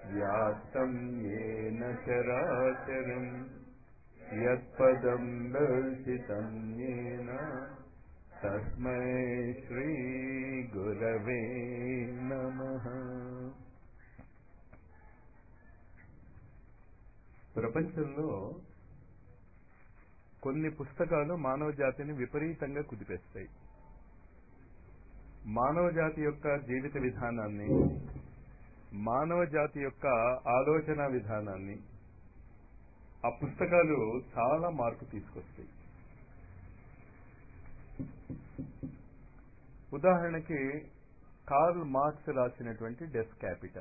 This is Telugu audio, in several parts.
व्याप्तं येन चराचरम् यत्पदं दर्शितं येन तस्मै श्रीगुरवे नमः ప్రపంచంలో కొన్ని పుస్తకాలు మానవ జాతిని విపరీతంగా కుదిపేస్తాయి మానవ జాతి యొక్క జీవిత విధానాన్ని మానవ జాతి యొక్క ఆలోచన విధానాన్ని ఆ పుస్తకాలు చాలా మార్పు తీసుకొస్తాయి ఉదాహరణకి కార్ల్ మార్క్స్ రాసినటువంటి డెస్ క్యాపిటా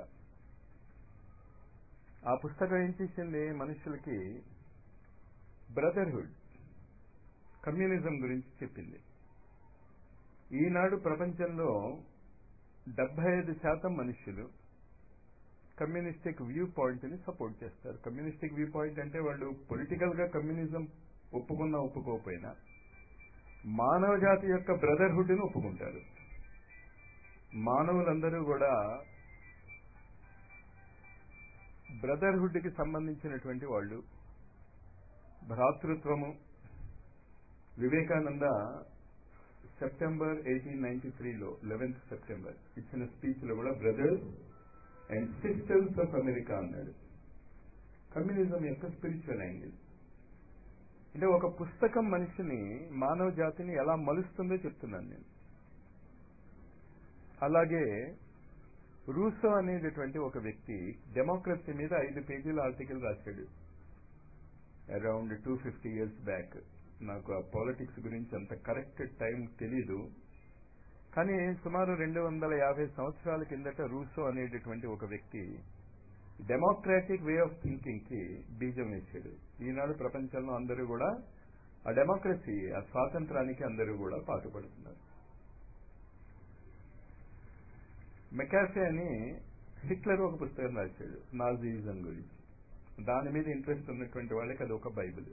ఆ పుస్తకం ఏం చేసింది మనుషులకి బ్రదర్హుడ్ కమ్యూనిజం గురించి చెప్పింది ఈనాడు ప్రపంచంలో డెబ్బై ఐదు శాతం మనుషులు కమ్యూనిస్టిక్ వ్యూ పాయింట్ ని సపోర్ట్ చేస్తారు కమ్యూనిస్టిక్ వ్యూ పాయింట్ అంటే వాళ్ళు పొలిటికల్ గా కమ్యూనిజం ఒప్పుకున్నా ఒప్పుకోకపోయినా మానవ జాతి యొక్క బ్రదర్హుడ్ ని ఒప్పుకుంటారు మానవులందరూ కూడా బ్రదర్హుడ్ కి సంబంధించినటువంటి వాళ్ళు భ్రాతృత్వము వివేకానంద సెప్టెంబర్ ఎయిటీన్ నైన్టీ త్రీలో లెవెన్త్ సెప్టెంబర్ ఇచ్చిన స్పీచ్ లో కూడా brothers and sisters of America అన్నాడు కమ్యూనిజం యొక్క స్పిరిచువల్ యాంగిల్ అంటే ఒక పుస్తకం మనిషిని మానవ జాతిని ఎలా మలుస్తుందో చెప్తున్నాను నేను అలాగే రూసో అనేటటువంటి ఒక వ్యక్తి డెమోక్రసీ మీద ఐదు పేజీల ఆర్టికల్ రాశాడు around two fifty years back నాకు ఆ పాలిటిక్స్ గురించి అంత కరెక్ట్ టైం తెలీదు కానీ సుమారు రెండు వందల యాభై సంవత్సరాల కిందట రూసో అనేటటువంటి ఒక వ్యక్తి డెమోక్రాటిక్ వే ఆఫ్ థింకింగ్ కి బీజం వేశాడు ఈనాడు ప్రపంచంలో అందరూ కూడా ఆ డెమోక్రసీ ఆ స్వాతంత్రానికి అందరూ కూడా పాటుపడుతున్నారు మెకాఫే అని హిట్లర్ ఒక పుస్తకం రాశాడు నాజీజం గురించి దాని మీద ఇంట్రెస్ట్ ఉన్నటువంటి వాళ్ళకి అది ఒక బైబిల్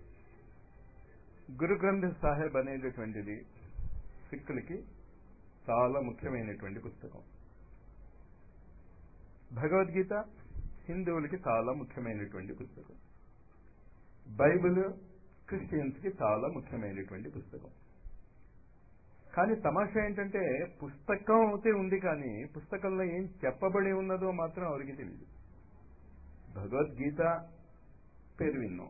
గురు గ్రంథ సాహెబ్ అనేటటువంటిది సిక్కులకి చాలా ముఖ్యమైనటువంటి పుస్తకం భగవద్గీత హిందువులకి చాలా ముఖ్యమైనటువంటి పుస్తకం బైబిల్ క్రిస్టియన్స్ కి చాలా ముఖ్యమైనటువంటి పుస్తకం కానీ తమాషా ఏంటంటే పుస్తకం అయితే ఉంది కానీ పుస్తకంలో ఏం చెప్పబడి ఉన్నదో మాత్రం ఎవరికి తెలియదు భగవద్గీత పేరు విన్నాం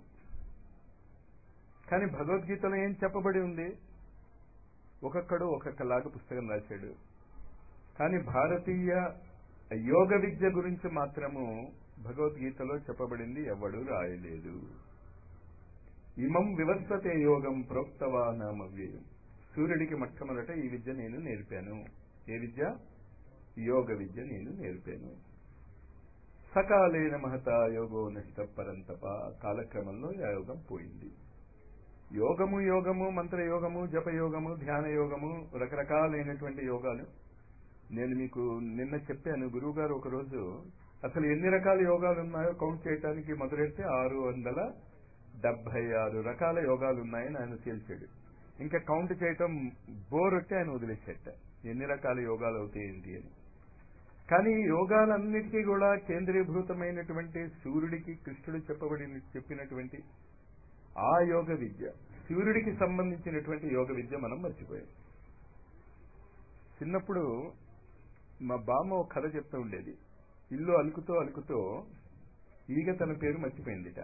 కానీ భగవద్గీతలో ఏం చెప్పబడి ఉంది ఒక్కొక్కడు ఒక్కొక్కలాగా పుస్తకం రాశాడు కానీ భారతీయ యోగ విద్య గురించి మాత్రము భగవద్గీతలో చెప్పబడింది ఎవడు రాయలేదు ఇమం వివస్వతే యోగం ప్రోక్తవా నామవ్యయం సూర్యుడికి మొట్టమొదట ఈ విద్య నేను నేర్పాను ఏ విద్య యోగ విద్య నేను నేర్పాను సకాలేన మహత యోగో నష్ట పరంతప కాలక్రమంలో ఆ యోగం పోయింది యోగము యోగము మంత్ర యోగము జప యోగము ధ్యాన యోగము రకరకాలైనటువంటి యోగాలు నేను మీకు నిన్న చెప్పాను గురువు గారు ఒకరోజు అసలు ఎన్ని రకాల యోగాలు ఉన్నాయో కౌంట్ చేయడానికి మొదలెడితే ఆరు వందల డెబ్బై ఆరు రకాల యోగాలు ఉన్నాయని ఆయన తేల్చాడు ఇంకా కౌంట్ చేయటం బోర్ వచ్చి ఆయన వదిలేసేట ఎన్ని రకాల యోగాలు అవుతాయి ఏంటి అని కానీ ఈ యోగాలన్నిటికీ కూడా కేంద్రీభూతమైనటువంటి సూర్యుడికి కృష్ణుడు చెప్పబడి చెప్పినటువంటి ఆ యోగ విద్య సూర్యుడికి సంబంధించినటువంటి యోగ విద్య మనం మర్చిపోయాం చిన్నప్పుడు మా బామ్మ ఒక కథ చెప్తూ ఉండేది ఇల్లు అలుకుతో అలుకుతో ఈగ తన పేరు మర్చిపోయిందిట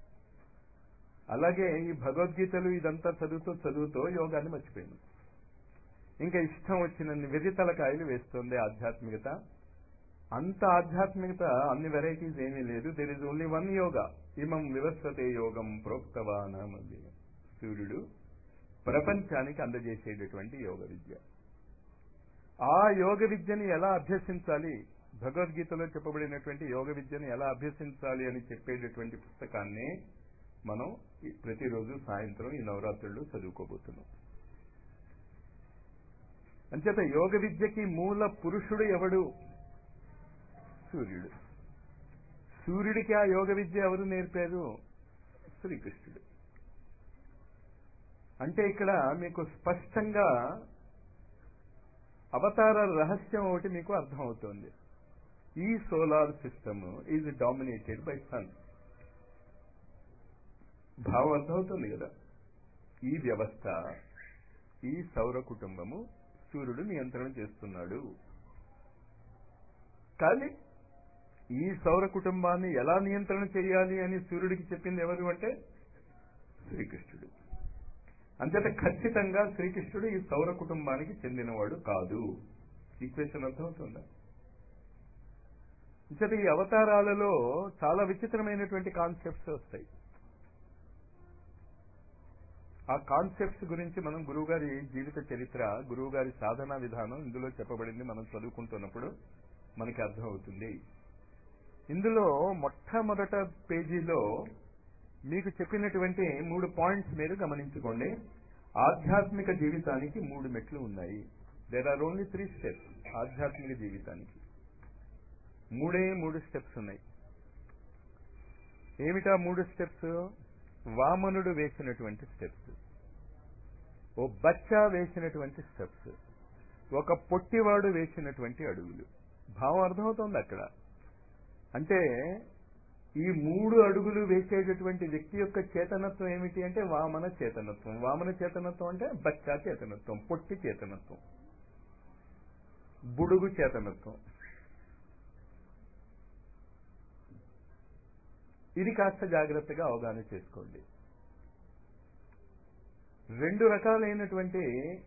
అలాగే ఈ భగవద్గీతలు ఇదంతా చదువుతూ చదువుతూ యోగాన్ని మర్చిపోయింది ఇంకా ఇష్టం వచ్చినన్ని వెర్రి తలకాయలు వేస్తుంది ఆధ్యాత్మికత అంత ఆధ్యాత్మికత అన్ని వెరైటీస్ ఏమీ లేదు there is only one yoga ఇమం వివస్వతే యోగం ప్రోక్తవానమది సూర్యుడు ప్రపంచానికి అందజేసేటటువంటి యోగ విద్య ఆ యోగ విద్యని ఎలా అభ్యసించాలి భగవద్గీతలో చెప్పబడినటువంటి యోగ విద్యను ఎలా అభ్యసించాలి అని చెప్పేటటువంటి పుస్తకాన్ని మనం ప్రతిరోజు సాయంత్రం ఈ నవరాత్రులు చదువుకోబోతున్నాం అంచేత యోగ విద్యకి మూల పురుషుడు ఎవడు సూర్యుడు సూర్యుడికి ఆ యోగ విద్య ఎవరు నేర్పారు శ్రీకృష్ణుడు అంటే ఇక్కడ మీకు స్పష్టంగా అవతార రహస్యం ఒకటి మీకు అర్థమవుతోంది ఈ solar system is dominated by sun భావం అర్థమవుతుంది కదా ఈ వ్యవస్థ ఈ సౌర కుటుంబము సూర్యుడు నియంత్రణ చేస్తున్నాడు కానీ ఈ సౌర కుటుంబాన్ని ఎలా నియంత్రణ చేయాలి అని సూర్యుడికి చెప్పింది ఎవరు అంటే శ్రీకృష్ణుడు అంతేత ఖచ్చితంగా శ్రీకృష్ణుడు ఈ సౌర కుటుంబానికి చెందినవాడు కాదు ఈక్వేషన్ అర్థమవుతుందా అంచేత ఈ అవతారాలలో చాలా విచిత్రమైనటువంటి కాన్సెప్ట్స్ వస్తాయి ఆ కాన్సెప్ట్స్ గురించి మనం గురువుగారి జీవిత చరిత్ర గురువుగారి సాధనా విధానం ఇందులో చెప్పబడింది మనం చదువుకుంటున్నప్పుడు మనకి అర్థమవుతుంది ఇందులో మొట్టమొదట పేజీలో మీకు చెప్పినటువంటి మూడు పాయింట్స్ మీరు గమనించుకోండి ఆధ్యాత్మిక జీవితానికి మూడు మెట్లు ఉన్నాయి there are only three steps ఆధ్యాత్మిక జీవితానికి మూడే మూడు స్టెప్స్ ఉన్నాయి ఏమిటా మూడు స్టెప్స్ వామనుడు వేసినటువంటి స్టెప్స్ ఓ బచ్చా వేసినటువంటి స్టెప్స్ ఒక పొట్టివాడు వేసినటువంటి అడుగులు భావం అర్థమవుతోంది అక్కడ అంటే ఈ మూడు అడుగులు వేసేటటువంటి వ్యక్తి యొక్క చేతనత్వం ఏమిటి అంటే వామన చేతనత్వం వామన చేతనత్వం అంటే బచ్చా చేతనత్వం పొట్టి చేతనత్వం బుడుగు చేతనత్వం ఇది కాస్త జాగ్రత్తగా అవగాహన చేసుకోండి రెండు రకాలైనటువంటి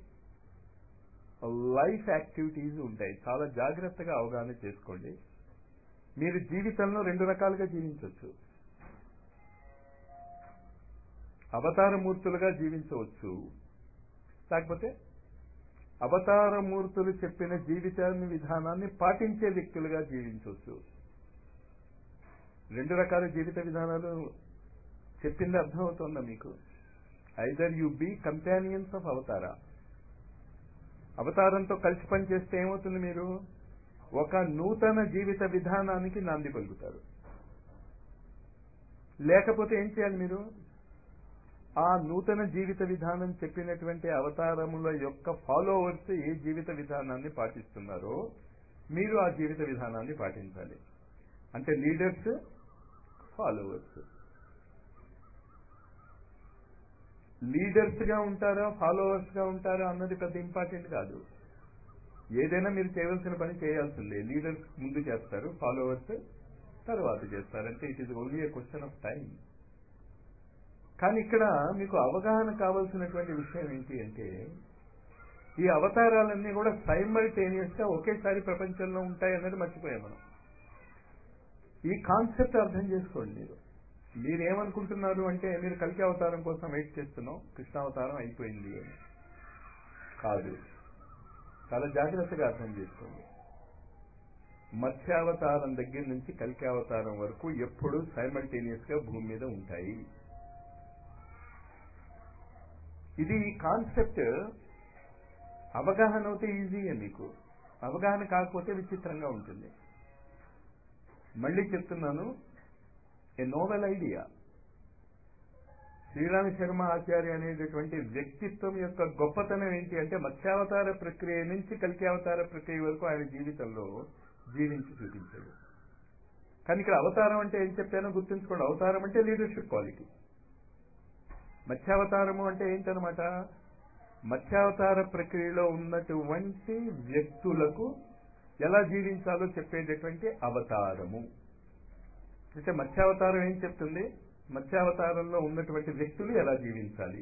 లైఫ్ యాక్టివిటీస్ ఉంటాయి చాలా జాగ్రత్తగా అవగాహన చేసుకోండి మీరు జీవితంలో రెండు రకాలుగా జీవించవచ్చు అవతారమూర్తులుగా జీవించవచ్చు లేకపోతే అవతారమూర్తులు చెప్పిన జీవితాన్ని విధానాన్ని పాటించే వ్యక్తులుగా జీవించవచ్చు రెండు రకాల జీవిత విధానాలు చెప్పింది అర్థమవుతుందా మీకు either you be companions of avatara అవతారంతో కలిసి పనిచేస్తే ఏమవుతుంది మీరు ఒక నూతన జీవిత విధానానికి నాంది పలుకుతారు లేకపోతే ఏం చేయాలి మీరు ఆ నూతన జీవిత విధానం చెప్పినటువంటి అవతారముల యొక్క ఫాలోవర్స్ ఏ జీవిత విధానాన్ని పాటిస్తున్నారో మీరు ఆ జీవిత విధానాన్ని పాటించాలి అంటే లీడర్స్ ఫాలోవర్స్ లీడర్స్ గా ఉంటారా ఫాలోవర్స్ గా ఉంటారా అన్నది పెద్ద ఇంపార్టెంట్ కాదు ఏదైనా మీరు చేయవలసిన పని చేయాల్సిందే లీడర్స్ ముందు చేస్తారు ఫాలోవర్స్ తర్వాత చేస్తారు అంటే it is only a question of time కానీ ఇక్కడ మీకు అవగాహన కావాల్సినటువంటి విషయం ఏంటి అంటే ఈ అవతారాలన్నీ కూడా సైమల్టేనియస్ గా ఒకేసారి ప్రపంచంలో ఉంటాయి అన్నది మర్చిపోయాం మనం ఈ కాన్సెప్ట్ అర్థం చేసుకోండి మీరు మీరేమనుకుంటున్నారు అంటే మీరు కలికి అవతారం కోసం వెయిట్ చేస్తున్నాం కృష్ణావతారం అయిపోయింది అని కాదు చాలా జాగ్రత్తగా అర్థం చేసుకోండి మత్స్యావతారం దగ్గర నుంచి కలికి అవతారం వరకు ఎప్పుడూ సైమల్టేనియస్ గా భూమి మీద ఉంటాయి ఇది కాన్సెప్ట్ అవగాహన అవుతే ఈజీగా మీకు అవగాహన కాకపోతే విచిత్రంగా ఉంటుంది మళ్ళీ చెప్తున్నాను a novel idea Shriram Sharma Acharya అనేటటువంటి వ్యక్తిత్వం యొక్క గొప్పతనం ఏంటి అంటే మత్స్యావతార ప్రక్రియ నుంచి కలికి అవతార ప్రక్రియ వరకు ఆయన జీవితంలో జీవించి చూపించాడు కానీ ఇక్కడ అవతారం అంటే ఏం చెప్పానో గుర్తుంచుకోండి అవతారం అంటే లీడర్షిప్ క్వాలిటీ మత్స్యావతారము అంటే ఏంటనమాట మత్స్యావతార ప్రక్రియలో ఉన్నటువంటి వ్యక్తులకు ఎలా జీవించాలో చెప్పేటటువంటి అవతారము అంటే మత్స్యావతారం ఏం చెప్తుంది మత్స్యావతారంలో ఉన్నటువంటి వ్యక్తులు ఎలా జీవించాలి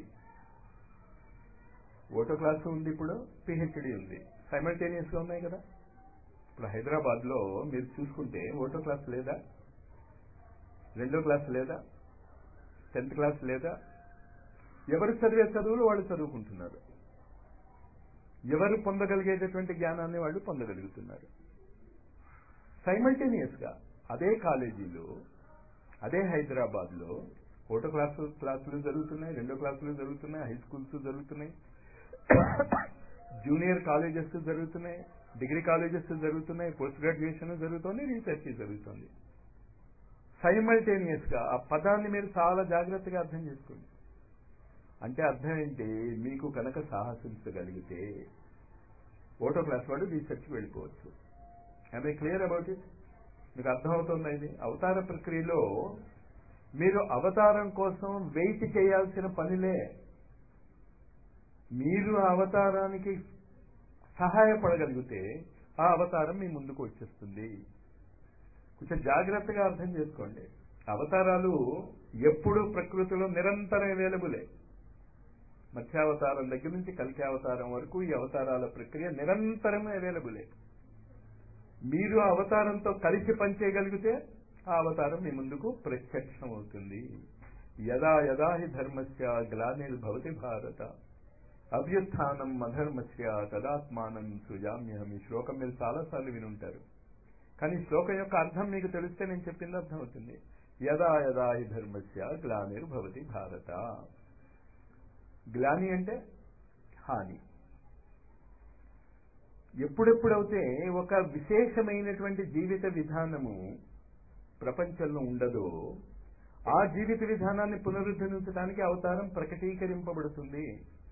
ఓటో క్లాసు ఉంది ఇప్పుడు పిహెచ్డి ఉంది సైమల్టేనియస్ గా ఉన్నాయి కదా ఇప్పుడు హైదరాబాద్ లో మీరు చూసుకుంటే ఓటో క్లాస్ లేదా రెండో క్లాస్ లేదా టెన్త్ క్లాస్ లేదా ఎవరు చదివే చదువులు వాళ్ళు చదువుకుంటున్నారు ఎవరు పొందగలిగేటటువంటి జ్ఞానాన్ని వాళ్ళు పొందగలుగుతున్నారు సైమల్టేనియస్ గా అదే కాలేజీలో అదే హైదరాబాద్ లో ఒకటో క్లాసు క్లాసులు జరుగుతున్నాయి రెండో క్లాసులు జరుగుతున్నాయి హై స్కూల్స్ జరుగుతున్నాయి జూనియర్ కాలేజెస్ జరుగుతున్నాయి డిగ్రీ కాలేజెస్ జరుగుతున్నాయి పోస్ట్ గ్రాడ్యుయేషన్ జరుగుతుంది రీసెర్చ్ జరుగుతుంది సైమల్టేనియస్ గా ఆ పదాన్ని మీరు చాలా జాగ్రత్తగా అర్థం చేసుకోండి అంటే అర్థం ఏంటి మీకు కనుక సాహసించగలిగితే ఓటో క్లాస్ వాడు రీసెర్చ్కి వెళ్ళిపోవచ్చు ఐ క్లియర్ అబౌట్ ఇట్ మీకు అర్థమవుతుందా ఇది అవతార ప్రక్రియలో మీరు అవతారం కోసం వెయిట్ చేయాల్సిన పనిలే మీరు ఆ అవతారానికి సహాయపడగలిగితే ఆ అవతారం మీ ముందుకు వచ్చేస్తుంది కొంచెం జాగ్రత్తగా అర్థం చేసుకోండి అవతారాలు ఎప్పుడూ ప్రకృతిలో నిరంతరం అవైలబులే మత్స్యావతారం దగ్గర నుంచి కలికి అవతారం వరకు ఈ అవతారాల ప్రక్రియ నిరంతరం అవైలబులే మీరు ఆ అవతారంతో కలిసి పనిచేయగలిగితే ఆ అవతారం మీ ముందుకు ప్రత్యక్షం అవుతుంది యదా యదా హి ధర్మస్య గ్లానిర్భవతి భారత అభ్యుత్థానం అధర్మస్య తదాత్మానం సృజామ్యహం ఈ శ్లోకం మీరు చాలాసార్లు వినుంటారు కానీ ఈ శ్లోకం యొక్క అర్థం మీకు తెలిస్తే నేను చెప్పింది అర్థమవుతుంది యదా యదా హి ధర్మస్య గ్లానిర్భవతి భారత గ్లాని అంటే హాని ఎప్పుడెప్పుడైతే ఒక విశేషమైనటువంటి జీవిత విధానము ప్రపంచంలో ఉండదో ఆ జీవిత విధానాన్ని పునరుద్ధరించడానికి అవతారం ప్రకటీకరింపబడుతుంది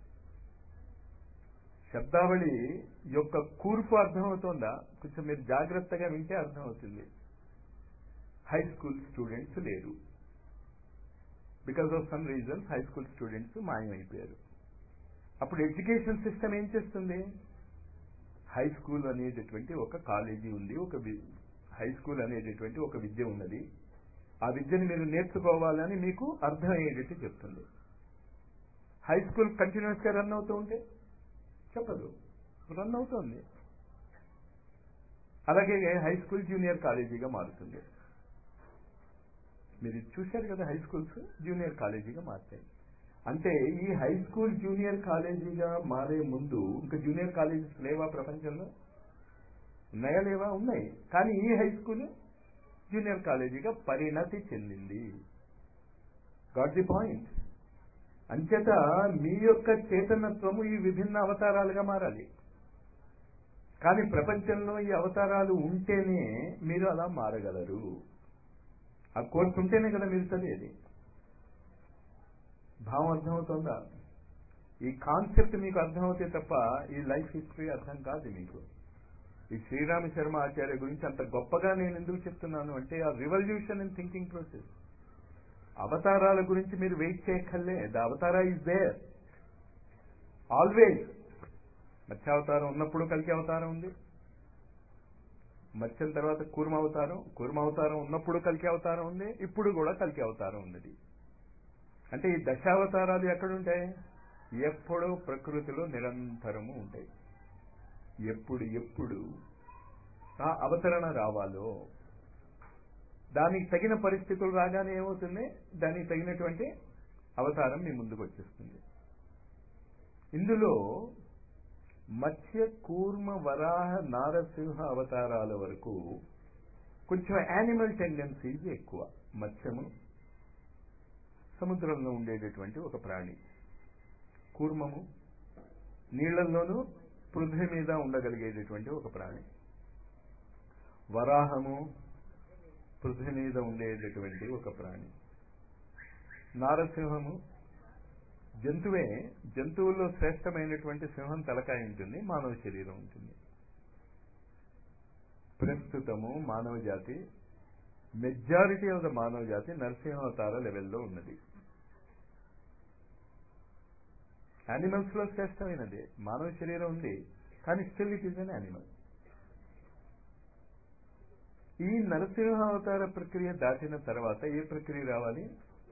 శబ్దావళి యొక్క కూర్పు అర్థమవుతోందా కొంచెం మీరు జాగ్రత్తగా వింటే అర్థమవుతుంది హై స్కూల్ స్టూడెంట్స్ లేరు because of some reasons high school students మాయమైపోయారు అప్పుడు ఎడ్యుకేషన్ సిస్టమ్ ఏం చేస్తుంది హై స్కూల్ అనేటటువంటి ఒక కాలేజీ ఉంది ఒక హై స్కూల్ అనేటటువంటి ఒక విద్య ఉన్నది ఆ విద్యను మీరు నేర్చుకోవాలని మీకు అర్థమయ్యేటట్టు చెప్తుంది హై స్కూల్ కంటిన్యూస్ గా రన్ అవుతూ ఉంటే చెప్పదు రన్ అవుతోంది అలాగే హై స్కూల్ జూనియర్ కాలేజీగా మారుతుంది మీరు చూశారు కదా హై స్కూల్స్ జూనియర్ కాలేజీగా మారుతాయి అంటే ఈ హై స్కూల్ జూనియర్ కాలేజీగా మారే ముందు ఇంకా జూనియర్ కాలేజెస్ లేవా ప్రపంచంలో ఉన్నాయా లేవా ఉన్నాయి కానీ ఈ హై స్కూల్ జూనియర్ కాలేజీగా పరిణతి చెందింది గాట్ ది పాయింట్ అంచేత మీ యొక్క చేతనత్వము ఈ విభిన్న అవతారాలుగా మారాలి కానీ ప్రపంచంలో ఈ అవతారాలు ఉంటేనే మీరు అలా మారగలరు ఆ కోర్సు ఉంటేనే కదా మీరు చదివేది భావం అర్థమవుతుందా ఈ కాన్సెప్ట్ మీకు అర్థమవుతే తప్ప ఈ లైఫ్ హిస్టరీ అర్థం కాదు మీకు ఈ శ్రీరామ శర్మ ఆచార్య గురించి అంత గొప్పగా నేను ఎందుకు చెప్తున్నాను అంటే ఆ రివల్యూషన్ ఇన్ థింకింగ్ ప్రాసెస్ అవతారాల గురించి మీరు వెయిట్ చేయక్కర్లే the avatara is there always మత్స్యావతారం ఉన్నప్పుడు కలికి అవతారం ఉంది మత్స్యం తర్వాత కూర్మ అవతారం కూర్మ అవతారం ఉన్నప్పుడు కలికి అవతారం ఉంది ఇప్పుడు కూడా కలికి అవతారం ఉన్నది అంటే ఈ దశావతారాలు ఎక్కడుంటాయి ఎప్పుడూ ప్రకృతిలో నిరంతరము ఉంటాయి ఎప్పుడు ఎప్పుడు ఆ అవతరణ రావాలో దానికి తగిన పరిస్థితులు రాగానే ఏమవుతుంది దానికి తగినటువంటి అవతారం మీ ముందుకు వచ్చేస్తుంది ఇందులో మత్స్య కూర్మ వరాహ నారసింహ అవతారాల వరకు కొంచెం యానిమల్ టెండెన్సీస్ ఎక్కువ మత్స్యము సముద్రంలో ఉండేటటువంటి ఒక ప్రాణి కూర్మము నీళ్లలోనూ పృథ్వీ మీద ఉండగలిగేటటువంటి ఒక ప్రాణి వరాహము పృథ్వీ మీద ఉండేటటువంటి ఒక ప్రాణి నారసింహము జంతువే జంతువుల్లో శ్రేష్టమైనటువంటి సింహం తలకాయ ఉంటుంది మానవ శరీరం ఉంటుంది ప్రస్తుతము మానవ జాతి మెజారిటీ ఆఫ్ ద మానవ జాతి నరసింహావతార లెవెల్లో ఉన్నది యానిమల్స్ లో శ్రేష్టమైనది మానవ శరీరం ఉంది కానీ still it is an animal ఈ నరసింహావతార ప్రక్రియ దాటిన తర్వాత ఏ ప్రక్రియ రావాలి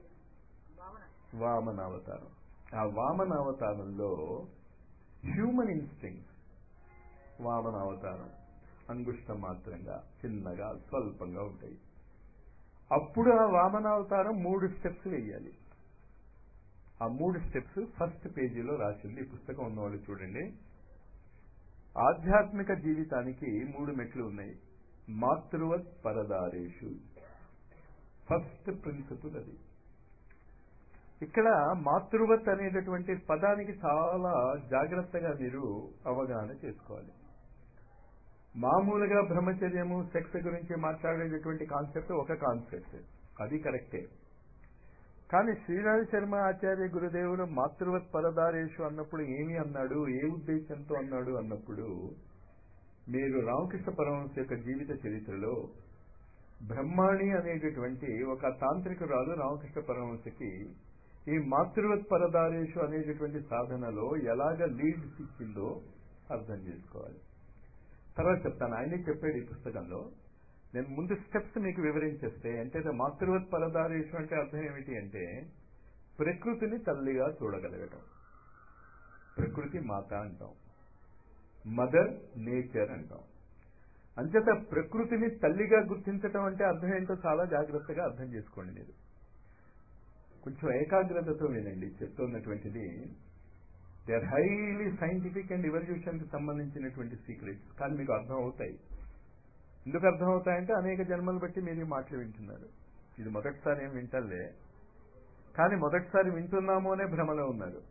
వామనావతారం ఆ వామనావతారంలో హ్యూమన్ ఇన్స్టింగ్ వామనావతారం అంగుష్టం మాత్రంగా చిన్నగా స్వల్పంగా ఉంటాయి అప్పుడు ఆ వామనావతారం మూడు స్టెప్స్ వేయాలి ఆ మూడు స్టెప్స్ ఫస్ట్ పేజీలో రాసింది ఈ పుస్తకం ఉన్నవాళ్ళు చూడండి ఆధ్యాత్మిక జీవితానికి మూడు మెట్లు ఉన్నాయి మాతృవత్ పరదారేషు ఫస్ట్ ప్రిన్సిపల్ అది ఇక్కడ మాతృవత్ అనేటటువంటి పదానికి చాలా జాగ్రత్తగా మీరు అవగాహన చేసుకోవాలి మామూలుగా బ్రహ్మచర్యము సెక్స్ గురించి మాట్లాడేటటువంటి కాన్సెప్ట్ ఒక కాన్సెప్ట్ అది కరెక్టే కానీ శ్రీరాజ శర్మ ఆచార్య గురుదేవుడు మాతృవత్ పరదారేషు అన్నప్పుడు ఏమి అన్నాడు ఏ ఉద్దేశంతో అన్నాడు అన్నప్పుడు మీరు రామకృష్ణ పరమహంస యొక్క జీవిత చరిత్రలో బ్రహ్మాణి అనేటటువంటి ఒక తాంత్రికురాలు రామకృష్ణ పరమహంసకి ఈ మాతృవత్పరదారేషు అనేటటువంటి సాధనలో ఎలాగ లీడ్స్ ఇచ్చిందో అర్థం చేసుకోవాలి తర్వాత చెప్తాను ఆయనే చెప్పాడు ఈ పుస్తకంలో నేను ముందు స్టెప్స్ మీకు వివరించేస్తే అంటే మాతృవత్పరదారేషు అంటే అర్థం ఏమిటి అంటే ప్రకృతిని తల్లిగా చూడగలగటం ప్రకృతి మాత అంటాం మదర్ నేచర్ అంటాం అంచేత ప్రకృతిని తల్లిగా గుర్తించటం అంటే అర్థం ఏంటో చాలా జాగ్రత్తగా అర్థం చేసుకోండి మీరు కొంచెం ఏకాగ్రతతో వినండి చెప్తున్నటువంటిది they are highly scientific and evolution కి సంబంధించినటువంటి సీక్రెట్స్ కానీ మీకు అర్థం అవుతాయి ఎందుకు అర్థం అవుతాయంటే అనేక జన్మలు బట్టి మీరు ఈ మాటలు వింటున్నారు ఇది మొదటిసారి ఏం వింటలే కానీ మొదటిసారి వింటున్నాము అనే భ్రమలో ఉన్నారు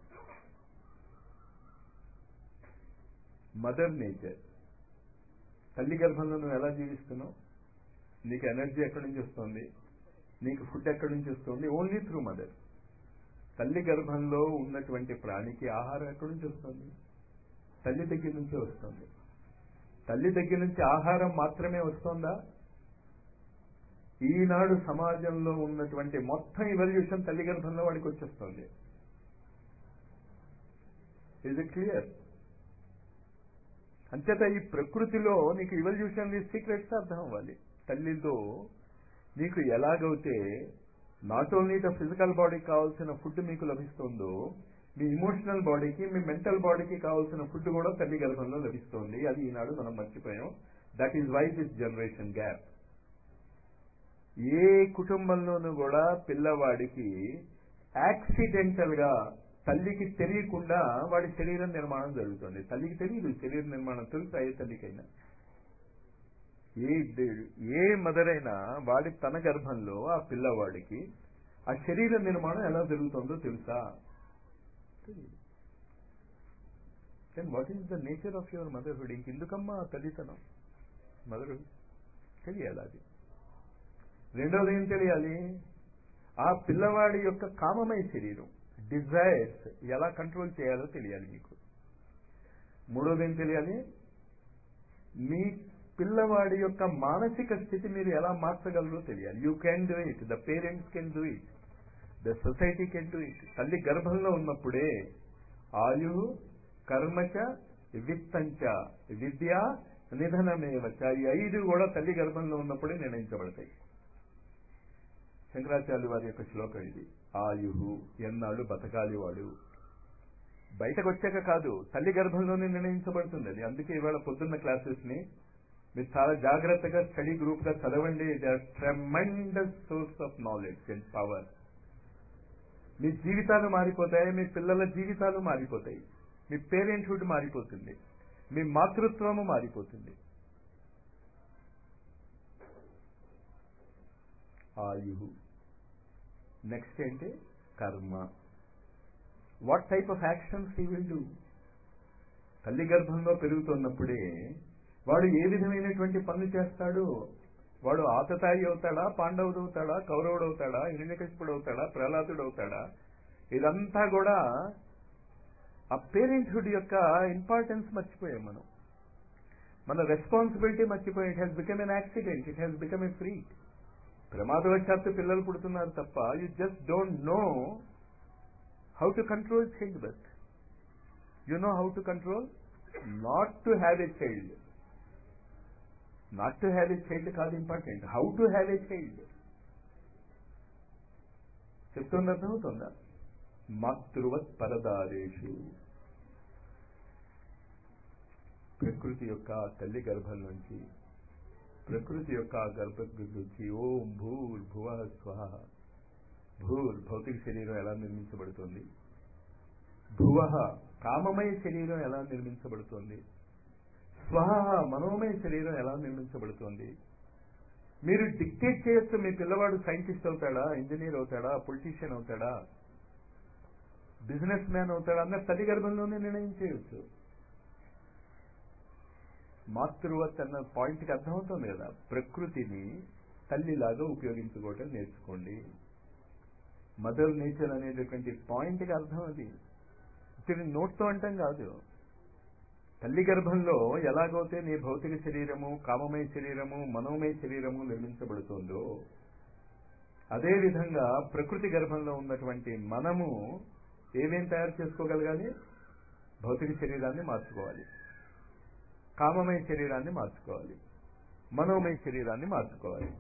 మదర్ నేచర్ తల్లి గర్భంలో నువ్వు ఎలా జీవిస్తున్నావు నీకు ఎనర్జీ ఎక్కడి నుంచి వస్తుంది నీకు ఫుడ్ ఎక్కడి నుంచి వస్తుంది ఓన్లీ త్రూ మదర్ తల్లి గర్భంలో ఉన్నటువంటి ప్రాణికి ఆహారం ఎక్కడి నుంచి వస్తుంది తల్లి దగ్గర నుంచే వస్తుంది తల్లి దగ్గర నుంచి ఆహారం మాత్రమే వస్తుందా ఈనాడు సమాజంలో ఉన్నటువంటి మొత్తం ఇవల్యూషన్ తల్లి గర్భంలో వాడికి వచ్చేస్తుంది ఇజ్ ఇట్ క్లియర్ అంచేత ఈ ప్రకృతిలో నీకు ఇవల్యూషన్ సీక్రెట్స్ అర్థం అవ్వాలి తల్లితో నీకు ఎలాగైతే నాట్ ఓన్లీ ద ఫిజికల్ బాడీకి కావాల్సిన ఫుడ్ మీకు లభిస్తుందో మీ ఇమోషనల్ బాడీకి మీ మెంటల్ బాడీకి కావాల్సిన ఫుడ్ కూడా తల్లి గర్భంలో లభిస్తుంది అది ఈనాడు మనం మర్చిపోయాం that is why this generation gap ఏ కుటుంబంలోనూ కూడా పిల్లవాడికి యాక్సిడెంటల్ గా తల్లికి తెలియకుండా వాడి శరీరం నిర్మాణం జరుగుతుంది తల్లికి తెలియదు శరీర నిర్మాణం తెలుసు ఏ తల్లికైనా ఏ ఏ మదర్ అయినా వాడి తన గర్భంలో ఆ పిల్లవాడికి ఆ శరీర నిర్మాణం ఎలా జరుగుతుందో తెలుసా then what is the nature of your motherhood ఇంకెందుకమ్మా తల్లితనం మదర్హుడ్ తెలియాలి అది రెండోది ఏం తెలియాలి ఆ పిల్లవాడి యొక్క కామమయ శరీరం డిజైర్స్ ఎలా కంట్రోల్ చేయాలో తెలియాలి మీకు మూడోది ఏం తెలియాలి మీ పిల్లవాడి యొక్క మానసిక స్థితి మీరు ఎలా మార్చగలరో తెలియాలి you can do it the parents can do it the society can do it తల్లి గర్భంలో ఉన్నప్పుడే ఆయు కర్మచ విత్తంచ విద్య నిధనమేవచ ఈ ఐదు కూడా తల్లి గర్భంలో ఉన్నప్పుడే నిర్ణయించబడతాయి శంకరాచార్య వారి యొక్క శ్లోకం ఇది ఆయుహు ఎన్నాళ్ళు బతకాలి వాడు బయటకు వచ్చాక కాదు తల్లి గర్భంలోనే నిర్ణయించబడుతుంది అది అందుకే ఇవాళ పొద్దున్న క్లాసెస్ ని మీరు చాలా జాగ్రత్తగా స్టడీ గ్రూప్ గా చదవండి tremendous source of knowledge and power మీ జీవితాలు మారిపోతాయి మీ పిల్లల జీవితాలు మారిపోతాయి మీ పేరెంట్హుడ్ మారిపోతుంది మీ మాతృత్వము మారిపోతుంది ఆయు నెక్స్ట్ ఏంటి కర్మ what type of actions he will do తల్లి గర్భంలో పెరుగుతున్నప్పుడే వాడు ఏ విధమైనటువంటి పనులు చేస్తాడు వాడు ఆతతాయి అవుతాడా పాండవుడు అవుతాడా కౌరవుడు అవుతాడా హిరణ్యకశిపుడు అవుతాడా ప్రహ్లాదుడు అవుతాడా ఇదంతా కూడా ఆ పేరెంట్హుడ్ యొక్క ఇంపార్టెన్స్ మర్చిపోయాం మనం మన రెస్పాన్సిబిలిటీ మర్చిపోయి it has become an accident it has become a free ప్రమాదవశాత్తు పిల్లలు పుడుతున్నారు తప్ప you just don't know how to control child birth you know how to control not to have a child not to have a child కాదు important how to have a child చెప్తుంది అర్థమవుతుందా మాతృవత్ పరదారేషు ప్రకృతి యొక్క తల్లి గర్భం నుంచి ప్రకృతి యొక్క గర్భం నుంచి ఓం భూర్ భువ స్వహ భూర్ భౌతిక శరీరం ఎలా నిర్మించబడుతుంది భువ కామమయ శరీరం ఎలా నిర్మించబడుతుంది స్వహ మనోమయ శరీరం ఎలా నిర్మించబడుతుంది మీరు డిక్టేట్ చేయొచ్చు మీ పిల్లవాడు సైంటిస్ట్ అవుతాడా ఇంజనీర్ అవుతాడా పొలిటీషియన్ అవుతాడా బిజినెస్ మ్యాన్ అవుతాడా అన్న తల్లి గర్భంలోనే నిర్ణయం చేయొచ్చు మాతృవత్ అన్న పాయింట్కి అర్థమవుతుంది కదా ప్రకృతిని తల్లిలాగా ఉపయోగించుకోవటం నేర్చుకోండి మదర్ నేచర్ అనేటటువంటి పాయింట్కి అర్థం అది ఇక్కడ నోట్తో అంటాం కాదు తల్లి గర్భంలో ఎలాగైతే నీ భౌతిక శరీరము కామమయ శరీరము మనోమయ శరీరము నిర్మించబడుతుందో అదేవిధంగా ప్రకృతి గర్భంలో ఉన్నటువంటి మనము ఏమేం తయారు చేసుకోగలగాలి భౌతిక శరీరాన్ని మార్చుకోవాలి కామమయ శరీరాన్ని మార్చుకోవాలి మనోమయ శరీరాన్ని మార్చుకోవాలి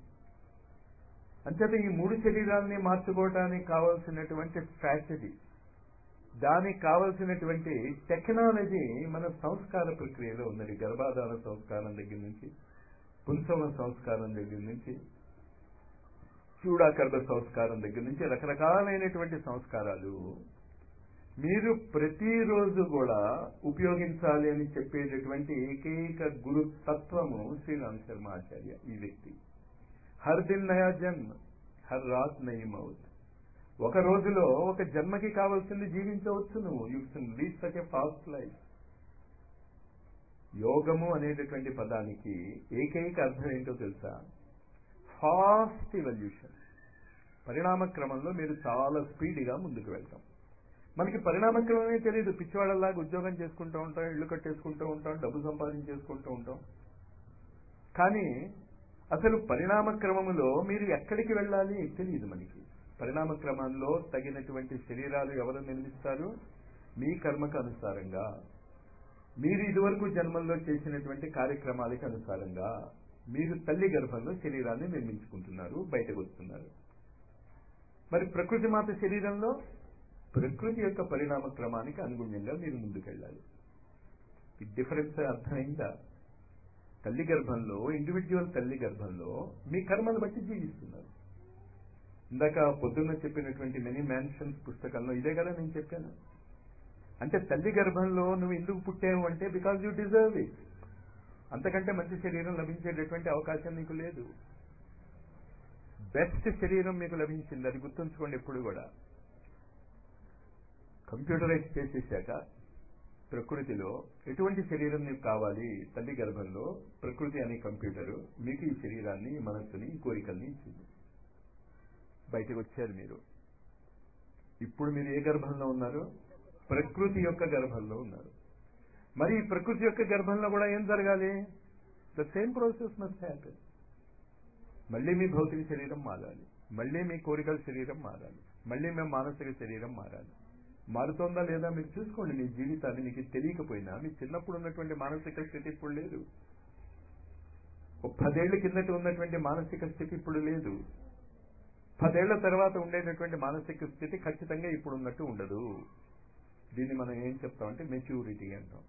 అంచేత ఈ మూడు శరీరాలని మార్చుకోవటానికి కావలసినటువంటి స్ట్రాటజీ దానికి కావలసినటువంటి టెక్నాలజీ మన సంస్కార ప్రక్రియలో ఉన్నది గర్భాధాన సంస్కారం దగ్గర నుంచి పుంసవ సంస్కారం దగ్గర నుంచి చూడాకర్భ సంస్కారం దగ్గర నుంచి రకరకాలైనటువంటి సంస్కారాలు మీరు ప్రతిరోజు కూడా ఉపయోగించాలి అని చెప్పేటటువంటి ఏకైక గురు తత్వము శ్రీరామ్ శర్మ ఆచార్య ఈ వ్యక్తి హర్ దిన్ నయా జన్మ హర్ రాత్ నయీ మౌత్ ఒక రోజులో ఒక జన్మకి కావాల్సింది జీవించవచ్చు నువ్వు you lead such a fast life యోగము అనేటటువంటి పదానికి ఏకైక అర్థం ఏంటో తెలుసా ఫాస్ట్ ఇవల్యూషన్ పరిణామ క్రమంలో మీరు చాలా స్పీడ్గా ముందుకు వెళ్తాం మనకి పరిణామ క్రమమే తెలియదు పిచ్చివాళ్ళలాగా ఉద్యోగం చేసుకుంటూ ఉంటాం ఇల్లు కట్టేసుకుంటూ ఉంటాం డబ్బు సంపాదించేసుకుంటూ ఉంటాం కానీ అసలు పరిణామ క్రమములో మీరు ఎక్కడికి వెళ్ళాలి తెలియదు మనకి పరిణామ క్రమంలో తగినటువంటి శరీరాలు ఎవరు నిర్మిస్తారు మీ కర్మకు అనుసారంగా మీరు ఇదివరకు జన్మల్లో చేసినటువంటి కార్యక్రమాలకి అనుసారంగా మీరు తల్లి గర్భంలో శరీరాన్ని నిర్మించుకుంటున్నారు బయటకు వస్తున్నారు మరి ప్రకృతి మాత శరీరంలో ప్రకృతి యొక్క పరిణామ క్రమానికి అనుగుణ్యంగా మీరు ముందుకెళ్ళాలి ఈ డిఫరెన్స్ అర్థమైందా తల్లి గర్భంలో ఇండివిజువల్ తల్లి గర్భంలో మీ కర్మను బట్టి జీవిస్తున్నారు ఇందాక పొద్దున్న చెప్పినటువంటి మెనీ మ్యాన్షన్స్ పుస్తకంలో ఇదే కదా నేను చెప్పాను అంటే తల్లి గర్భంలో నువ్వు ఎందుకు పుట్టావు అంటే బికాజ్ యూ డిజర్వ్ ఇట్ అంతకంటే మంచి శరీరం లభించేటటువంటి అవకాశం నీకు లేదు బెస్ట్ శరీరం మీకు లభించింది అది గుర్తుంచుకోండి ఎప్పుడు కూడా కంప్యూటరైజ్ చేసేసాక ప్రకృతిలో ఎటువంటి శరీరం నీకు కావాలి తల్లి గర్భంలో ప్రకృతి అనే కంప్యూటరు మీకు ఈ శరీరాన్ని ఈ మనస్సుని ఈ కోరికల్ని ఇచ్చింది బయటకు వచ్చారు మీరు ఇప్పుడు మీరు ఏ గర్భంలో ఉన్నారు ప్రకృతి యొక్క గర్భంలో ఉన్నారు మరి ఈ ప్రకృతి యొక్క గర్భంలో కూడా ఏం జరగాలి the same process must happen మళ్ళీ మీ భౌతిక శరీరం మారాలి మళ్ళీ మీ కోరికల శరీరం మారాలి మళ్ళీ మీ మానసిక శరీరం మారాలి మారుతోందా లేదా మీరు చూసుకోండి మీ జీవితాన్ని మీకు తెలియకపోయినా మీ చిన్నప్పుడు ఉన్నటువంటి మానసిక స్థితి ఇప్పుడు లేదు ఒక పదేళ్ల కిందట ఉన్నటువంటి మానసిక స్థితి ఇప్పుడు లేదు పదేళ్ల తర్వాత ఉండేటటువంటి మానసిక స్థితి ఖచ్చితంగా ఇప్పుడు ఉన్నట్టు ఉండదు దీన్ని మనం ఏం చెప్తామంటే మెచ్యూరిటీ అంటాం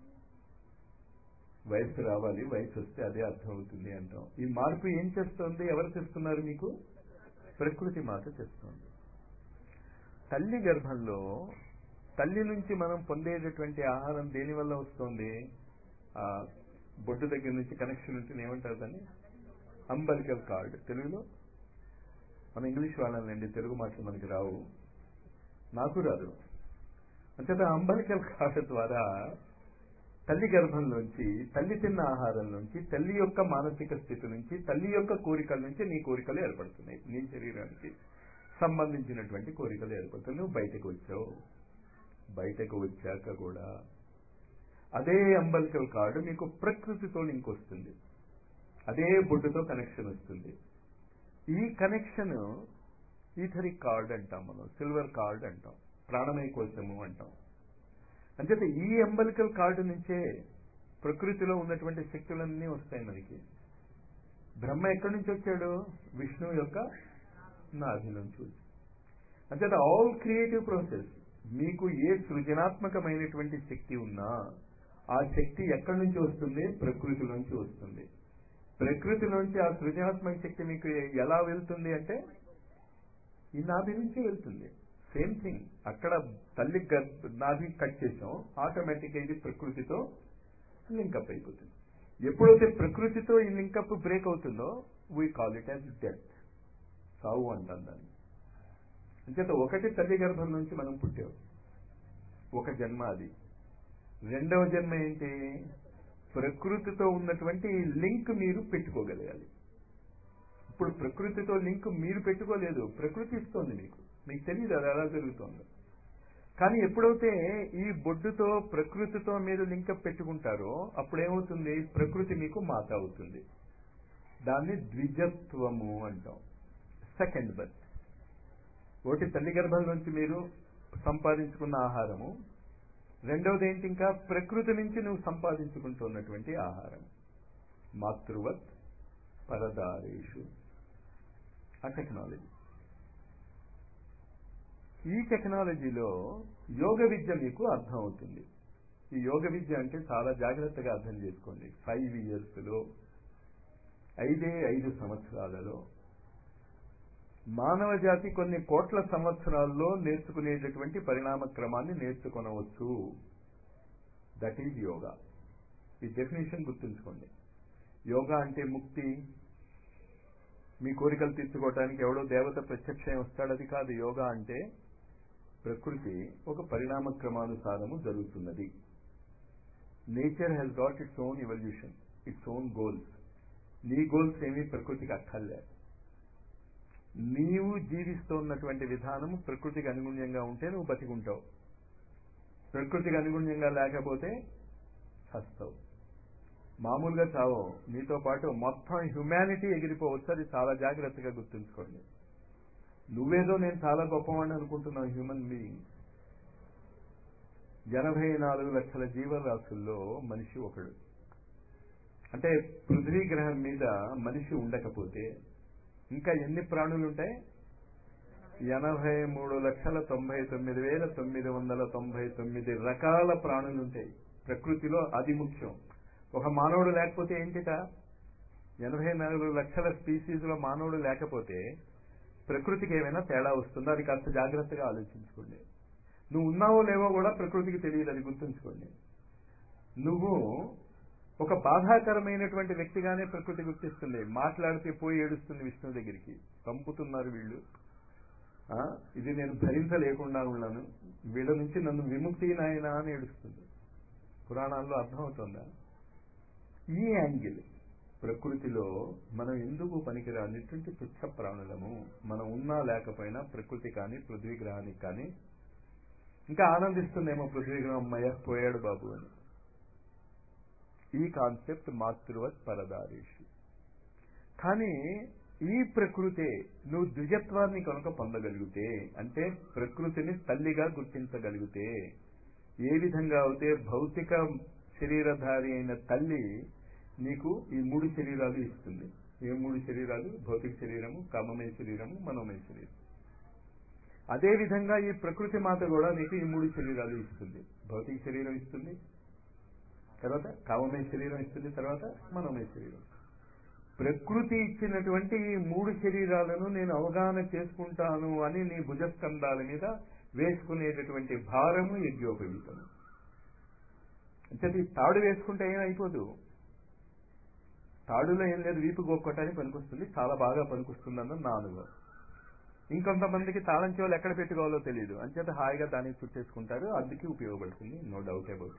వయసు రావాలి వయసు వస్తే అదే అర్థం అవుతుంది అంటాం ఈ మార్పు ఏం చేస్తోంది ఎవరు తెస్తున్నారు మీకు ప్రకృతి మాత తెస్తుంది తల్లి గర్భంలో తల్లి నుంచి మనం పొందేటటువంటి ఆహారం దేని వల్ల వస్తుంది ఆ బొడ్డు దగ్గర నుంచి కనెక్షన్ ఉంటుంది ఏమంటారు దాన్ని అంబలికల్ కార్డ్ తెలుగులో మన ఇంగ్లీష్ వాళ్ళండి తెలుగు మాటలు మనకి రావు నాకు రాదు అంచేత అంబలికల్ కార్డ్ ద్వారా తల్లి గర్భంలోంచి తల్లి తిన్న ఆహారం నుంచి తల్లి యొక్క మానసిక స్థితి నుంచి తల్లి యొక్క కోరికల నుంచి నీ కోరికలు ఏర్పడుతున్నాయి నీ శరీరానికి సంబంధించినటువంటి కోరికలు ఏర్పడుతున్నాయి నువ్వు బయటకు వచ్చావు బయటకు వచ్చాక కూడా అదే అంబలికల్ కార్డు మీకు ప్రకృతితో లింక్ వస్తుంది అదే బొడ్డుతో కనెక్షన్ వస్తుంది ఈ కనెక్షన్ ఈథరిక్ కార్డ్ అంటాం మనం సిల్వర్ కార్డ్ అంటాం ప్రాణమయ కోసము అంటాం అంచేత ఈ అంబలికల్ కార్డు నుంచే ప్రకృతిలో ఉన్నటువంటి శక్తులన్నీ వస్తాయి మనకి బ్రహ్మ ఎక్కడి నుంచి వచ్చాడు విష్ణువు యొక్క నాభి నుంచి వచ్చి అంచేత ఆల్ క్రియేటివ్ ప్రాసెస్ మీకు ఏ సృజనాత్మకమైనటువంటి శక్తి ఉన్నా ఆ శక్తి ఎక్కడి నుంచి వస్తుంది ప్రకృతి నుంచి వస్తుంది ప్రకృతి నుంచి ఆ సృజనాత్మక శక్తి మీకు ఎలా వెళ్తుంది అంటే ఈ నాభి నుంచి వెళ్తుంది సేమ్ థింగ్ అక్కడ తల్లి నాభి కట్ చేసాం ఆటోమేటిక్గా ఇది ప్రకృతితో లింకప్ అయిపోతుంది ఎప్పుడైతే ప్రకృతితో ఈ లింకప్ బ్రేక్ అవుతుందో we call it as death సావు అంటాం దాన్ని అంచేత ఒకటి తల్లి గర్భం నుంచి మనం పుట్టాం ఒక జన్మ అది రెండవ జన్మ ఏంటి ప్రకృతితో ఉన్నటువంటి లింక్ మీరు పెట్టుకోగలగాలి ఇప్పుడు ప్రకృతితో లింక్ మీరు పెట్టుకోలేదు ప్రకృతి ఇస్తోంది మీకు మీకు తెలియదు అది ఎలా జరుగుతుందో కానీ ఎప్పుడైతే ఈ బొడ్డుతో ప్రకృతితో మీరు లింకప్ పెట్టుకుంటారో అప్పుడేమవుతుంది ప్రకృతి మీకు మాత అవుతుంది దాన్ని ద్విజత్వము అంటాం సెకండ్ బర్త్ ఒకటి తల్లి గర్భం నుంచి మీరు సంపాదించుకున్న ఆహారము రెండవది ఏంటి ఇంకా ప్రకృతి నుంచి నువ్వు సంపాదించుకుంటున్నటువంటి ఆహారం మాతృవత్ పరదారేషు ఆ టెక్నాలజీ ఈ టెక్నాలజీలో యోగ విద్య మీకు అర్థం అవుతుంది ఈ యోగ విద్య అంటే చాలా జాగ్రత్తగా అర్థం చేసుకోండి ఫైవ్ ఇయర్స్లో ఐదే ఐదు సంవత్సరాలలో మానవ జాతి కొన్ని కోట్ల సంవత్సరాల్లో నేర్చుకునేటటువంటి పరిణామ క్రమాన్ని నేర్చుకొనవచ్చు దట్ ఈజ్ యోగా ఈ డెఫినేషన్ గుర్తుంచుకోండి యోగా అంటే ముక్తి మీ కోరికలు తీర్చుకోవటానికి ఎవడో దేవత ప్రత్యక్షం వస్తాడు అది కాదు యోగా అంటే ప్రకృతి ఒక పరిణామ క్రమానుసారము జరుగుతున్నది nature has got its own evolution its own goals నీ గోల్స్ ఏమీ ప్రకృతికి అక్కర్లే నీవు జీవిస్తున్నటువంటి విధానము ప్రకృతికి అనుగుణ్యంగా ఉంటే నువ్వు బతికుంటావు ప్రకృతికి అనుగుణ్యంగా లేకపోతే చస్తావు మామూలుగా చావో నీతో పాటు మొత్తం హ్యుమానిటీ ఎగిరిపోవచ్చు అది చాలా జాగ్రత్తగా గుర్తుంచుకోండి నువ్వేదో నేను చాలా గొప్పవాడిని అనుకుంటున్నావు హ్యూమన్ బీయింగ్ ఎనభై నాలుగు లక్షల జీవరాశుల్లో మనిషి ఒకడు అంటే పృథ్వీ గ్రహం మీద మనిషి ఉండకపోతే ఇంకా ఎన్ని ప్రాణులు ఉంటాయి ఎనభై మూడు లక్షల తొంభై తొమ్మిది వేల తొమ్మిది వందల తొంభై తొమ్మిది రకాల ప్రాణులు ఉంటాయి ప్రకృతిలో అది ముఖ్యం ఒక మానవుడు లేకపోతే ఏంటిట ఎనభై నాలుగు లక్షల స్పీసీస్ లో మానవుడు లేకపోతే ప్రకృతికి ఏమైనా తేడా వస్తుందో అది కాస్త జాగ్రత్తగా ఆలోచించుకోండి నువ్వు ఉన్నావో లేవో కూడా ప్రకృతికి తెలియదు అది గుర్తుంచుకోండి నువ్వు ఒక బాధాకరమైనటువంటి వ్యక్తిగానే ప్రకృతి గుర్తిస్తుంది మాట్లాడితే పోయి ఏడుస్తుంది విష్ణు దగ్గరికి పంపుతున్నారు వీళ్ళు ఆ, ఇది నేను భరించలేకుండా ఉన్నాను వీళ్ళ నుంచి నన్ను విముక్తి నాయనా అని ఏడుస్తుంది పురాణాల్లో అర్థమవుతుందా ఈ యాంగిల్ ప్రకృతిలో మనం ఎందుకు పనికిరానిటువంటి తుచ్చ ప్రాణులము మనం ఉన్నా లేకపోయినా ప్రకృతి కానీ పృథ్వీ గ్రహానికి కానీ ఇంకా ఆనందిస్తుందేమో పృథ్వీ గ్రహం అమ్మయ్య పోయాడు బాబు అని ఈ కాన్సెప్ట్ మాతృవత్ పరదారేషు కానీ ఈ ప్రకృతే నువ్వు ద్విజత్వాన్ని కనుక పొందగలిగితే అంటే ప్రకృతిని తల్లిగా గుర్తించగలిగితే ఏ విధంగా అయితే భౌతిక శరీరధారి అయిన తల్లి నీకు ఈ మూడు శరీరాలు ఇస్తుంది ఏ మూడు శరీరాలు భౌతిక శరీరము కామమయ శరీరము మనోమయ శరీరం అదే విధంగా ఈ ప్రకృతి మాత కూడా నీకు ఈ మూడు శరీరాలు ఇస్తుంది భౌతిక శరీరం ఇస్తుంది తర్వాత కామమయ శరీరం ఇస్తుంది తర్వాత మనోమయ శరీరం ప్రకృతి ఇచ్చినటువంటి ఈ మూడు శరీరాలను నేను అవగాహన చేసుకుంటాను అని నీ భుజస్కంధాల మీద వేసుకునేటటువంటి భారము యజ్ఞోపవీతము అంటే ఈ తాడు వేసుకుంటే ఏం అయిపోదు తాడులో ఏం లేదు వీపు గొక్కొట్టడానికి పనికొస్తుంది చాలా బాగా పనికొస్తుంది అన్న నా అనుభవం ఇంకొంతమందికి తాళం చెవులు ఎక్కడ పెట్టుకోవాలో తెలియదు అంచేత హాయిగా దానికి చుట్టేసుకుంటారు అందుకే ఉపయోగపడుతుంది నో డౌట్ అబౌట్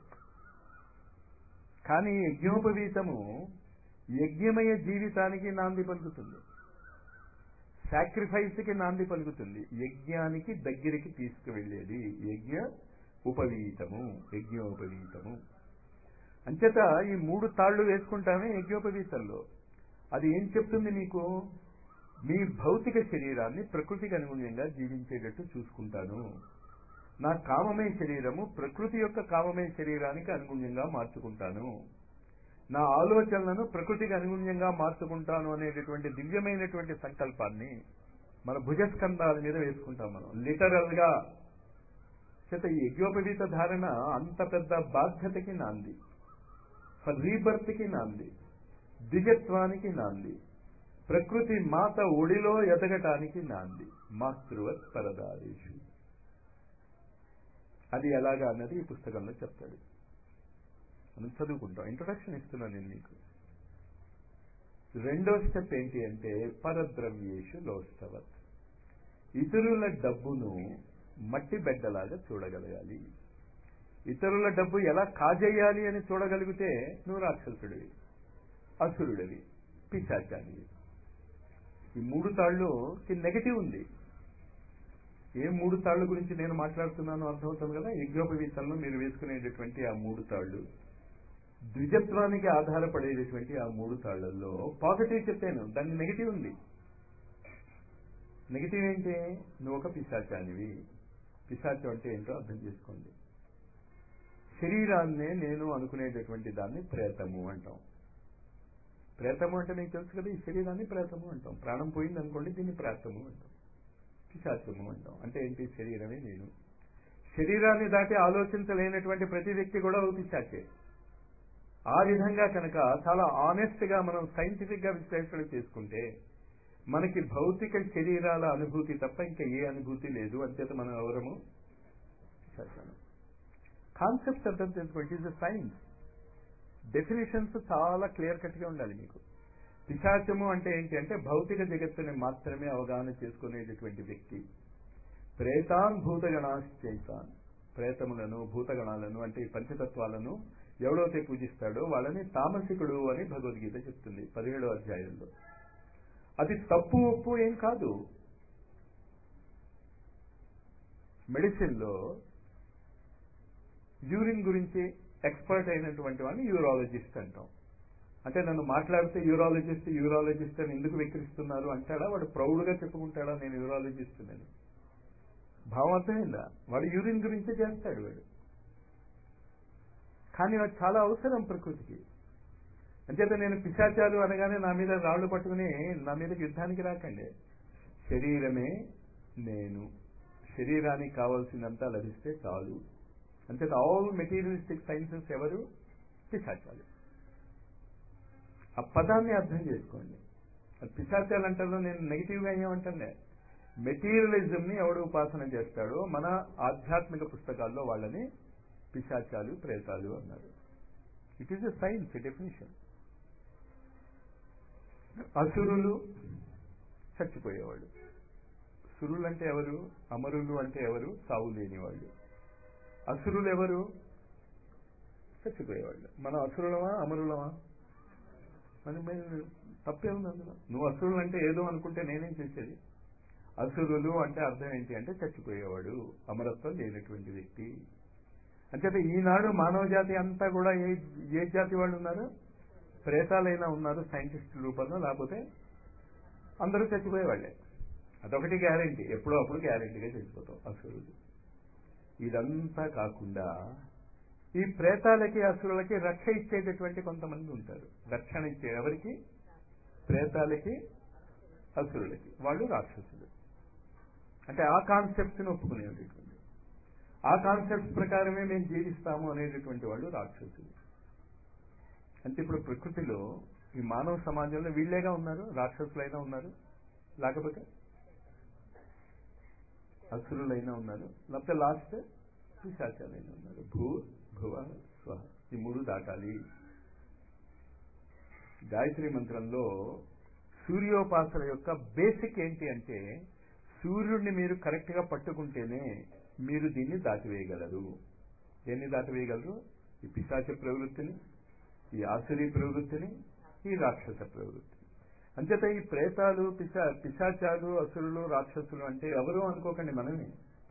కానీ యజ్ఞోపవీతము యజ్ఞమయ జీవితానికి నాంది పలుకుతుంది సాక్రిఫైస్ కి నాంది పలుకుతుంది యజ్ఞానికి దగ్గరికి తీసుకువెళ్ళేది యజ్ఞ ఉపవీతము యజ్ఞోపవీతము అంచేత ఈ మూడు తాళ్లు వేసుకుంటామే యజ్ఞోపవీతంలో అది ఏం చెప్తుంది మీకు మీ భౌతిక శరీరాన్ని ప్రకృతికి అనుగుణ్యంగా జీవించేటట్టు చూసుకుంటాను నా కామమయ శరీరము ప్రకృతి యొక్క కామమయ శరీరానికి అనుగుణ్యంగా మార్చుకుంటాను నా ఆలోచనలను ప్రకృతికి అనుగుణ్యంగా మార్చుకుంటాను అనేటటువంటి దివ్యమైనటువంటి సంకల్పాన్ని మన భుజస్కంధాల మీద వేసుకుంటాం మనం లిటరల్ గా చేత ఈ యజ్ఞోపవీత ధారణ అంత పెద్ద బాధ్యతకి నాంది ఫర్ రీబర్త్ కి నాంది ద్విజత్వానికి నాంది ప్రకృతి మాత ఒడిలో ఎదగటానికి నాంది మాతృవత్ పరదారేషు అది ఎలాగా అన్నది ఈ పుస్తకంలో చెప్తాడు మనం చదువుకుంటాం ఇంట్రొడక్షన్ ఇస్తున్నాను నేను మీకు రెండో స్టెప్ ఏంటి అంటే పరద్రవ్యేషు లోష్టవత్ ఇతరుల డబ్బును మట్టి బెడ్డలాగా చూడగలగాలి ఇతరుల డబ్బు ఎలా కాజేయాలి అని చూడగలిగితే నువ్వు రాక్షసుడివి అసురుడివి పిశాచానివి ఈ మూడు తాళ్ళు నెగటివ్ ఉంది ఏ మూడు తాళ్ళ గురించి నేను మాట్లాడుతున్నానో అర్థమవుతుంది కదా యజ్ఞోపవీతంలో మీరు వేసుకునేటటువంటి ఆ మూడు తాళ్ళు ద్విజత్వానికి ఆధారపడేటటువంటి ఆ మూడు తాళ్లలో పాజిటివ్ చెప్పాను దాన్ని నెగిటివ్ ఉంది నెగిటివ్ ఏంటి నువ్వు ఒక పిశాచానివి పిశాచం అంటే ఏంటో అర్థం చేసుకోండి శరీరాన్నే నేను అనుకునేటటువంటి దాన్ని ప్రేతము అంటాం ప్రేతము అంటే మీకు తెలుసు కదా ఈ శరీరాన్ని ప్రేతము అంటాం ప్రాణం పోయింది అనుకోండి దీన్ని ప్రేతము అంటాం పిశాచము అంటాం అంటే ఏంటి శరీరమే నేను శరీరాన్ని దాటి ఆలోచించలేనటువంటి ప్రతి వ్యక్తి కూడా ఒక పిశాచే ఆ విధంగా కనుక చాలా ఆనెస్ట్ గా మనం సైంటిఫిక్ గా విశ్లేషణ చేసుకుంటే మనకి భౌతిక శరీరాల అనుభూతి తప్ప ఇంకా ఏ అనుభూతి లేదు అంచేత మనం ఎవరము పిశాచాలు కాన్సెప్ట్స్ అర్థం చేసుకోండి ఇట్ ఈస్ సైన్స్ డెఫినేషన్స్ చాలా క్లియర్ కట్ గా ఉండాలి మీకు పిశాచము అంటే ఏంటి అంటే భౌతిక జగత్తుని మాత్రమే అవగాహన చేసుకునేటటువంటి వ్యక్తి ప్రేతాన్ భూతగణాశ్చైతాన్ ప్రేతములను భూతగణాలను అంటే ఈ పంచతత్వాలను ఎవడైతే పూజిస్తాడో వాళ్ళని తామసికుడు అని భగవద్గీత చెప్తుంది పదిహేడో అధ్యాయంలో అది తప్పు ఒప్పు ఏం కాదు మెడిసిన్లో యూరిన్ గురించి ఎక్స్పర్ట్ అయినటువంటి వాడిని యూరాలజిస్ట్ అంటాం అంటే నన్ను మాట్లాడితే యూరాలజిస్ట్ యూరాలజిస్ట్ అని ఎందుకు వెక్కిరిస్తున్నారు అంటాడా వాడు ప్రౌడ్గా చెప్పుకుంటాడా నేను యూరాలజిస్ట్ అని భావం అర్థమైందా వాడు యూరిన్ గురించే చేస్తాడు వాడు కానీ వాడు చాలా అవసరం ప్రకృతికి అంచేత నేను పిశాచాలు అనగానే నా మీద రాళ్లు పట్టుకుని నా మీదకి యుద్ధానికి రాకండి శరీరమే నేను శరీరానికి కావాల్సినంత లభిస్తే చాలు అంచేత ఆల్ మెటీరియలిస్టిక్ సైన్సెస్ ఎవరు పిశాచాలు ఆ పదాన్ని అర్థం చేసుకోండి పిశాచాలు అంటారు నేను నెగిటివ్గా ఏమంటానే మెటీరియలిజంని ఎవడు ఉపాసన చేస్తాడో మన ఆధ్యాత్మిక పుస్తకాల్లో వాళ్ళని పిశాచాలు ప్రేతాలు అన్నారు it is a science definition అసురులు చచ్చిపోయేవాళ్ళు సురులు అంటే ఎవరు అమరులు అంటే ఎవరు సావు లేని వాళ్ళు అసురులు ఎవరు చచ్చిపోయేవాళ్ళు మనం అసురులమా అమరులమా మరి తప్పే ఉంది అందులో నువ్వు అసురులు అంటే ఏదో అనుకుంటే నేనేం చేసేది అసురులు అంటే అర్థం ఏంటి అంటే చచ్చిపోయేవాడు అమరత్వం లేనటువంటి వ్యక్తి అంచేత ఈనాడు మానవ జాతి అంతా కూడా ఏ ఏ జాతి వాళ్ళు ఉన్నారు ప్రేతాలైనా ఉన్నారు సైంటిస్ట్ రూపంలో లేకపోతే అందరూ చచ్చిపోయేవాళ్ళే అదొకటి గ్యారంటీ ఎప్పుడో అప్పుడు గ్యారంటీగా చచ్చిపోతాం అసురులు ఇదంతా కాకుండా ఈ ప్రేతాలకి అసురులకి రక్ష ఇచ్చేటటువంటి కొంతమంది ఉంటారు రక్షణ ఇచ్చే ఎవరికి ప్రేతాలకి అసురులకి వాళ్ళు రాక్షసులు అంటే ఆ కాన్సెప్ట్ని ఒప్పుకునేటటువంటి ఆ కాన్సెప్ట్ ప్రకారమే మేము జీవిస్తాము అనేటటువంటి వాళ్ళు రాక్షసులు అంటే ఇప్పుడు ప్రకృతిలో ఈ మానవ సమాజంలో వీళ్ళేగా ఉన్నారు రాక్షసులైనా ఉన్నారు లేకపోతే అసురులైనా ఉన్నారు లేకపోతే లాస్ట్ పిశాచాలైనా ఉన్నారు భూ భువ స్వ ఈ మూడు దాటాలి గాయత్రి మంత్రంలో సూర్యోపాసన యొక్క బేసిక్ ఏంటి అంటే సూర్యుడిని మీరు కరెక్ట్ గా పట్టుకుంటేనే మీరు దీన్ని దాటివేయగలరు దేన్ని దాటివేయగలరు ఈ పిశాచ ప్రవృత్తిని ఈ ఆసురి ప్రవృత్తిని ఈ రాక్షస ప్రవృత్తి అంచేత ఈ ప్రేతాలు పిశా పిశాచాలు అసురులు రాక్షసులు అంటే ఎవరు అనుకోకండి మనమే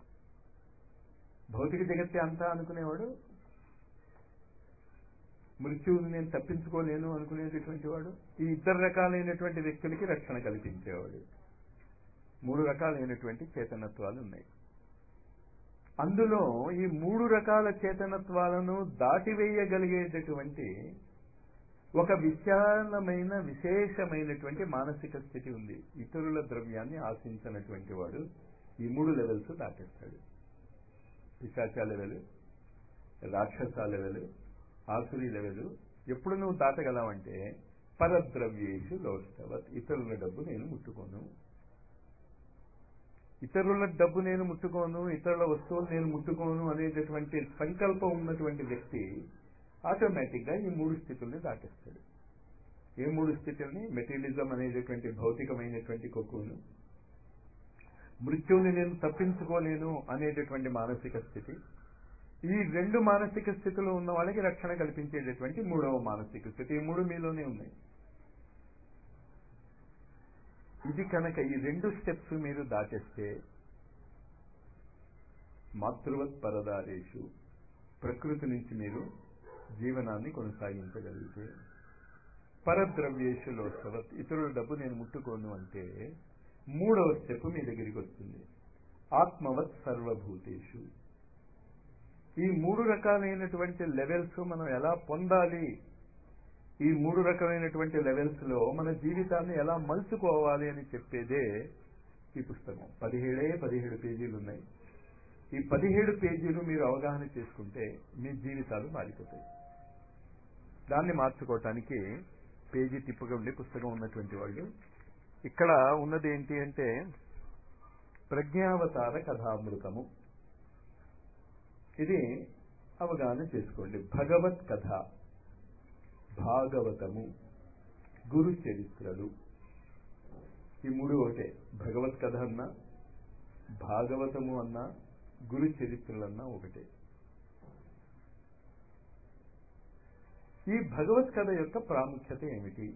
భౌతిక జగత్తే అంతా అనుకునేవాడు మృత్యువుని నేను తప్పించుకోలేను అనుకునేటటువంటి వాడు ఈ ఇద్దరు రకాలైనటువంటి వ్యక్తులకి రక్షణ కల్పించేవాడు మూడు రకాలైనటువంటి చేతనత్వాలు ఉన్నాయి అందులో ఈ మూడు రకాల చేతనత్వాలను దాటివేయగలిగేటటువంటి ఒక విశాలమైన విశేషమైనటువంటి మానసిక స్థితి ఉంది ఇతరుల ద్రవ్యాన్ని ఆశించినటువంటి వాడు ఈ మూడు లెవెల్స్ దాటేస్తాడు పిశాచ లెవెల్ రాక్షస లెవెల్ ఆసురి లెవెల్ ఎప్పుడు నువ్వు దాటగలవంటే పరద్రవ్యేషు లోస్తవత్ ఇతరుల డబ్బు నేను ముట్టుకోను ఇతరుల డబ్బు నేను ముట్టుకోను ఇతరుల వస్తువులు నేను ముట్టుకోను అనేటటువంటి సంకల్పం ఉన్నటువంటి వ్యక్తి ఆటోమేటిక్ గా ఈ మూడు స్థితుల్ని దాటేస్తాడు ఏ మూడు స్థితుల్ని మెటీరియలిజం అనేటటువంటి భౌతికమైనటువంటి కొక్కును మృత్యువుని నేను తప్పించుకోలేను అనేటటువంటి మానసిక స్థితి ఈ రెండు మానసిక స్థితిలో ఉన్న వాళ్ళకి రక్షణ కల్పించేటటువంటి మూడవ మానసిక స్థితి ఈ మూడు మీలోనే ఉన్నాయి ఇది కనుక ఈ రెండు స్టెప్స్ మీరు దాటేస్తే మాతృవత్ పరదారేషు ప్రకృతి నుంచి మీరు జీవనాన్ని కొనసాగించగలిగితే పరద్రవ్యేషు లోసవత్ ఇతరుల డబ్బు నేను ముట్టుకోను అంటే మూడవ స్టెప్ మీ దగ్గరికి వస్తుంది ఆత్మవత్ సర్వభూతేషు ఈ మూడు రకాలైనటువంటి లెవెల్స్ మనం ఎలా పొందాలి ఈ మూడు రకమైనటువంటి లెవెల్స్ లో మన జీవితాన్ని ఎలా మలుచుకోవాలి అని చెప్పేదే ఈ పుస్తకం పదిహేడే పదిహేడు పేజీలు ఉన్నాయి ఈ పదిహేడు పేజీలు మీరు అవగాహన చేసుకుంటే మీ జీవితాలు మారిపోతాయి దాన్ని మార్చుకోవటానికి పేజీ తిప్పగా ఉండే పుస్తకం ఉన్నటువంటి వాళ్ళు ఇక్కడ ఉన్నది ఏంటి అంటే ప్రజ్ఞావతార కథామృతము ఇది అవగాహన చేసుకోండి భగవత్ కథ భాగవతము గురు చరిత్రలు ఈ మూడు ఒకటే భగవత్ కథ అన్నా భాగవతము అన్నా గురు చరిత్రలన్నా ఒకటే ఈ భగవత్ కథ యొక్క ప్రాముఖ్యత ఏమిటి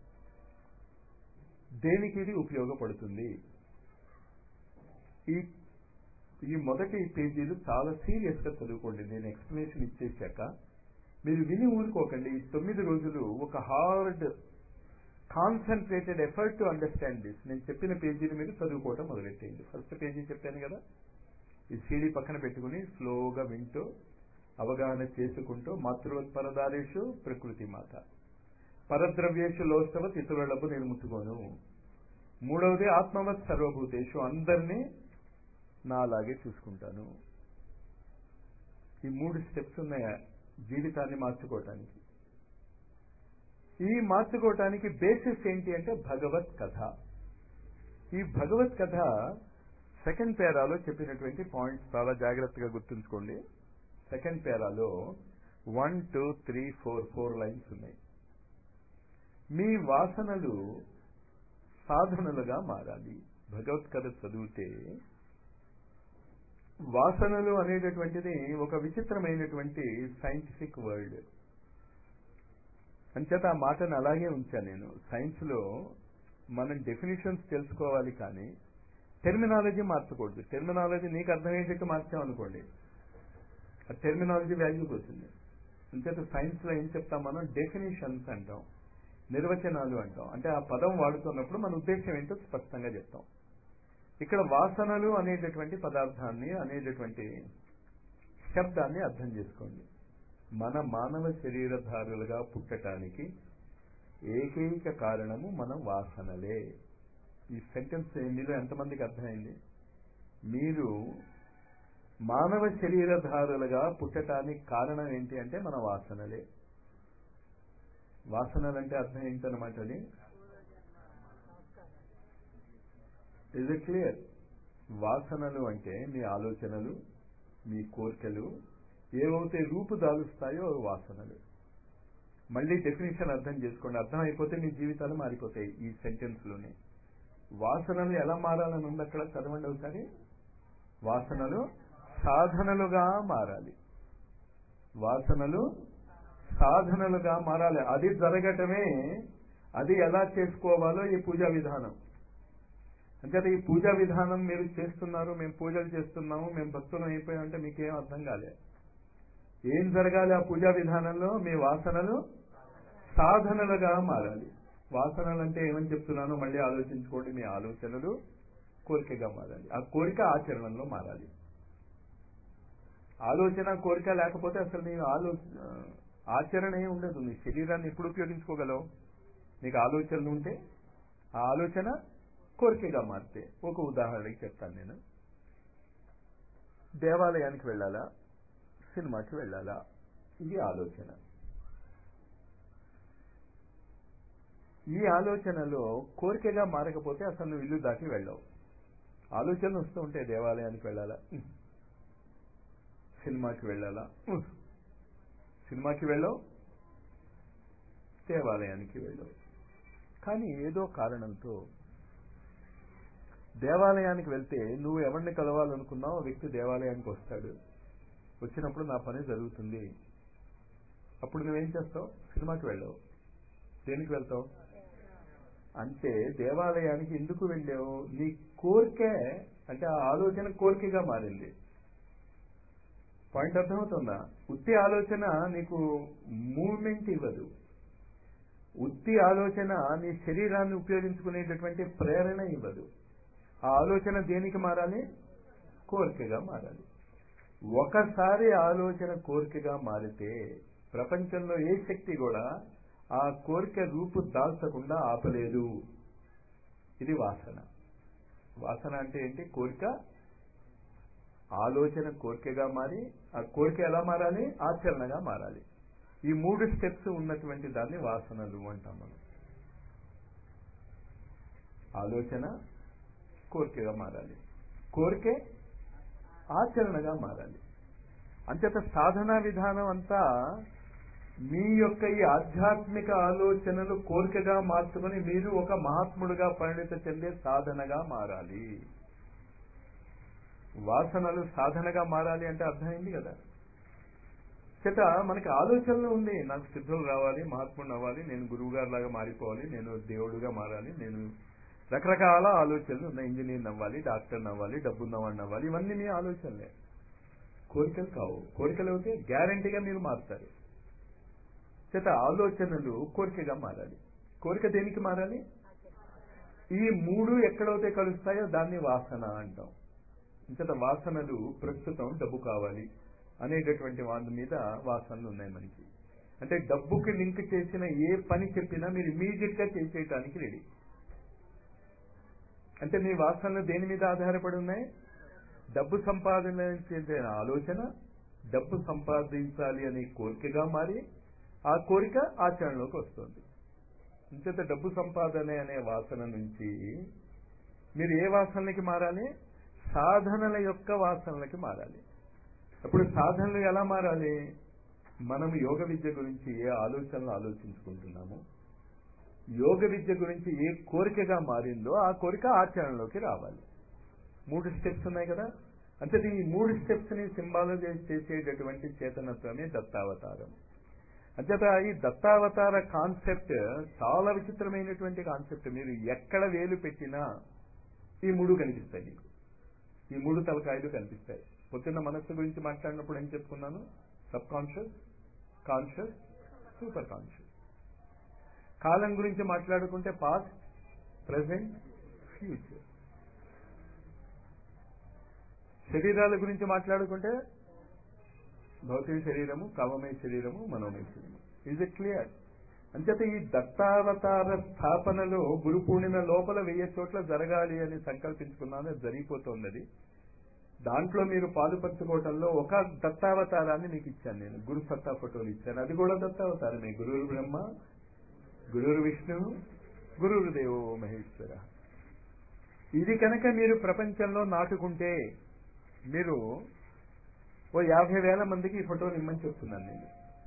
దేనికి ఇది ఉపయోగపడుతుంది ఈ ఈ మొదటి పేజీలు చాలా సీరియస్ గా చదువుకోండి నేను ఎక్స్ప్లెనేషన్ ఇచ్చేశాక మీరు విని ఊరుకోకండి ఈ తొమ్మిది రోజులు ఒక hard concentrated effort to understand this నేను చెప్పిన పేజీలు మీరు చదువుకోవటం మొదలెట్టేయండి ఫస్ట్ పేజీ చెప్పాను కదా ఈ సీడీ పక్కన పెట్టుకుని స్లోగా వింటూ అవగాహన చేసుకుంటూ మాతృవత్పరదారేషు ప్రకృతి మాత పరద్రవ్యేషు లోస్తవత్ ఇతరులకు నేను ముట్టుకోను మూడవది ఆత్మవత్ సర్వభూతేషు అందరినీ నా అలాగే చూసుకుంటాను ఈ మూడు స్టెప్స్ ఉన్నాయా జీవితాన్ని మార్చుకోవటానికి ఈ మార్చుకోవటానికి బేసిస్ ఏంటి అంటే భగవత్ కథ ఈ భగవత్ కథ సెకండ్ పేరాలో చెప్పినటువంటి పాయింట్స్ చాలా జాగ్రత్తగా గుర్తుంచుకోండి సెకండ్ పేరాలో one two three four four lines ఉన్నాయి మీ వాసనలు సాధనలుగా మారాలి భగవత్ కథ చదివితే వాసనలు అనేటటువంటిది ఒక విచిత్రమైనటువంటి సైంటిఫిక్ వర్డ్ అంచేత ఆ మాటను అలాగే ఉంచాను నేను సైన్స్ లో మనం డెఫినేషన్స్ తెలుసుకోవాలి కానీ టెర్మినాలజీ మార్చకూడదు టెర్మినాలజీ నీకు అర్థమయ్యేటట్టు మార్చామనుకోండి ఆ టెర్మినాలజీ వాల్యూ పోతుంది అంచేత సైన్స్ లో ఏం చెప్తాం మనం డెఫినేషన్స్ అంటాం నిర్వచనాలు అంటాం అంటే ఆ పదం వాడుతున్నప్పుడు మన ఉద్దేశం ఏంటో స్పష్టంగా చెప్తాం ఇక్కడ వాసనలు అనేటటువంటి పదార్థాన్ని అనేటటువంటి శబ్దాన్ని అర్థం చేసుకోండి మన మానవ శరీరధారులుగా పుట్టటానికి ఏకైక కారణము మన వాసనలే ఈ సెంటెన్స్ మీలో ఎంతమందికి అర్థమైంది మీరు మానవ శరీరధారులుగా పుట్టటానికి కారణం ఏంటి అంటే మన వాసనలే వాసనలు అంటే అర్థం ఏంటనమాట అది ఇజ్ ఇట్ క్లియర్ వాసనలు అంటే మీ ఆలోచనలు మీ కోరికలు ఏవైతే రూపు దాలుస్తాయో అవి వాసనలు మళ్ళీ డెఫినేషన్ అర్థం చేసుకోండి అర్థం అయిపోతే మీ జీవితాలు మారిపోతాయి ఈ సెంటెన్స్ లోనే వాసనలు ఎలా మారాలని ఉంది అక్కడ చదవండి ఒకసారి వాసనలు సాధనలుగా మారాలి వాసనలు సాధనలుగా మారాలి అది జరగటమే అది ఎలా చేసుకోవాలో ఈ పూజా విధానం అంటే ఈ పూజా విధానం మీరు చేస్తున్నారు మేము పూజలు చేస్తున్నాము మేము భక్తులం అయిపోయామంటే మీకేం అర్థం కాలే ఏం జరగాలి ఆ పూజా విధానంలో మీ వాసనలు సాధనలుగా మారాలి వాసనలు అంటే ఏమని చెప్తున్నానో మళ్ళీ ఆలోచించుకోండి మీ ఆలోచనలు కోరికగా మారాలి ఆ కోరిక ఆచరణలో మారాలి ఆలోచన కోరిక లేకపోతే అసలు నేను ఆలో ఆచరణ ఏ ఉండదు నీ శరీరాన్ని ఎప్పుడు ఉపయోగించుకోగలవు నీకు ఆలోచనలు ఉంటే ఆ ఆలోచన కోరికగా మారితే ఒక ఉదాహరణకి చెప్తాను నేను దేవాలయానికి వెళ్ళాలా సినిమాకి వెళ్ళాలా ఇది ఆలోచన ఈ ఆలోచనలో కోరికగా మారకపోతే అసలు నువ్వు ఇల్లు దాటి వెళ్ళవు ఆలోచనలు వస్తూ ఉంటాయి దేవాలయానికి వెళ్ళాలా సినిమాకి వెళ్ళాలా సినిమాకి వెళ్ళవు దేవాలయానికి వెళ్ళవు కానీ ఏదో కారణంతో దేవాలయానికి వెళ్తే నువ్వు ఎవరిని కలవాలనుకున్నావు ఆ వ్యక్తి దేవాలయానికి వస్తాడు వచ్చినప్పుడు నా పని జరుగుతుంది అప్పుడు నువ్వేం చేస్తావు సినిమాకి వెళ్ళావు దేనికి వెళ్తావు అంటే దేవాలయానికి ఎందుకు వెళ్ళావు నీ కోరికే అంటే ఆ ఆలోచన కోరికగా మారింది పాయింట్ అర్థమవుతుందా ఉత్తి ఆలోచన నీకు మూమెంట్ ఇవ్వదు ఉత్తి ఆలోచన నీ శరీరాన్ని ఉపయోగించుకునేటటువంటి ప్రేరణ ఇవ్వదు ఆ ఆలోచన దేనికి మారాలి కోరికగా మారాలి ఒకసారి ఆలోచన కోరికగా మారితే ప్రపంచంలో ఏ శక్తి కూడా ఆ కోరిక రూపు దాల్చకుండా ఆపలేదు ఇది వాసన వాసన అంటే ఏంటి కోరిక ఆలోచన కోరికగా మారి ఆ కోరిక ఎలా మారాలి ఆచరణగా మారాలి ఈ మూడు స్టెప్స్ ఉన్నటువంటి దాన్ని వాసనలు అంటాం మనం ఆలోచన కోరికగా మారాలి కోరికే ఆచరణగా మారాలి అంచేత సాధనా విధానం అంతా మీ యొక్క ఈ ఆధ్యాత్మిక ఆలోచనలు కోరికగా మార్చుకొని మీరు ఒక మహాత్ముడుగా పరిణిత చెందే సాధనగా మారాలి వాసనలు సాధనగా మారాలి అంటే అర్థమైంది కదా చేత మనకి ఆలోచనలు ఉంది నాకు సిద్ధులు రావాలి మహాత్ముడు అవ్వాలి నేను గురువు గారి లాగా మారిపోవాలి నేను దేవుడుగా మారాలి నేను రకరకాల ఆలోచనలు ఉన్నాయి ఇంజనీర్ అవ్వాలి డాక్టర్ అవ్వాలి డబ్బున్నవాడిని అవ్వాలి ఇవన్నీ మీ ఆలోచనలే కోరికలు కావు కోరికలు అయితే గ్యారంటీగా మీరు మారుతారు చేత ఆలోచనలు కోరికగా మారాలి కోరిక దేనికి మారాలి ఈ మూడు ఎక్కడైతే కలుస్తాయో దాన్ని వాసన అంటాం ఇంతట వాసనలు ప్రస్తుతం డబ్బు కావాలి అనేటటువంటి వాటి మీద వాసనలు ఉన్నాయి మనకి అంటే డబ్బుకి లింక్ చేసిన ఏ పని చెప్పినా మీరు ఇమీడియట్ గా చేసేయటానికి రెడీ అంటే మీ వాసనలు దేని మీద ఆధారపడి ఉన్నాయి డబ్బు సంపాదన చేసే ఆలోచన డబ్బు సంపాదించాలి అనే కోరికగా మారి ఆ కోరిక ఆచరణలోకి వస్తుంది ఇంచేత డబ్బు సంపాదన అనే వాసన నుంచి మీరు ఏ వాసనలకి మారాలి సాధనల యొక్క వాసనలకి మారాలి అప్పుడు సాధనలు ఎలా మారాలి మనం యోగ విద్య గురించి ఏ ఆలోచనలు ఆలోచించుకుంటున్నామో యోగ విద్య గురించి ఏ కోరికగా మారిందో ఆ కోరిక ఆచరణలోకి రావాలి మూడు స్టెప్స్ ఉన్నాయి కదా అంటే ఈ మూడు స్టెప్స్ ని సింబాలజైజ్ చేసేటటువంటి చేతనత్వమే దత్తావతారం అంచేత ఈ దత్తావతార కాన్సెప్ట్ చాలా విచిత్రమైనటువంటి కాన్సెప్ట్ మీరు ఎక్కడ వేలు పెట్టినా ఈ మూడు కనిపిస్తాయి మీకు ఈ మూడు తలకాయలు కనిపిస్తాయి పొద్దున్న మనస్సు గురించి మాట్లాడినప్పుడు ఏం చెప్పుకున్నాను subconscious conscious superconscious కాలం గురించి మాట్లాడుకుంటే పాస్ట్ ప్రజెంట్ ఫ్యూచర్ శరీరాల గురించి మాట్లాడుకుంటే భౌతిక శరీరము కామమయ శరీరము మనోమయ శరీరము ఇజ్ ఇట్ క్లియర్ అంచేత ఈ దత్తావతార స్థాపనలో గురు పూర్ణిమ లోపల వెయ్యి చోట్ల జరగాలి అని సంకల్పించుకున్నాను అది జరిగిపోతుంది అది దాంట్లో మీరు పాలు పంచుకోవటంలో ఒక దత్తావతారాన్ని మీకు ఇచ్చాను నేను గురు సత్తా ఫోటోలు ఇచ్చాను అది కూడా దత్తావతారమే గురువురు బ్రహ్మ గురువురు విష్ణు గురువురు దేవో మహేశ్వర ఇది కనుక మీరు ప్రపంచంలో నాటుకుంటే మీరు ఓ యాభై వేల మందికి ఈ ఫోటోలు ఇమ్మని చెప్తున్నాను నేను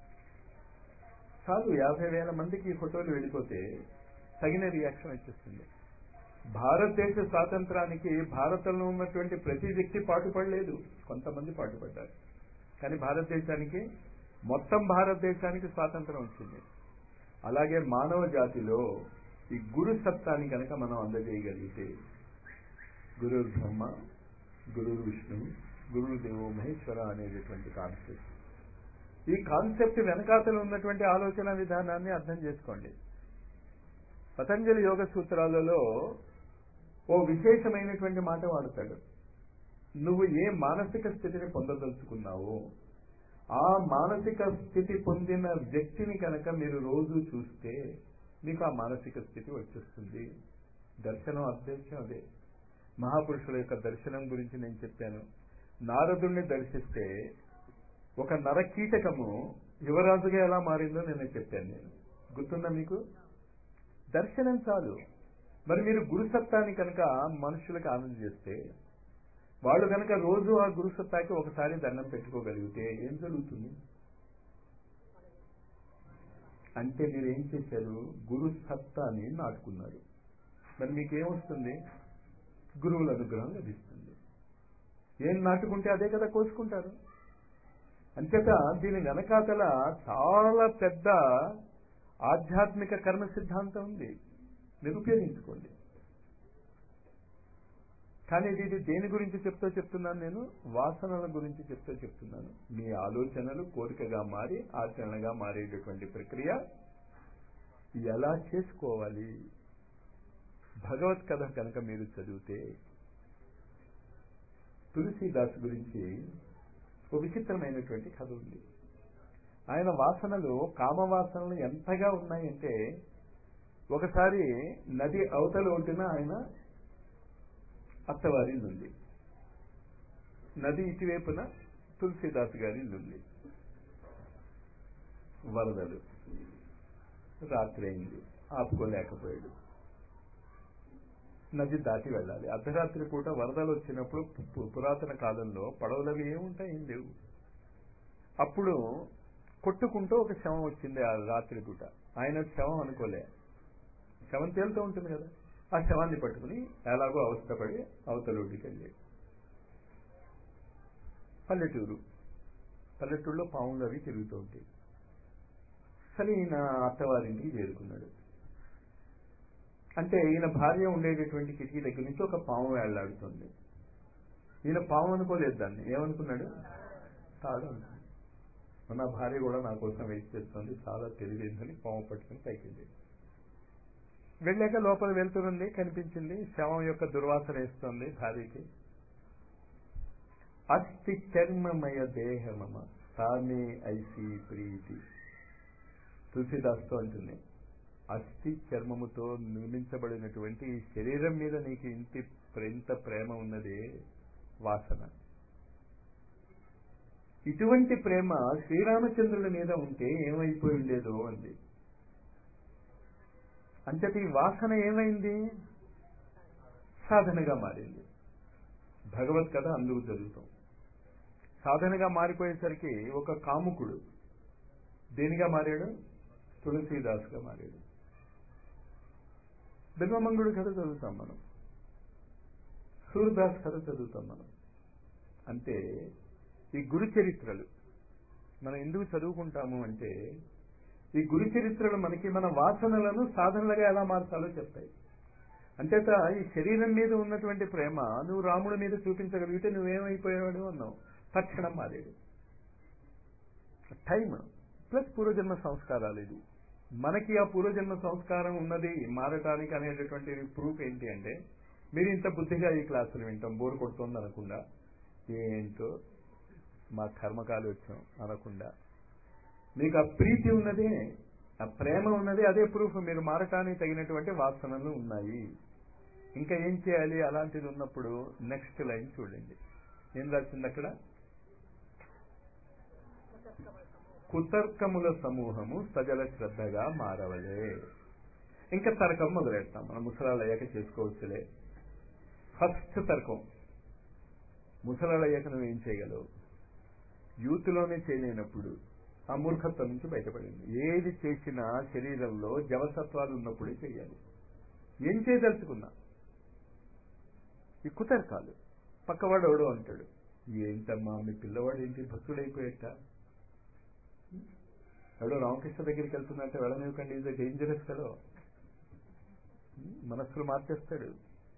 చాలు యాభై వేల మందికి ఈ ఫోటోలు వెళ్ళిపోతే తగిన రియాక్షన్ వచ్చేస్తుంది భారతదేశ స్వాతంత్రానికి భారతంలో ఉన్నటువంటి ప్రతి వ్యక్తి పాటుపడలేదు కొంతమంది పాటుపడ్డారు కానీ భారతదేశానికి మొత్తం భారతదేశానికి స్వాతంత్రం వచ్చింది అలాగే మానవ జాతిలో ఈ గురు సత్తాన్ని కనుక మనం అందజేయగలిగితే గురు బ్రహ్మ గురు విష్ణు గురువు దేవో మహేశ్వర అనేటటువంటి కాన్సెప్ట్ ఈ కాన్సెప్ట్ వెనకాతలు ఉన్నటువంటి ఆలోచన విధానాన్ని అర్థం చేసుకోండి పతంజలి యోగ సూత్రాలలో ఓ విశేషమైనటువంటి మాట వాడతాడు నువ్వు ఏ మానసిక స్థితిని పొందదలుచుకున్నావో ఆ మానసిక స్థితి పొందిన వ్యక్తిని కనుక మీరు రోజు చూస్తే మీకు ఆ మానసిక స్థితి వచ్చేస్తుంది దర్శనం అధ్యక్షం అదే మహాపురుషుల యొక్క దర్శనం గురించి నేను చెప్పాను నారదుణ్ణి దర్శిస్తే ఒక నరకీటకము యువరాజుగా ఎలా మారిందో నేను చెప్పాను నేను గుర్తుందా మీకు దర్శనం చాలు మరి మీరు గురుసత్తాన్ని కనుక మనుషులకు ఆనంద చేస్తే వాళ్ళు కనుక రోజు ఆ గురుసత్తాకి ఒకసారి దండం పెట్టుకోగలిగితే ఏం జరుగుతుంది అంటే మీరు ఏం చేశారు గురు సత్తాని నాటుకున్నారు మరి మీకేమొస్తుంది గురువుల అనుగ్రహం లభిస్తుంది ఏం నాటుకుంటే అదే కదా కోసుకుంటారు అంచేత దీని వెనకాతల చాలా పెద్ద ఆధ్యాత్మిక కర్మ సిద్ధాంతం ఉంది మీరు ఉపయోగించుకోండి కానీ ఇది ఇది దేని గురించి చెప్తూ చెప్తున్నాను నేను వాసనల గురించి చెప్తూ చెప్తున్నాను మీ ఆలోచనలు కోరికగా మారి ఆచరణగా మారేటటువంటి ప్రక్రియ ఎలా చేసుకోవాలి భగవత్ కథ కనుక మీరు చదివితే తులసీదాస్ గురించి ఒక విచిత్రమైనటువంటి కథ ఉంది ఆయన వాసనలు కామవాసనలు ఎంతగా ఉన్నాయంటే ఒకసారి నది అవతల ఒడ్డున ఆయన అత్తవారి ఇల్లు ఉంది నది ఇటువైపున తులసీదాస్ గారి ఇల్లు ఉంది వరదలు రాత్రి అయింది ఆపుకోలేకపోయాడు నది దాటి వెళ్ళాలి అర్ధరాత్రి పూట వరదలు వచ్చినప్పుడు పు- పురాతన కాలంలో పడవలవి ఏముంటాయి ఏం లేవు అప్పుడు కొట్టుకుంటూ ఒక శవం వచ్చింది ఆ రాత్రి పూట ఆయన శవం అనుకోలే శవం తేలుతూ ఉంటుంది కదా ఆ శవాన్ని పట్టుకుని ఎలాగో అవస్థపడి అవతల ఒడ్డుకి వెళ్ళి పల్లెటూరు పల్లెటూరులో పాములు అవి తిరుగుతూ ఉంటాయి సరే ఈయన అత్తవారింటికి చేరుకున్నాడు అంటే ఈయన భార్య ఉండేటటువంటి కిటికీ దగ్గర నుంచి ఒక పాము వేళ్లాడుతుంది ఈయన పాము అనుకోలేదు దాన్ని ఏమనుకున్నాడు తాడు అనుకున్నాడు నా భార్య కూడా నా కోసం వెయిట్ చేస్తుంది చాలా తెలివైందని పాము పట్టుకుని పైకి వెళ్ళింది వెళ్ళాక లోపల వెళ్తుంది కనిపించింది శవం యొక్క దుర్వాసన వేస్తుంది భార్యకి అస్థి చర్మమయ దేహమమ సామే ఐసి ప్రీతి తులసిదాస్తో అంటుంది అస్థి చర్మముతో నిర్మించబడినటువంటి ఈ శరీరం మీద నీకు ఇంటి ఇంత ప్రేమ ఉన్నదే వాసన ఇటువంటి ప్రేమ శ్రీరామచంద్రుల మీద ఉంటే ఏమైపోయి ఉండేదో అంది అంతటి ఈ వాసన ఏమైంది సాధనగా మారింది భగవత్ కథ అందుకు జరుగుతాం సాధనగా మారిపోయేసరికి ఒక కాముకుడు దేనిగా మారాడు తులసీదాస్గా మారాడు బిల్వమంగుడు కథ చదువుతాం మనం సూర్యదాస్ కథ చదువుతాం మనం అంటే ఈ గురు చరిత్రలు మనం ఎందుకు చదువుకుంటాము అంటే ఈ గురు చరిత్రలు మనకి మన వాసనలను సాధనలుగా ఎలా మార్చాలో చెప్తాయి అంచేత ఈ శరీరం మీద ఉన్నటువంటి ప్రేమ నువ్వు రాముడి మీద చూపించగలిగితే నువ్వేమైపోయాడు అన్నావు తక్షణం మారాడు టైం ప్లస్ పూర్వజన్మ సంస్కారాలు ఇది మనకి ఆ పూర్వజన్మ సంస్కారం ఉన్నది మారటానికి అనేటటువంటి ప్రూఫ్ ఏంటి అంటే మీరు ఇంత బుద్ధిగా ఈ క్లాసులు వింటాం బోర్ కొడుతుంది అనకుండా ఏంటో మా కర్మకాలు వచ్చాం అనకుండా మీకు ఆ ప్రీతి ఉన్నదే ఆ ప్రేమ ఉన్నది అదే ప్రూఫ్ మీరు మారటానికి తగినటువంటి వాసనలు ఉన్నాయి ఇంకా ఏం చేయాలి అలాంటిది ఉన్నప్పుడు నెక్స్ట్ లైన్ చూడండి ఏం రాసింది అక్కడ కుతర్కముల సమూహము సజల శ్రద్ధగా మారవలే ఇంకా తర్కం మొదలెడతాం మనం ముసలాళ్ళు అయ్యాక చేసుకోవచ్చులే ఫస్ట్ తర్కం ముసలాళ్ళు అయ్యాక నువ్వు ఏం చేయగలవు యూత్లోనే చేయలేనప్పుడు ఆ మూర్ఖత్వం నుంచి బయటపడింది ఏది చేసినా శరీరంలో జవసత్వాలు ఉన్నప్పుడే చేయాలి ఏం చేయదలుచుకున్నా ఈ కుతర్కాలు పక్కవాడు ఎవడో అంటాడు ఏంటమ్మా మీ పిల్లవాడు ఏంటి భక్తుడైపోయేట ఎవడో రామకృష్ణ దగ్గరికి వెళ్తున్నట్టే వెళ్ళనివ్వకండి ఈజ్ డేంజరస్ కదా మనస్సులు మార్చేస్తాడు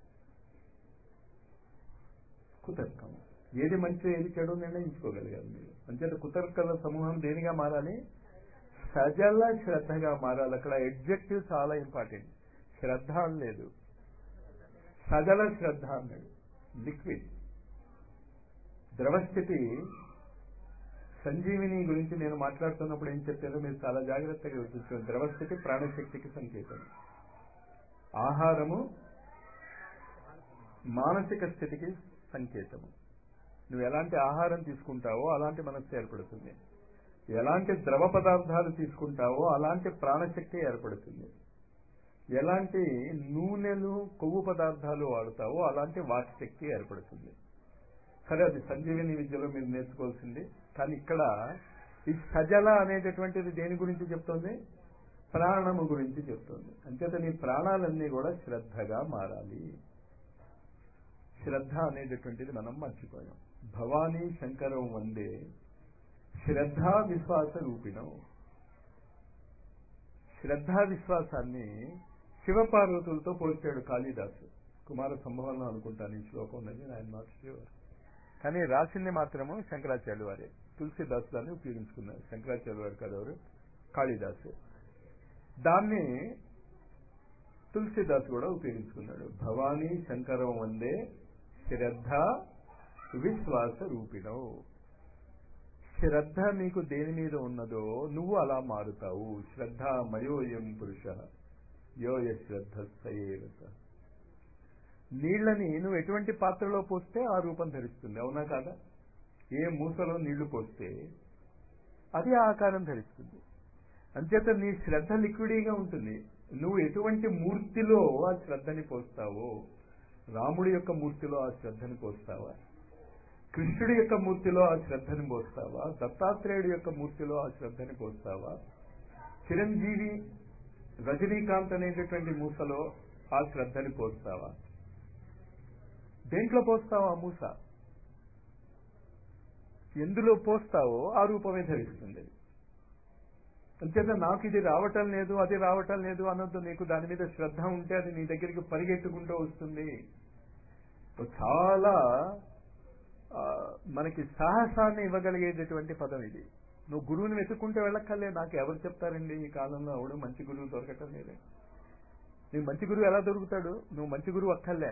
కుతర్కం ఏది మంచి ఏది చెడు నిర్ణయించుకోగలిగారు మీరు అంచేత కుతర్కల సమూహం దేనిగా మారాలి సజల శ్రద్ధగా మారాలి అక్కడ ఎడ్జెక్టివ్ చాలా ఇంపార్టెంట్ శ్రద్ధ అని లేదు సజల శ్రద్ధ అన్నాడు లిక్విడ్ ద్రవస్థితి సంజీవిని గురించి నేను మాట్లాడుతున్నప్పుడు ఏం చెప్పారో మీరు చాలా జాగ్రత్తగా గుర్తుంచుకోండి ద్రవస్థితి ప్రాణశక్తికి సంకేతం ఆహారము మానసిక స్థితికి సంకేతము నువ్వు ఎలాంటి ఆహారం తీసుకుంటావో అలాంటి మనస్సు ఏర్పడుతుంది ఎలాంటి ద్రవ పదార్థాలు తీసుకుంటావో అలాంటి ప్రాణశక్తి ఏర్పడుతుంది ఎలాంటి నూనెలు కొవ్వు పదార్థాలు వాడతావో అలాంటి వాక్శక్తి ఏర్పడుతుంది సరే అది సంజీవిని విద్యలో మీరు నేర్చుకోవాల్సింది కానీ ఇక్కడ ఈ సజల అనేటటువంటిది దేని గురించి చెప్తోంది ప్రాణము గురించి చెప్తోంది అంచేత నీ ప్రాణాలన్నీ కూడా శ్రద్ధగా మారాలి శ్రద్ధ అనేటటువంటిది మనం మర్చిపోయాం భవానీ శంకరం వందే శ్రద్ధా విశ్వాస రూపిణం శ్రద్ధా విశ్వాసాన్ని శివపార్వతులతో పోల్చాడు కాళిదాసు కుమార సంభవనం అనుకుంటాను ఈ శ్లోకం ఉన్నది ఆయన నాట్ ష్యూర్ కానీ రాసింది మాత్రము శంకరాచార్య వారే తులసిదాస్ దాన్ని ఉపయోగించుకున్నారు శంకరాచార్య వారు కదవరు కాళిదాసు దాన్ని తులసిదాస్ కూడా ఉపయోగించుకున్నాడు భవానీ శంకరం వందే శ్రద్ధ విశ్వాస రూపిణం శ్రద్ధ నీకు దేని మీద ఉన్నదో నువ్వు అలా మారుతావు శ్రద్ధ మయోయం పురుష యోయ శ్రద్ధ సయేవత నీళ్లని నువ్వు ఎటువంటి పాత్రలో పోస్తే ఆ రూపం ధరిస్తుంది అవునా కాదా ఏ మూసలో నీళ్లు పోస్తే అది ఆ ఆకారం ధరిస్తుంది అంచేత నీ శ్రద్ధ లిక్విడీగా ఉంటుంది నువ్వు ఎటువంటి మూర్తిలో ఆ శ్రద్ధని పోస్తావో రాముడి యొక్క మూర్తిలో ఆ శ్రద్ధని పోస్తావా కృష్ణుడి యొక్క మూర్తిలో ఆ శ్రద్ధని పోస్తావా దత్తాత్రేయుడి యొక్క మూర్తిలో ఆ శ్రద్ధని పోస్తావా చిరంజీవి రజనీకాంత్ అనేటటువంటి మూసలో ఆ శ్రద్ధని పోస్తావా దేంట్లో పోస్తావా ఆ మూస ఎందులో పోస్తావో ఆ రూపమే ధరిస్తుంది అంతేత నాకు ఇది రావటం లేదు అది రావటం లేదు అనొద్దు నీకు దాని మీద శ్రద్ధ ఉంటే అది నీ దగ్గరికి పరిగెట్టుకుంటూ వస్తుంది చాలా మనకి సాహసాన్ని ఇవ్వగలిగేటటువంటి పదం ఇది నువ్వు గురువుని వెతుక్కుంటే వెళ్ళక్కర్లే నాకు ఎవరు చెప్తారండి ఈ కాలంలో అవడు మంచి గురువు దొరకటం లేదే నీకు మంచి గురువు ఎలా దొరుకుతాడు నువ్వు మంచి గురువు అక్కర్లే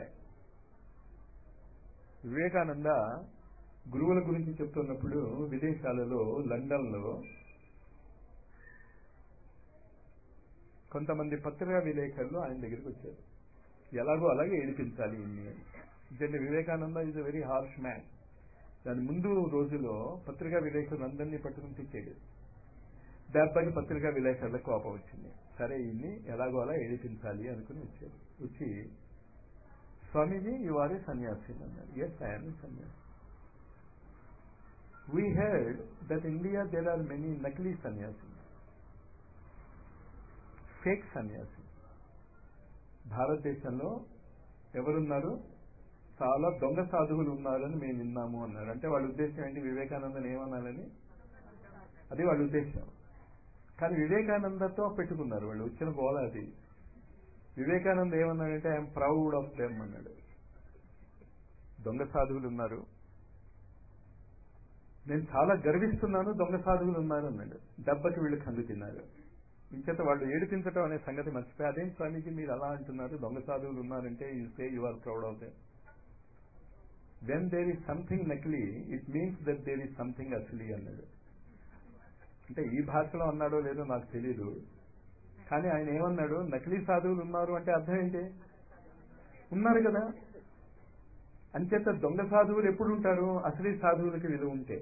వివేకానంద గురువుల గురించి చెప్తున్నప్పుడు విదేశాలలో లండన్లో కొంతమంది పత్రికా విలేకరులు ఆయన దగ్గరికి వచ్చారు ఎలాగో అలాగే ఏడిపించాలి ఇన్ని ఎందుకంటే Vivekananda is a very harsh man దాని ముందు రోజులో పత్రికా విలేకరులు అందరినీ పట్టుకుని తెచ్చాడు దెబ్బకి పత్రికా విలేకరులకు కోపం వచ్చింది సరే ఇన్ని ఎలాగో అలా ఏడిపించాలి అనుకుని వచ్చారు వచ్చి స్వామీజీ యు ఆర్ ఏ సన్యాసి అన్నారు yes I'm sannyasi we heard that India there are many నకిలీ సన్యాసి ఫేక్ సన్యాసి భారతదేశంలో ఎవరున్నారు చాలా దొంగ సాధువులు ఉన్నారని మేము విన్నాము అన్నారు అంటే వాళ్ళ ఉద్దేశం ఏంటి వివేకానందని ఏమన్నారని అది వాళ్ళ ఉద్దేశం కానీ వివేకానందతో పెట్టుకున్నారు వాళ్ళు వచ్చిన గోళ అది వివేకానంద ఏమన్నాడంటే ఐఎమ్ ప్రౌడ్ ఆఫ్ దెమ్ అన్నాడు దొంగ సాధువులు ఉన్నారు నేను చాలా గర్విస్తున్నాను దొంగ సాధువులు ఉన్నారు అన్నాడు దెబ్బకి వీళ్ళు కందు తిన్నారు ఇంచేత వాళ్ళు ఏడిపించటం అనే సంగతి మర్చిపోయి అదేం స్వామీజీ మీరు అలా అంటున్నారు దొంగ సాధువులు ఉన్నారంటే you say you are proud of them when there is something నకిలీ it means that there is something అసలీ అన్నాడు అంటే ఈ భాషలో అన్నాడో లేదో నాకు తెలియదు కానీ ఆయన ఏమన్నాడు నకిలీ సాధువులు ఉన్నారు అంటే అర్థం ఏంటి ఉన్నారు కదా అంచేత దొంగ సాధువులు ఎప్పుడు ఉంటారు అసలీ సాధువులకి విలువ ఉంటే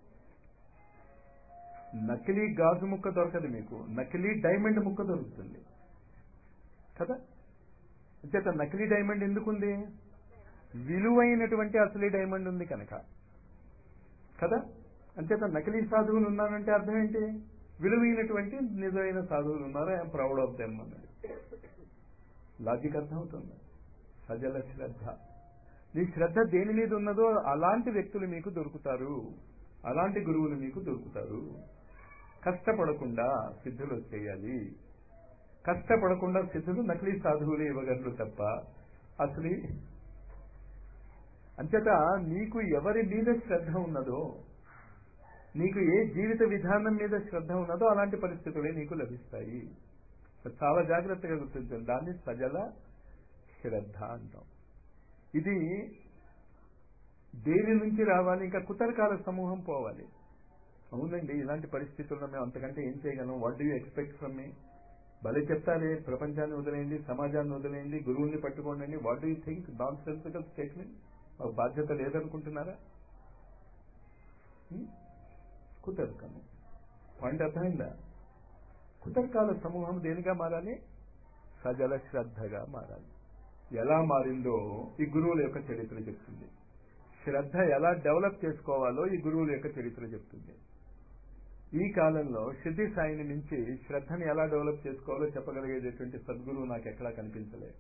నకిలీ గాజు ముక్క దొరకదు మీకు నకిలీ డైమండ్ ముక్క దొరుకుతుంది కదా అంచేత నకిలీ డైమండ్ ఎందుకుంది విలువైనటువంటి అసలీ డైమండ్ ఉంది కనుక కదా అంచేత నకిలీ సాధువులు ఉన్నారంటే అర్థం ఏంటి విలువైనటువంటి నిజమైన సాధువులు ఉన్నారు ఐఎమ్ ప్రౌడ్ ఆఫ్ దెమ్ అన్నాడు లాజిక్ అర్థమవుతుంది సజల శ్రద్ధ నీ శ్రద్ధ దేని మీద ఉన్నదో అలాంటి వ్యక్తులు మీకు దొరుకుతారు అలాంటి గురువులు మీకు దొరుకుతారు కష్టపడకుండా సిద్ధులు చేయాలి కష్టపడకుండా సిద్ధులు నకిలీ సాధువులు ఇవ్వగలరు తప్ప అసలు అంతట నీకు ఎవరి మీద శ్రద్ధ ఉన్నదో నీకు ఏ జీవిత విధానం మీద శ్రద్ధ ఉన్నదో అలాంటి పరిస్థితులే నీకు లభిస్తాయి చాలా జాగ్రత్తగా గుర్తించండి దాన్ని సజల శ్రద్ధ అంటాం ఇది దేని నుంచి రావాలి ఇంకా కుతరకాల సమూహం పోవాలి అవునండి ఇలాంటి పరిస్థితుల్లో మేము అంతకంటే ఏం చేయగలం what do you expect from me భలే చెప్తారే ప్రపంచాన్ని వదిలేయండి సమాజాన్ని వదిలేయండి గురువుల్ని పట్టుకోండి what do you think nonsensical statement మాకు బాధ్యత లేదనుకుంటున్నారా కుతర్కము పాయింట్ అర్థమైందా కుతర్కాల సమూహం దేనిగా మారాలి సజల శ్రద్ధగా మారాలి ఎలా మారిందో ఈ గురువుల యొక్క చరిత్ర చెప్తుంది శ్రద్ధ ఎలా డెవలప్ చేసుకోవాలో ఈ గురువుల యొక్క చరిత్ర చెప్తుంది ఈ కాలంలో సిద్ధి సాయిని మించి శ్రద్ధని ఎలా డెవలప్ చేసుకోవాలో చెప్పగలిగేటటువంటి సద్గురువు నాకు ఎక్కడా కనిపించలేదు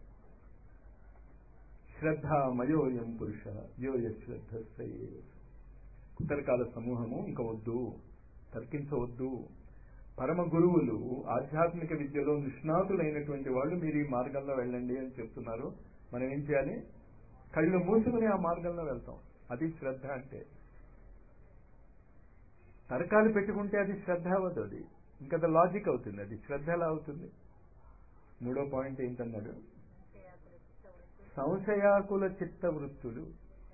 శ్రద్ధ మయోయం పురుష యోయ శ్రద్ధ కుతరకాల సమూహము ఇంక వద్దు తర్కించవద్దు పరమ గురువులు ఆధ్యాత్మిక విద్యలో నిష్ణాతులైనటువంటి వాళ్ళు మీరు ఈ మార్గంలో వెళ్ళండి అని చెప్తున్నారు మనం ఏం చేయాలి కళ్ళు మూసుకుని ఆ మార్గంలో వెళ్తాం అది శ్రద్ధ అంటే తర్కాలు పెట్టుకుంటే అది శ్రద్ధ అవ్వదు అది ఇంకా అది లాజిక్ అవుతుంది అది శ్రద్ధ ఎలా అవుతుంది మూడో పాయింట్ ఏంటన్నాడు సంశయాకుల చిత్త వృత్తులు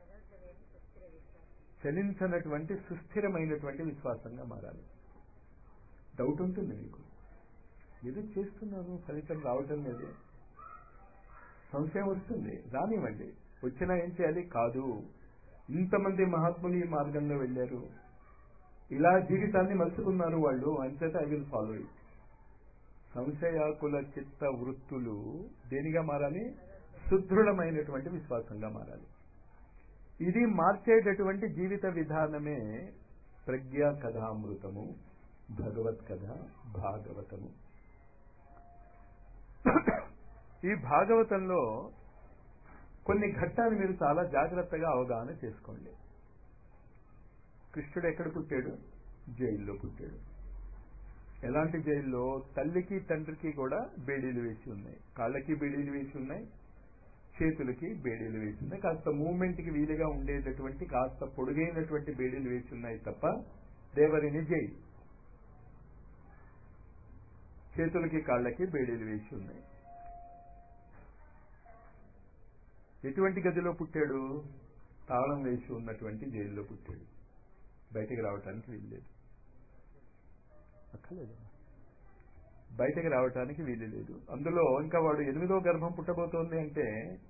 చలించనటువంటి సుస్థిరమైనటువంటి విశ్వాసంగా మారాలి డౌట్ ఉంటుంది మీకు ఏదో చేస్తున్నాను ఫలితం రావటం లేదు సంశయం వస్తుంది రానివ్వండి వచ్చినా ఏం చేయాలి కాదు ఇంతమంది మహాత్ములు ఈ మార్గంలో వెళ్ళారు ఇలా జీవితాన్ని మలుచుకున్నారు వాళ్ళు అంచేత ఐ విల్ ఫాలో ఇట్ సంశయాకుల చిత్త వృత్తులు దేనిగా మారాలి సుదృఢమైనటువంటి విశ్వాసంగా మారాలి ఇది మార్చేటటువంటి జీవిత విధానమే ప్రజ్ఞా కథామృతము భగవత్ కథ భాగవతము ఈ భాగవతంలో కొన్ని ఘట్టాలు మీరు చాలా జాగ్రత్తగా అవగాహన చేసుకోండి కృష్ణుడు ఎక్కడ పుట్టాడు జైల్లో పుట్టాడు ఎలాంటి జైల్లో తల్లికి తండ్రికి కూడా బేడీలు వేసి ఉన్నాయి కాళ్ళకి బేడీలు వేసి ఉన్నాయి చేతులకి బేడీలు వేసి ఉన్నాయి కాస్త మూమెంట్కి వీలుగా ఉండేటటువంటి కాస్త పొడుగైనటువంటి బేడీలు వేసి ఉన్నాయి తప్ప దేవరిని జైలు చేతులకి కాళ్ళకి బేడీలు వేసి ఉన్నాయి ఎటువంటి గదిలో పుట్టాడు తాళం వేసి ఉన్నటువంటి జైల్లో పుట్టాడు బయటికి రావటానికి వీల్లేదు అక్కర్లేదు బయటకు రావటానికి వీలు లేదు అందులో ఇంకా వాడు ఎనిమిదో గర్భం పుట్టబోతోంది అంటే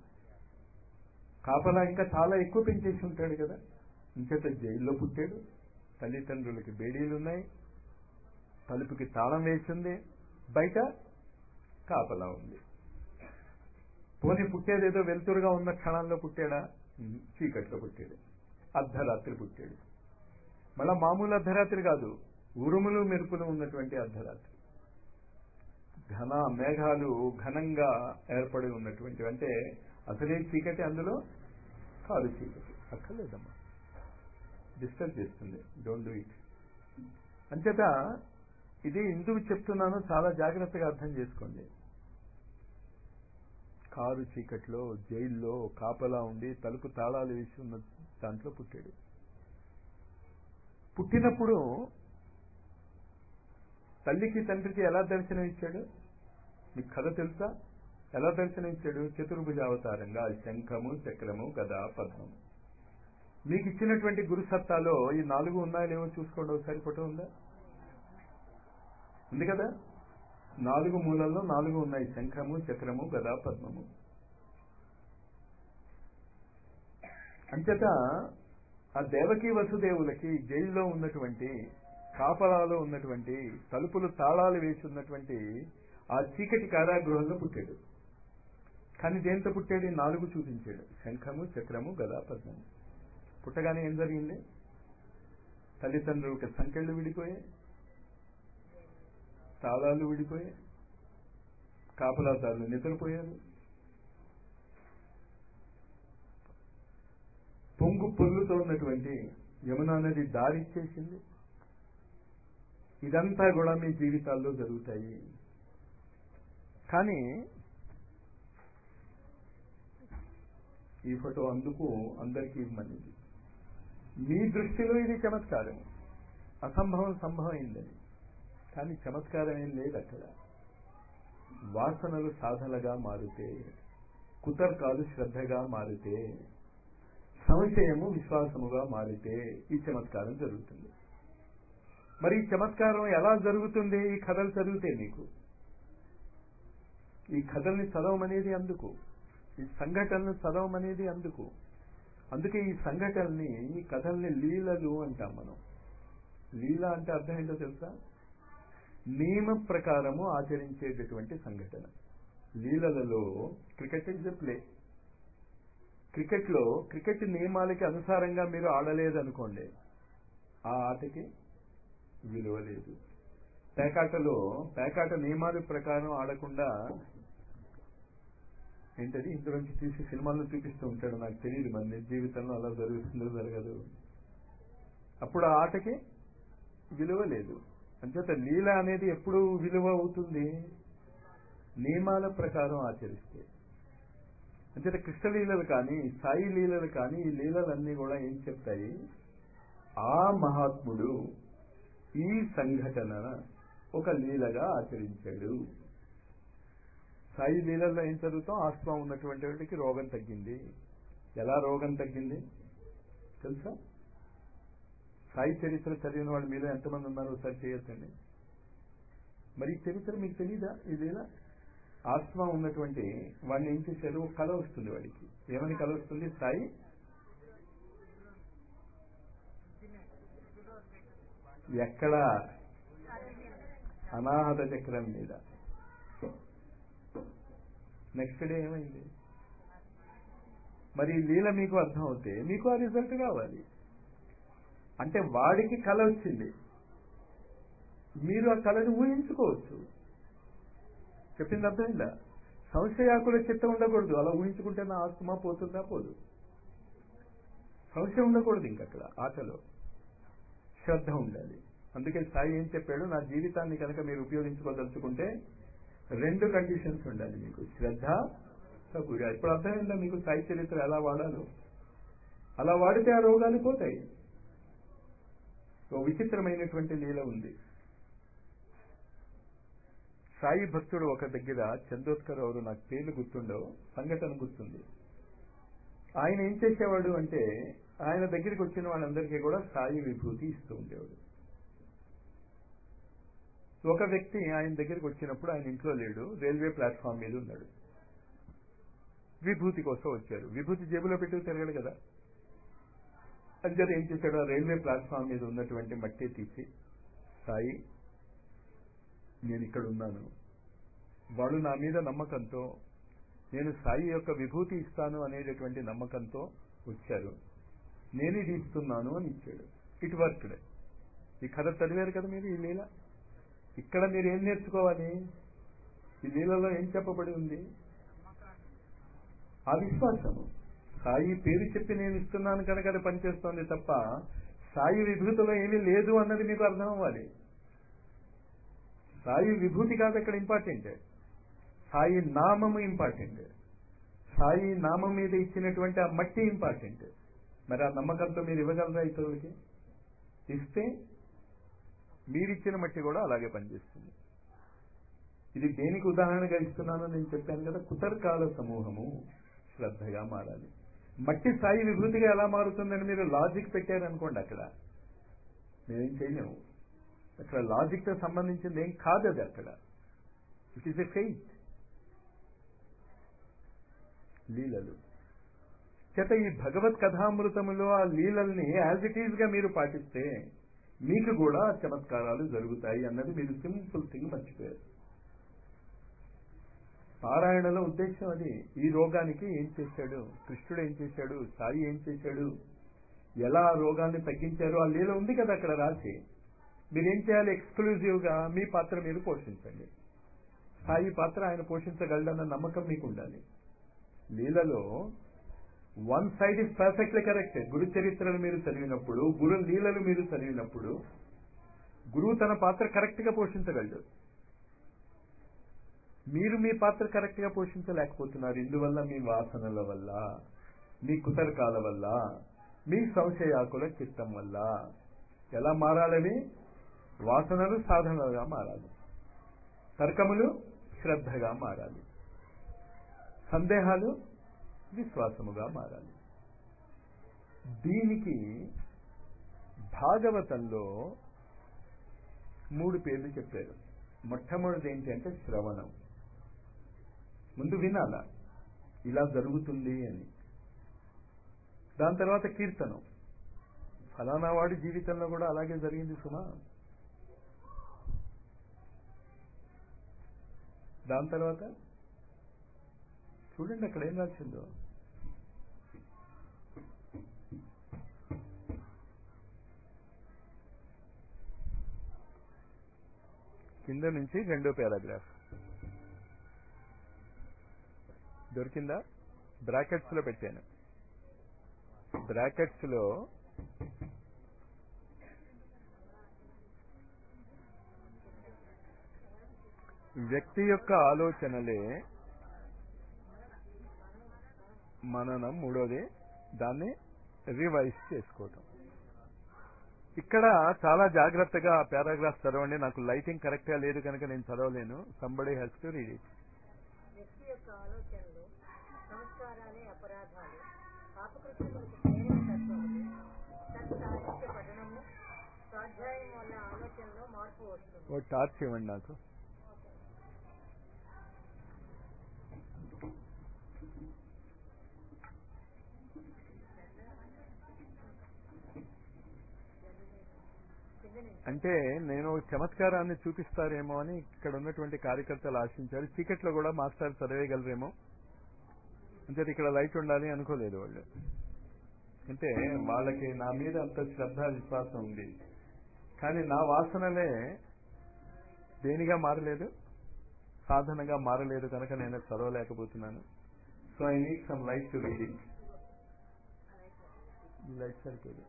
కాపలా ఇంకా చాలా ఎక్కువ పెంచేసి ఉంటాడు కదా ఇంచేత జైల్లో పుట్టాడు తల్లిదండ్రులకి బేడీలు ఉన్నాయి తలుపుకి తాళం వేసింది బయట కాపలా ఉంది పోనీ పుట్టేదేదో వెలుతురుగా ఉన్న క్షణాల్లో పుట్టాడా చీకట్లో పుట్టాడు అర్ధరాత్రి పుట్టాడు మళ్ళా మామూలు అర్ధరాత్రి కాదు ఉరుములు మెరుపులు ఉన్నటువంటి అర్ధరాత్రి ఘన మేఘాలు ఘనంగా ఏర్పడి ఉన్నటువంటి అంటే అసలే చీకటి అందులో కాదు చీకటి అక్కర్లేదమ్మా డిస్టర్బ్ చేస్తుంది డోంట్ డూ ఇట్ అంచేత ఇది ఎందుకు చెప్తున్నానో చాలా జాగ్రత్తగా అర్థం చేసుకోండి కారు చీకట్లో జైల్లో కాపలా ఉండి తలుపు తాళాలు వేసి ఉన్న దాంట్లో పుట్టాడు పుట్టినప్పుడు తల్లికి తండ్రికి ఎలా దర్శనం ఇచ్చాడు మీకు కథ తెలుసా ఎలా దర్శనం ఇచ్చాడు చతుర్భుజ అవతారంగా శంఖము చక్రము గద పద్మము మీకు ఇచ్చినటువంటి గురుసత్తాలో ఈ నాలుగు ఉన్నాయో చూసుకోండి ఒకసారి ఫోటో ఉందా ఉంది కదా నాలుగు మూలల్లో నాలుగు ఉన్నాయి శంఖము చక్రము గదా పద్మము అంచేత ఆ దేవకి వసుదేవులకి జైల్లో ఉన్నటువంటి కాపలాలో ఉన్నటువంటి తలుపులు తాళాలు వేసి ఉన్నటువంటి ఆ చీకటి కారాగృహంలో పుట్టాడు కానీ దేంతో పుట్టాడు ఈ నాలుగు చూపించాడు శంఖము చక్రము గదా పద్మము పుట్టగానే ఏం జరిగింది తల్లిదండ్రులకి సంఖ్యలు విడిపోయాయి తాళాలు విడిపోయాయి కాపలాదారులు నిద్రపోయారు పొంగు పొల్లుతో ఉన్నటువంటి యమునా నది దారిచ్చేసింది ఇదంతా కూడా మీ జీవితాల్లో జరుగుతాయి కానీ ఈ ఫోటో అందుకు అందరికీ ఇవ్వమనేది మీ దృష్టిలో ఇది చమత్కారం అసంభవం సంభవం అయిందని కానీ చమత్కారం ఏం లేదు అక్కడ వాసనలు సాధనగా మారితే కుతర్కాలు శ్రద్ధగా మారితే సంశయము విశ్వాసముగా మారితే ఈ చమత్కారం జరుగుతుంది మరి ఈ చమత్కారం ఎలా జరుగుతుంది ఈ కథలు చదివితే మీకు ఈ కథల్ని చదవమనేది అందుకు ఈ సంఘటనలు చదవమనేది అందుకు అందుకే ఈ సంఘటనల్ని ఈ కథల్ని లీలలు అంటాం మనం లీల అంటే అర్థం ఏంటో తెలుసా నియమ ప్రకారము ఆచరించేటటువంటి సంఘటన లీలలలో క్రికెట్ ఇస్ ద ప్లే క్రికెట్లో క్రికెట్ నియమాలకి అనుసారంగా మీరు ఆడలేదనుకోండి ఆ ఆటకి విలువ లేదు పేకాటలో పేకాట నియమాల ప్రకారం ఆడకుండా ఏంటది ఇందులోంచి తీసి సినిమాల్లో చూపిస్తూ ఉంటాడు నాకు తెలియదు మరి నిజ జీవితంలో అలా జరుగుతుందో జరగదు అప్పుడు ఆ ఆటకి విలువ లేదు అంచేత లీల అనేది ఎప్పుడు విలువ అవుతుంది నియమాల ప్రకారం ఆచరిస్తే అంటే కృష్ణలీలలు కానీ సాయి లీలలు కానీ ఈ లీలలన్నీ కూడా ఏం చెప్తాయి ఆ మహాత్ముడు ఈ సంఘటన ఒక లీలగా ఆచరించాడు సాయి లీలల్లో ఏం చదువుతాం ఆస్మా ఉన్నటువంటి వాడికి రోగం తగ్గింది ఎలా రోగం తగ్గింది తెలుసా సాయి చరిత్ర చదివిన వాళ్ళు మీలో ఎంతమంది ఉన్నారో ఒకసారి చేయొచ్చండి మరి ఈ చరిత్ర మీకు తెలీదా ఈ లీల ఆత్మ ఉన్నటువంటి వాడిని ఏం చేశారు కళ వస్తుంది వాడికి ఏమని కళ వస్తుంది సాయి ఎక్కడ అనాహత చక్రం మీద నెక్స్ట్ డే ఏమైంది మరి ఈ లీల మీకు అర్థం అవుతే మీకు ఆ రిజల్ట్ కావాలి అంటే వాడికి కళ వచ్చింది మీరు ఆ కళను ఊహించుకోవచ్చు చెప్పింది అర్థమైందా సంశయాకుల చిత్తం ఉండకూడదు అలా ఊహించుకుంటే నా ఆత్మ పోతుందా పోదు సంశయం ఉండకూడదు ఇంకక్కడ ఆటలో శ్రద్ధ ఉండాలి అందుకే సాయి ఏం చెప్పాడు నా జీవితాన్ని కనుక మీరు ఉపయోగించుకోదలుచుకుంటే రెండు కండిషన్స్ ఉండాలి మీకు శ్రద్ధ సబూరి ఇప్పుడు అర్థమైందా మీకు సాయి చరిత్ర ఎలా వాడాలో అలా వాడితే ఆ రోగాలు పోతాయి ఓ విచిత్రమైనటువంటి లీల ఉంది సాయి భక్తుడు ఒక దగ్గర చందోత్కర్ ఎవరు నాకు పేర్లు గుర్తుండవు సంఘటన గుర్తుంది ఆయన ఏం చేసేవాడు అంటే ఆయన దగ్గరికి వచ్చిన వాళ్ళందరికీ కూడా సాయి విభూతి ఇస్తూ ఉండేవాడు ఒక వ్యక్తి ఆయన దగ్గరికి వచ్చినప్పుడు ఆయన ఇంట్లో లేడు రైల్వే ప్లాట్ఫామ్ మీద ఉన్నాడు విభూతి కోసం వచ్చారు విభూతి జేబులో పెట్టి తిరగడు కదా అంచేత ఏం చేశాడు ఆ రైల్వే ప్లాట్ఫామ్ మీద ఉన్నటువంటి మట్టి తీసి సాయి నేను ఇక్కడ ఉన్నాను వాళ్ళు నా మీద నమ్మకంతో నేను సాయి యొక్క విభూతి ఇస్తాను అనేటటువంటి నమ్మకంతో వచ్చారు నేను ఇది ఇస్తున్నాను అని ఇచ్చాడు ఇట్ వర్క్డ్ ఈ కథ చదివారు కదా మీరు ఈ లీల ఇక్కడ మీరు ఏం నేర్చుకోవాలి ఈ లీలలో ఏం చెప్పబడి ఉంది ఆ విశ్వాసము సాయి పేరు చెప్పి నేను ఇస్తున్నాను కనుక అది పనిచేస్తోంది తప్ప సాయి విభూతిలో ఏమీ లేదు అన్నది మీకు అర్థం అవ్వాలి సాయి విభూతి కాదు అక్కడ ఇంపార్టెంట్ సాయి నామము ఇంపార్టెంట్ సాయి నామం మీద ఇచ్చినటువంటి ఆ మట్టి ఇంపార్టెంట్ మరి ఆ నమ్మకంతో మీరు ఇవ్వగలరా ఇతరులకి ఇస్తే మీరిచ్చిన మట్టి కూడా అలాగే పనిచేస్తుంది ఇది దేనికి ఉదాహరణగా ఇస్తున్నానో నేను చెప్పాను కదా కుతర్కాల సమూహము శ్రద్ధగా మారాలి మట్టి సాయి విభూతిగా ఎలా మారుతుందని మీరు లాజిక్ పెట్టారనుకోండి అక్కడ మేమేం చేయలేము అక్కడ లాజిక్ తో సంబంధించింది ఏం కాదు అది అక్కడ ఇట్ ఈస్ ఎ ఫెయిత్ లీలలు చేత ఈ భగవత్ కథామృతములో ఆ లీలల్ని యాజ్ ఇట్ ఈజ్ గా మీరు పాటిస్తే మీకు కూడా చమత్కారాలు జరుగుతాయి అన్నది మీరు సింపుల్ థింగ్ మర్చిపోయారు పారాయణలో ఉద్దేశం అది ఈ రోగానికి ఏం చేశాడు కృష్ణుడు ఏం చేశాడు సాయి ఏం చేశాడు ఎలా ఆ రోగాన్ని తగ్గించారు ఆ లీల ఉంది కదా అక్కడ రాసి మీరేం చేయాలి ఎక్స్క్లూజివ్ గా మీ పాత్ర మీరు పోషించండి సాయి పాత్ర ఆయన పోషించగలడన్న నమ్మకం మీకు ఉండాలి లీలలో one side is perfectly correct గురు చరిత్రలు మీరు చదివినప్పుడు గురు లీలలు మీరు చదివినప్పుడు గురువు తన పాత్ర కరెక్ట్ గా పోషించగలడు మీరు మీ పాత్ర కరెక్ట్ గా పోషించలేకపోతున్నారు ఇందువల్ల మీ వాసనల వల్ల మీ కుతర్కాల వల్ల మీ సంశయాకుల చిత్తం వల్ల ఎలా మారాలవి వాసనలు సాధనలుగా మారాలి తర్కములు శ్రద్ధగా మారాలి సందేహాలు విశ్వాసముగా మారాలి దీనికి భాగవతంలో మూడు పేర్లు చెప్పారు మొట్టమొదటిది ఏంటి అంటే శ్రవణం ముందు వినాల ఇలా జరుగుతుంది అని దాని తర్వాత కీర్తనం ఫలానా వాడి జీవితంలో కూడా అలాగే జరిగింది సుమా దాని తర్వాత చూడండి అక్కడ ఏం రాసిందో కింద నుంచి రెండో పారాగ్రాఫ్ దొరికిందా బ్రాకెట్స్ లో పెట్టాను బ్రాకెట్స్ లో వ్యక్తి యొక్క ఆలోచనలే మననం మూడోది దాన్ని రివైజ్ చేసుకోవటం ఇక్కడ చాలా జాగ్రత్తగా పారాగ్రాఫ్ చదవండి నాకు లైటింగ్ కరెక్ట్ గా లేదు కనుక నేను చదవలేను somebody has to read it వ్యక్తి యొక్క ఆలోచనలు సంస్కారాలే అపరాధాలు పాపకృత్యములకు ప్రేరణ తత్వములు సత్సాహిత్య పఠనము స్వాధ్యాయం వల్ల ఆలోచనలో మార్పు వస్తుంది ఓ టార్చ్ ఇవ్వండి నాకు కింద నుంచి అంటే నేను చమత్కారాన్ని చూపిస్తారేమో అని ఇక్కడ ఉన్నటువంటి కార్యకర్తలు ఆశించారు చీకట్లో కూడా మాస్టర్ చదివేయగలరేమో అంటే ఇక్కడ లైట్ ఉండాలి అనుకోలేదు వాళ్ళు అంటే వాళ్ళకి నా మీద అంత శ్రద్ధ విశ్వాసం ఉంది కానీ నా వాసనలే దేనిగా మారలేదు సాధనగా మారలేదు కనుక నేను చదవలేకపోతున్నాను so I need some light to reading light సరిపోదు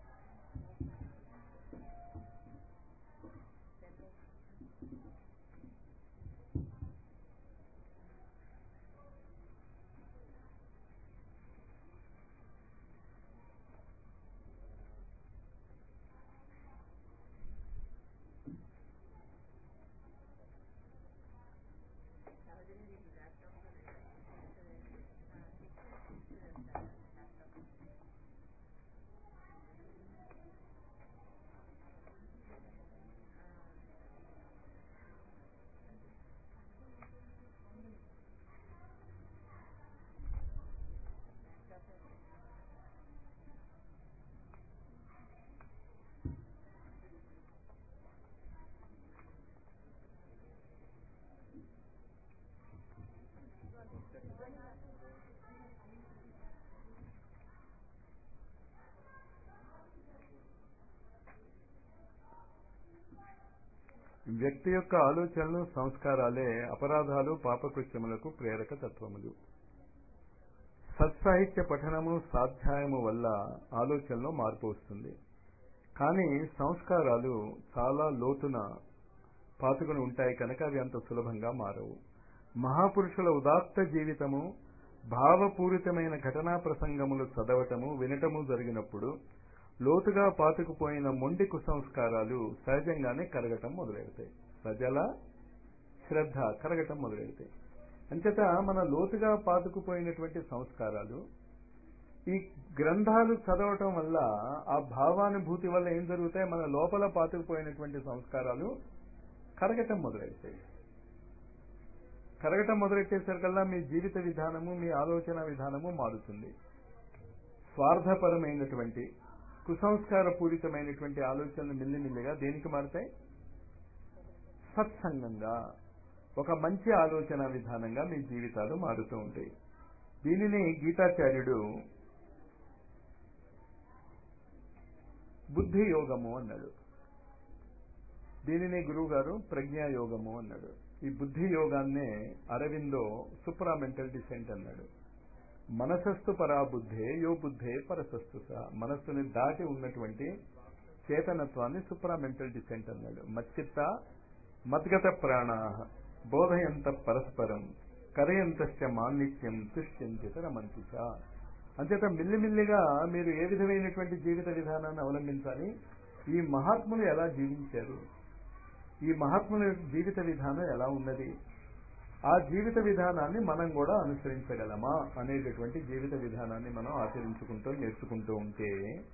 వ్యక్తి యొక్క ఆలోచనలు సంస్కారాలే అపరాధాలు పాపకృత్యములకు ప్రేరక తత్వములు సత్సాహిత్య పఠనము స్వాధ్యాయము వల్ల ఆలోచనలో మార్పు వస్తుంది కానీ సంస్కారాలు చాలా లోతున పాతుకుని ఉంటాయి కనుక అవి అంత సులభంగా మారవు మహాపురుషుల ఉదాత్త జీవితము భావపూరితమైన ఘటనా ప్రసంగములు చదవటము వినటము జరిగినప్పుడు లోతుగా పాతుకుపోయిన మొండి కుసంస్కారాలు సహజంగానే కరగటం మొదలెడతాయి ప్రజల శ్రద్ధ కరగటం మొదలెడతాయి అంచేత మన లోతుగా పాతుకుపోయినటువంటి సంస్కారాలు ఈ గ్రంథాలు చదవటం వల్ల ఆ భావానుభూతి వల్ల ఏం జరుగుతాయి మన లోపల పాతుకుపోయినటువంటి సంస్కారాలు కరగటం మొదలెడతాయి కరగటం మొదలెట్టేసరికల్లా మీ జీవిత విధానము మీ ఆలోచన విధానము మారుతుంది స్వార్థపరమైనటువంటి కుసంస్కార పూరితమైనటువంటి ఆలోచనలు మెల్లిమెల్లిగా దేనికి మారుతాయి సత్సంగంగా ఒక మంచి ఆలోచన విధానంగా మీ జీవితాలు మారుతూ ఉంటాయి దీనిని గీతాచార్యుడు బుద్ధి యోగము అన్నాడు దీనిని గురువు గారు ప్రజ్ఞాయోగము అన్నాడు ఈ బుద్ధి యోగాన్నే అరవిందో సుప్రామెంటల్ డిసెంట్ అన్నాడు మనసస్తు పరాబుద్ధే యో బుద్ధే పరసస్తు సహ మనస్సుని దాటి ఉన్నటువంటి చేతనత్వాన్ని సుప్రామెంటల్ డిసెంట్ అన్నాడు మచ్చిత్త మద్గత ప్రాణా బోధయంత పరస్పరం కరయంతశ్చ మాన్నిత్యం తుష్యంతిత రమంతిచ అంచేత మిల్లిమిల్లిగా మీరు ఏ విధమైనటువంటి జీవిత విధానాన్ని అవలంబించాలి ఈ మహాత్ములు ఎలా జీవించారు ఈ మహాత్ముల జీవిత విధానం ఎలా ఉన్నది ఆ జీవిత విధానాన్ని మనం కూడా అనుసరించగలమా అనేటటువంటి జీవిత విధానాన్ని మనం ఆచరించుకుంటూ నేర్చుకుంటూ ఉంటే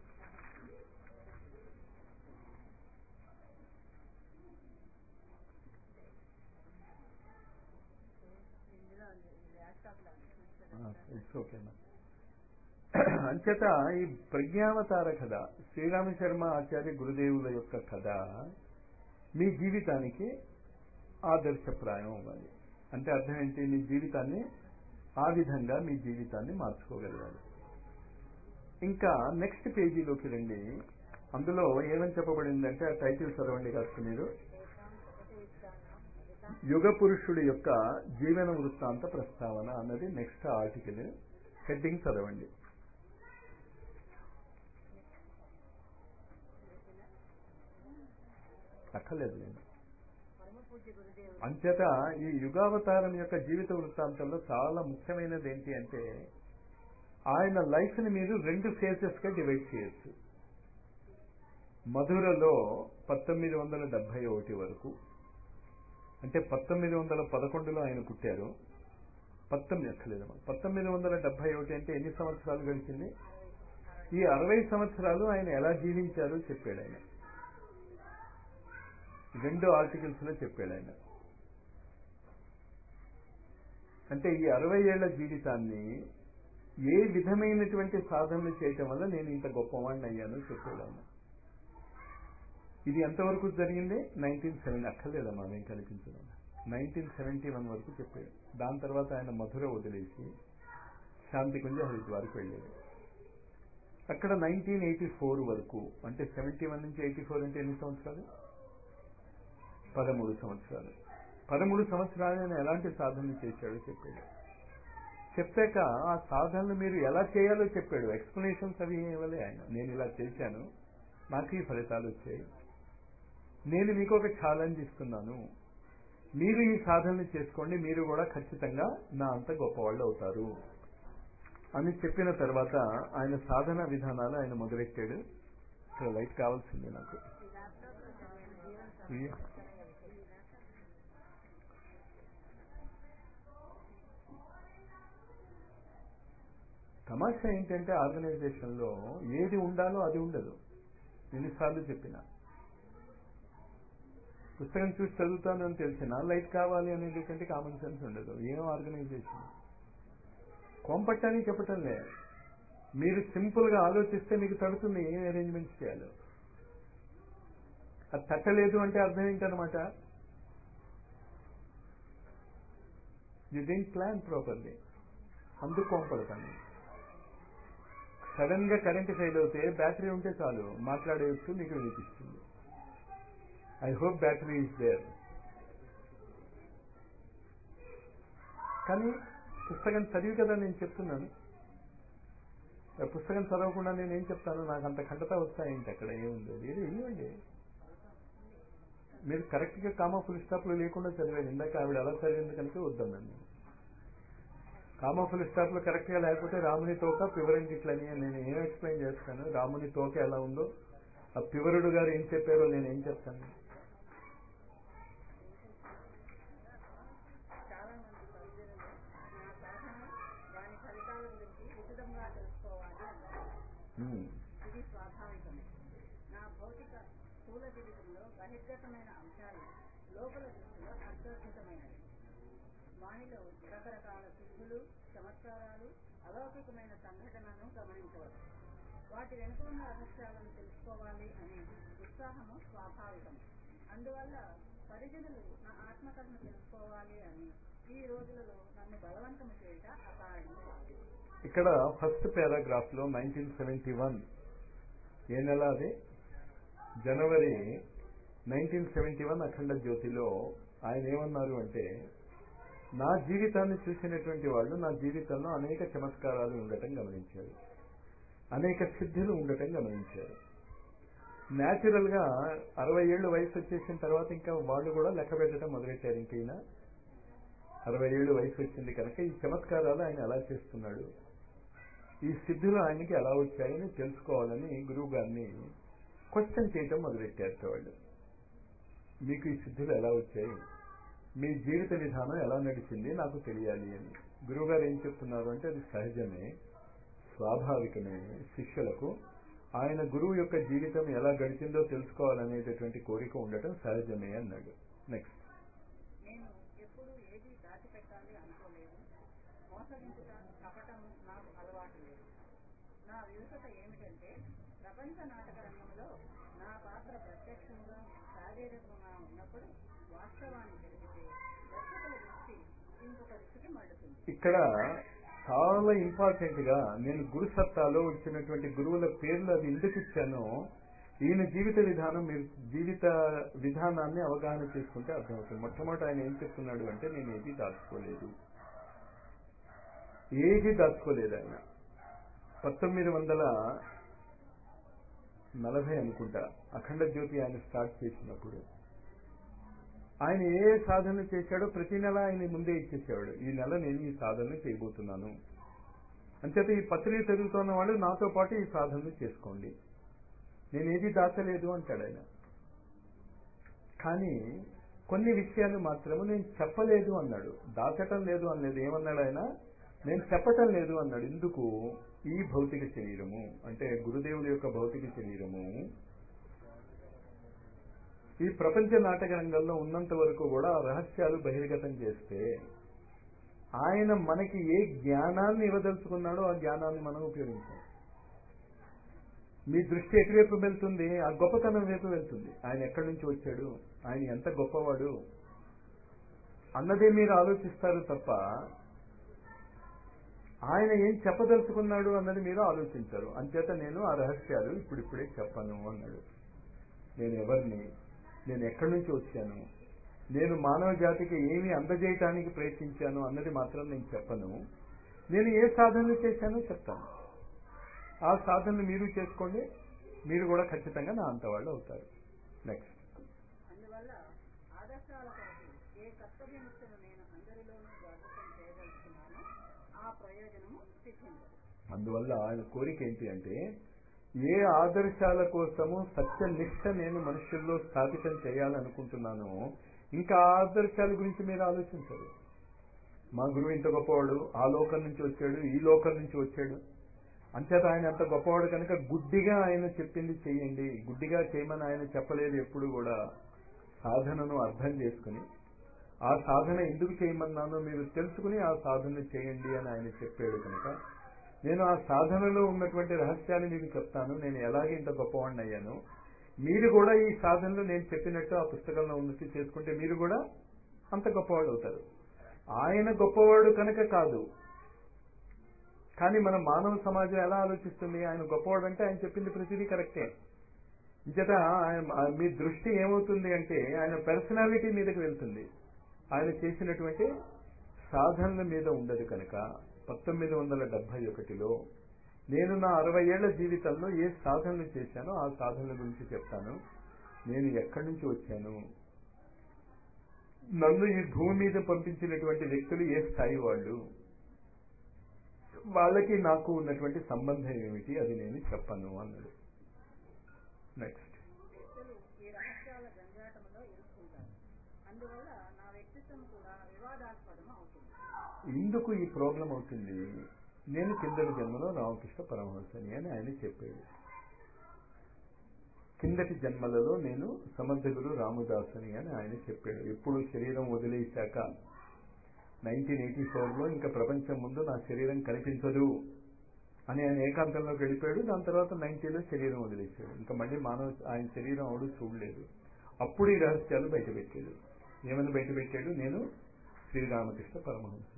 ఇట్స్ ఓకే అంచేత ఈ ప్రజ్ఞావతార కథ శ్రీరామ శర్మ ఆచార్య గురుదేవుల యొక్క కథ మీ జీవితానికి ఆదర్శప్రాయం అవ్వాలి అంటే అర్థం ఏంటి మీ జీవితాన్ని ఆ విధంగా మీ జీవితాన్ని మార్చుకోగలగాలి ఇంకా నెక్స్ట్ పేజీలోకి రండి అందులో ఏమని చెప్పబడిందంటే ఆ టైటిల్ చదవండి కాస్త మీరు యుగ పురుషుడి యొక్క జీవన వృత్తాంత ప్రస్తావన అన్నది నెక్స్ట్ ఆర్టికల్ హెడ్డింగ్ చదవండి అక్కర్లేదు నేను పరమ పూజ్య గురుదేవుడు అంచేత ఈ యుగావతారం యొక్క జీవిత వృత్తాంతంలో చాలా ముఖ్యమైనది ఏంటి అంటే ఆయన లైఫ్ని మీరు రెండు ఫేజెస్గా డివైడ్ చేయొచ్చు మధురలో పంతొమ్మిది వందల డెబ్భై ఒకటి వరకు అంటే పంతొమ్మిది వందల పదకొండులో ఆయన పుట్టారు పంతొమ్మిది ఎక్కలేదమ్మా పంతొమ్మిది వందల డెబ్బై ఒకటి అంటే ఎన్ని సంవత్సరాలు గడిచింది ఈ అరవై సంవత్సరాలు ఆయన ఎలా జీవించారో చెప్పాడు ఆయన రెండు ఆర్టికల్స్ లో చెప్పాడు ఆయన అంటే ఈ అరవై ఏళ్ల జీవితాన్ని ఏ విధమైనటువంటి సాధనలు చేయటం వల్ల నేను ఇంత గొప్పవాడిని అయ్యానో చెప్పాడు ఆయన ఇది ఎంతవరకు జరిగింది నైన్టీన్ సెవెన్ అక్కర్లేదమ్మా మేము కనిపించడం నైన్టీన్ సెవెంటీ వన్ వరకు చెప్పాడు దాని తర్వాత ఆయన మధుర వదిలేసి శాంతి కుంజ హరిద్వార్కి వెళ్ళాడు అక్కడ నైన్టీన్ ఎయిటీ ఫోర్ వరకు అంటే సెవెంటీ వన్ నుంచి ఎయిటీ ఫోర్ అంటే ఎన్ని సంవత్సరాలు పదమూడు సంవత్సరాలు పదమూడు సంవత్సరాలు ఆయన ఎలాంటి సాధనలు చేశాడో చెప్పాడు చెప్పాక ఆ సాధనలు మీరు ఎలా చేయాలో చెప్పాడు ఎక్స్ప్లెనేషన్స్ అవి ఇవ్వలే ఆయన నేను ఇలా చేశాను నాకు ఈ ఫలితాలు వచ్చాయి నేను మీకు ఒక ఛాలెంజ్ ఇస్తున్నాను మీరు ఈ సాధనలు చేసుకోండి మీరు కూడా ఖచ్చితంగా నా అంత గొప్పవాళ్ళు అవుతారు అని చెప్పిన తర్వాత ఆయన సాధన విధానాలు ఆయన మొదలెట్టాడు ఇక్కడ లైట్ కావాల్సిందే నాకు ఈ- తమాషా ఏంటంటే ఆర్గనైజేషన్లో ఏది ఉండాలో అది ఉండదు ఎన్నిసార్లు చెప్పినా పుస్తకం చూసి చదువుతానని తెలిసిన లైట్ కావాలి అనేటటువంటి కామన్ సెన్స్ ఉండదు ఏం ఆర్గనైజేషన్ కోంపట్టని చెప్పటం లే మీరు సింపుల్ గా ఆలోచిస్తే మీకు తడుతుంది ఏం అరేంజ్మెంట్స్ చేయాలో అది తట్టలేదు అంటే అర్థం ఏంటనమాట యు డెంట్ ప్లాన్ ప్రాపర్లీ అందుకు కోంపడతాను సడన్ గా కరెంట్ ఫెయిల్ అవుతే బ్యాటరీ ఉంటే చాలు మాట్లాడేయచ్చు మీకు వినిపిస్తుంది I hope battery is there కానీ పుస్తకం చదివి కదా నేను చెప్తున్నాను ఆ పుస్తకం చదవకుండా నేను ఏం చెప్తాను నాకు అంత ఖండత వస్తాయేంటి అక్కడ ఏముంది ఏది ఇవ్వండి మీరు కరెక్ట్గా కామా ఫుల్ స్టాప్లు లేకుండా చదివారు ఇందాక ఆవిడ ఎలా చదివింది కనుక వద్దన్నాను నేను కామా ఫుల్ స్టాప్లు కరెక్ట్గా లేకపోతే రాముని తోక పివరండి ఇట్లని నేను ఏం ఎక్స్ప్లెయిన్ చేస్తాను రాముని తోక ఎలా ఉందో ఆ పివరుడు గారు ఏం చెప్పారో నేను ఏం చెప్తాను చాలా మంది సభ్యులు నా సాధన దాని ఫలితాల గురించి ఉచితంగా తెలుసుకోవాలి అన్నారు ఉమ్. ఇది స్వాభావికమే నా భౌతిక స్థూల జీవితంలో బహిర్గతమైన అంశాలు లోపల దృష్టిలో అర్థోచితమైనవి వానిలో రకరకాల సిద్ధులు చమత్కారాలు అలౌకికమైన సంఘటనను గమనించవచ్చు వాటి వెనుక ఉన్న రహస్యాలను తెలుసుకోవాలి అనే ఉత్సాహము స్వాభావికం అందువల్ల పరిజనులు నా ఆత్మకథను తెలుసుకోవాలి అని ఈ రోజులలో నన్ను బలవంతము చేయుట అకారణము కాదు ఇక్కడ ఫస్ట్ పారాగ్రాఫ్ లో నైన్టీన్ సెవెంటీ వన్ ఏ నెల అది జనవరి నైన్టీన్ సెవెంటీ వన్ అఖండ జ్యోతిలో ఆయన ఏమన్నారు అంటే నా జీవితాన్ని చూసినటువంటి వాళ్ళు నా జీవితంలో అనేక చమత్కారాలు ఉండటం గమనించారు అనేక సిద్ధులు ఉండటం గమనించారు న్యాచురల్ గా అరవై ఏళ్ళు వయసు వచ్చేసిన తర్వాత ఇంకా వాళ్ళు కూడా లెక్క పెట్టడం మొదలెట్టారు ఇంకైనా అరవై ఏళ్ళు వయసు వచ్చింది కనుక ఈ చమత్కారాలు ఆయన ఎలా చేస్తున్నాడు ఈ సిద్ధులు ఆయనకి ఎలా వచ్చాయని తెలుసుకోవాలని గురువు గారిని క్వశ్చన్ చేయటం మొదలెట్టారు వాళ్ళు మీకు ఈ సిద్ధులు ఎలా వచ్చాయి మీ జీవిత విధానం ఎలా నడిచింది నాకు తెలియాలి అని గురువు గారు ఏం చెప్తున్నారు అంటే అది సహజమే స్వాభావికమే శిష్యులకు ఆయన గురువు యొక్క జీవితం ఎలా గడిచిందో తెలుసుకోవాలనేటటువంటి కోరిక ఉండటం సహజమే అన్నాడు నెక్స్ట్ నేను ఎప్పుడూ ఏది దాచిపెట్టాలి అనుకోలేదు మోసగించుట కపటము నాకు అలవాటు లేదు నా వివసత ఏమిటంటే ప్రపంచ నాటక రంగంలో నా పాత్ర ప్రత్యక్షంగా శారీరకంగా ఉన్నప్పుడు వాస్తవాన్ని తెలిపితే దర్శకుల దృష్టి ఇంకొక దిశకి మళ్ళుతుంది ఇక్కడ చాలా ఇంపార్టెంట్ గా నేను గురు సత్తాలో వచ్చినటువంటి గురువుల పేర్లు అది ఎందుకు ఇచ్చానో ఈయన జీవిత విధానం మీరు జీవిత విధానాన్ని అవగాహన చేసుకుంటే అర్థమవుతుంది మొట్టమొదటి ఆయన ఏం చెప్తున్నాడు అంటే నేను ఏది దాచుకోలేదు ఏది దాచుకోలేదు ఆయన పంతొమ్మిది వందల నలభై అనుకుంటా అఖండ జ్యోతి ఆయన స్టార్ట్ చేసినప్పుడు ఆయన ఏ సాధన చేశాడో ప్రతి నెల ఆయన ముందే ఇచ్చేసేవాడు ఈ నెల నేను ఈ సాధన చేయబోతున్నాను అంచేత ఈ పత్రిక చదువుతున్న వాళ్ళు నాతో పాటు ఈ సాధనలు చేసుకోండి నేను ఏది దాచలేదు అంటాడు ఆయన కానీ కొన్ని విషయాలు మాత్రము నేను చెప్పలేదు అన్నాడు దాచటం లేదు అనలేదు ఏమన్నాడు ఆయన నేను చెప్పటం లేదు అన్నాడు ఎందుకు ఈ భౌతిక శరీరము అంటే గురుదేవుడి యొక్క భౌతిక శరీరము ఈ ప్రపంచ నాటక రంగంలో ఉన్నంత వరకు కూడా ఆ రహస్యాలు బహిర్గతం చేస్తే ఆయన మనకి ఏ జ్ఞానాన్ని ఇవ్వదలుచుకున్నాడో ఆ జ్ఞానాన్ని మనం ఉపయోగించాలి మీ దృష్టి ఎటువైపు వెళ్తుంది ఆ గొప్పతనం వైపు వెళ్తుంది ఆయన ఎక్కడి నుంచి వచ్చాడు ఆయన ఎంత గొప్పవాడు అన్నదే మీరు ఆలోచిస్తారు తప్ప ఆయన ఏం చెప్పదలుచుకున్నాడు అన్నది మీరు ఆలోచించరు అంచేత నేను ఆ రహస్యాలు ఇప్పుడిప్పుడే చెప్పను అన్నాడు నేను ఎవరిని నేను ఎక్కడి నుంచి వచ్చాను నేను మానవ జాతికి ఏమి అందజేయటానికి ప్రయత్నించాను అన్నది మాత్రం నేను చెప్పను నేను ఏ సాధనలు చేశానో చెప్తాను ఆ సాధనలు మీరు చేసుకోండి మీరు కూడా ఖచ్చితంగా నా అంత వాళ్ళు అవుతారు నెక్స్ట్ అందువల్ల ఆదర్శాల కొరకు ఏ కర్తవ్యనిష్టను నేను అందరిలోనూ జాగృతం చేయదలుచుకున్నానో ఆ ప్రయోజనము సిద్ధించదు అందువల్ల ఆయన కోరిక ఏంటి అంటే ఏ ఆదర్శాల కోసము సత్యనిష్ట నేను మనుషుల్లో స్థాపితం చేయాలనుకుంటున్నానో ఇంకా ఆ ఆదర్శాల గురించి మీరు ఆలోచించరు మా గురువు ఇంత గొప్పవాడు ఆ లోకం నుంచి వచ్చాడు ఈ లోకం నుంచి వచ్చాడు అంచేత ఆయన అంత గొప్పవాడు కనుక గుడ్డిగా ఆయన చెప్పింది చేయండి గుడ్డిగా చేయమని ఆయన చెప్పలేదు ఎప్పుడు కూడా సాధనను అర్థం చేసుకుని ఆ సాధన ఎందుకు చేయమన్నానో మీరు తెలుసుకుని ఆ సాధన చేయండి అని ఆయన చెప్పాడు కనుక నేను ఆ సాధనలో ఉన్నటువంటి రహస్యాన్ని మీకు చెప్తాను నేను ఎలాగే ఇంత గొప్పవాడిని అయ్యాను మీరు కూడా ఈ సాధనలో నేను చెప్పినట్టు ఆ పుస్తకంలో ఉన్నట్టు చేసుకుంటే మీరు కూడా అంత గొప్పవాడు అవుతారు ఆయన గొప్పవాడు కనుక కాదు కానీ మన మానవ సమాజం ఎలా ఆలోచిస్తుంది ఆయన గొప్పవాడు అంటే ఆయన చెప్పింది ప్రతిదీ కరెక్టే ఇంచేత ఆయన మీ దృష్టి ఏమవుతుంది అంటే ఆయన పర్సనాలిటీ మీదకి వెళ్తుంది ఆయన చేసినటువంటి సాధనల మీద ఉండదు కనుక పంతొమ్మిది వందల డెబ్బై ఒకటిలో నేను నా అరవై ఏళ్ల జీవితంలో ఏ సాధనలు చేశానో ఆ సాధనల గురించి చెప్తాను నేను ఎక్కడి నుంచి వచ్చాను నన్ను ఈ భూమి మీద పంపించినటువంటి వ్యక్తులు ఏ స్థాయి వాళ్ళు వాళ్ళకి నాకు ఉన్నటువంటి సంబంధం ఏమిటి అది నేను చెప్పను అన్నాడు నెక్స్ట్ వ్యక్తులు ఈ రహస్యాల జంజాటంలో ఇరుక్కుంటారు అందువల్ల నా వ్యక్తిత్వం కూడా వివాదాస్పదం అవుతుంది ఎందుకు ఈ ప్రాబ్లం అవుతుంది నేను కిందటి జన్మలో రామకృష్ణ పరమహంసని అని ఆయన చెప్పాడు కిందటి జన్మలలో నేను సమర్థగురు రామదాసుని అని ఆయన చెప్పాడు ఎప్పుడు శరీరం వదిలేశాక నైన్టీన్ ఎయిటీ ఫోర్లో ఇంకా ప్రపంచం ముందు నా శరీరం కనిపించదు అని ఆయన ఏకాంతంలోకి వెళ్ళిపోయాడు దాని తర్వాత నైన్టీలో శరీరం వదిలేశాడు ఇంకా మళ్ళీ మానవ ఆయన శరీరం అవడు చూడలేదు అప్పుడు ఈ రహస్యాలు బయటపెట్టాడు ఏమని బయటపెట్టాడు నేను శ్రీరామకృష్ణ పరమహంస